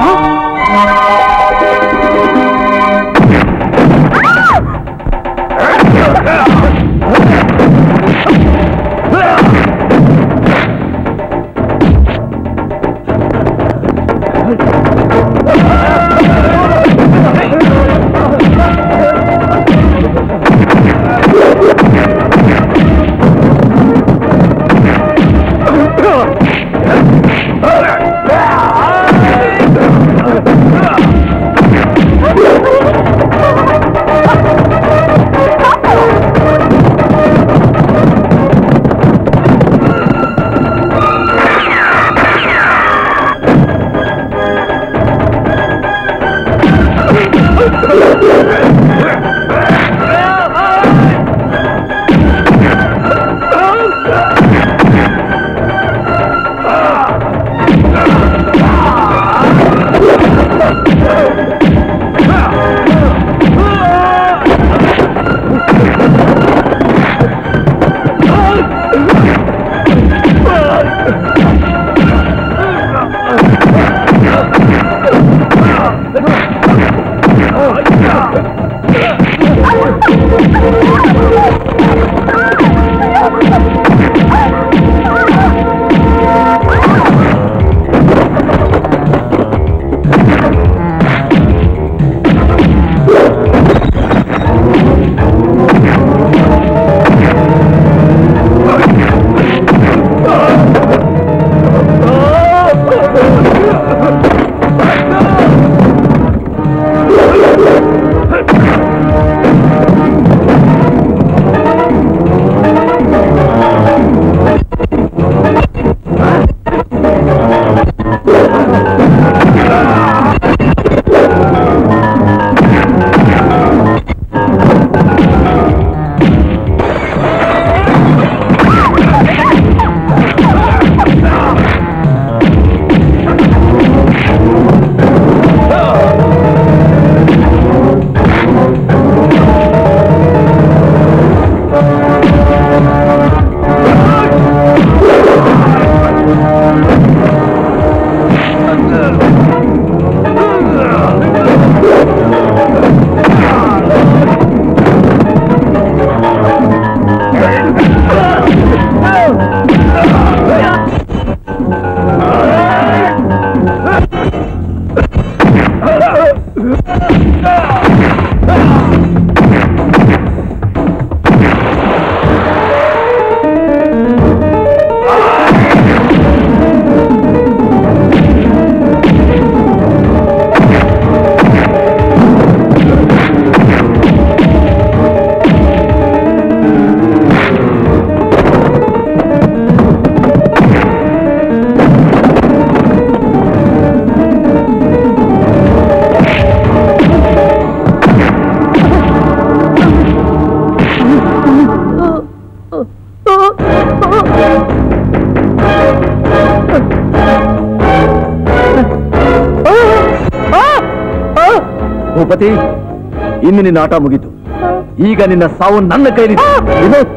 ಭೂಪತಿ ಇನ್ನು ನಿನ್ನ ಆಟ ಮುಗೀತು ಈಗ ನಿನ್ನ ಸಾವು ನನ್ನ ಕೈಲಿದೆ ವಿನೋದ್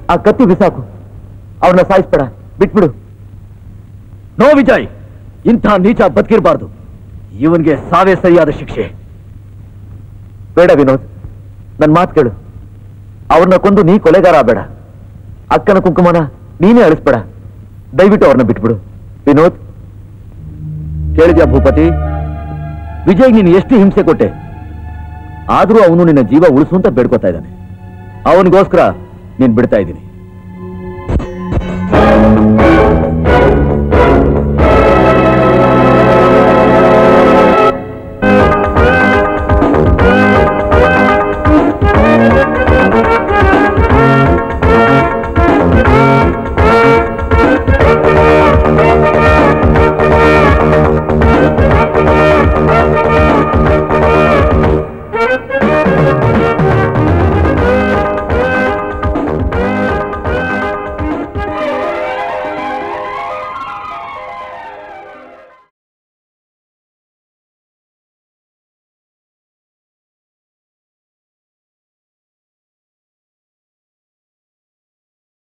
ಆ ಕತ್ತಿ ಬಿಸಾಕು ಅವ್ರನ್ನ ಸಾಯಿಸ್ಬೇಡ ಬಿಟ್ಬಿಡು ನೋ ವಿಜಯ್ ಇಂಥ ನೀಚ ಬದುಕಿರಬಾರ್ದು ಇವನ್ಗೆ ಸಾವೇ ಸರಿಯಾದ ಶಿಕ್ಷೆ ಬೇಡ ವಿನೋದ್ ನನ್ ಮಾತು ಕೇಳು ಅವ್ರನ್ನ ಕೊಂದು ನೀ ಕೊಲೆಗಾರ ಬೇಡ ಅಕ್ಕನ ಕುಂಕುಮನ ನೀನೇ ಅಳಿಸ್ಬೇಡ ದಯವಿಟ್ಟು ಅವ್ರನ್ನ ಬಿಟ್ಬಿಡು ವಿನೋದ್ ಕೇಳಿದ್ಯಾ ಭೂಪತಿ ವಿಜಯ್ ನೀನು ಎಷ್ಟು ಹಿಂಸೆ ಕೊಟ್ಟೆ ಆದ್ರೂ ಅವನು ನಿನ್ನ ಜೀವ ಉಳಿಸು ಅಂತ ಬೇಡ್ಕೋತಾ ಇದ್ದಾನೆ ಅವನಿಗೋಸ್ಕರ ನೀನ್ ಬಿಡ್ತಾ ಇದ್ದೀನಿ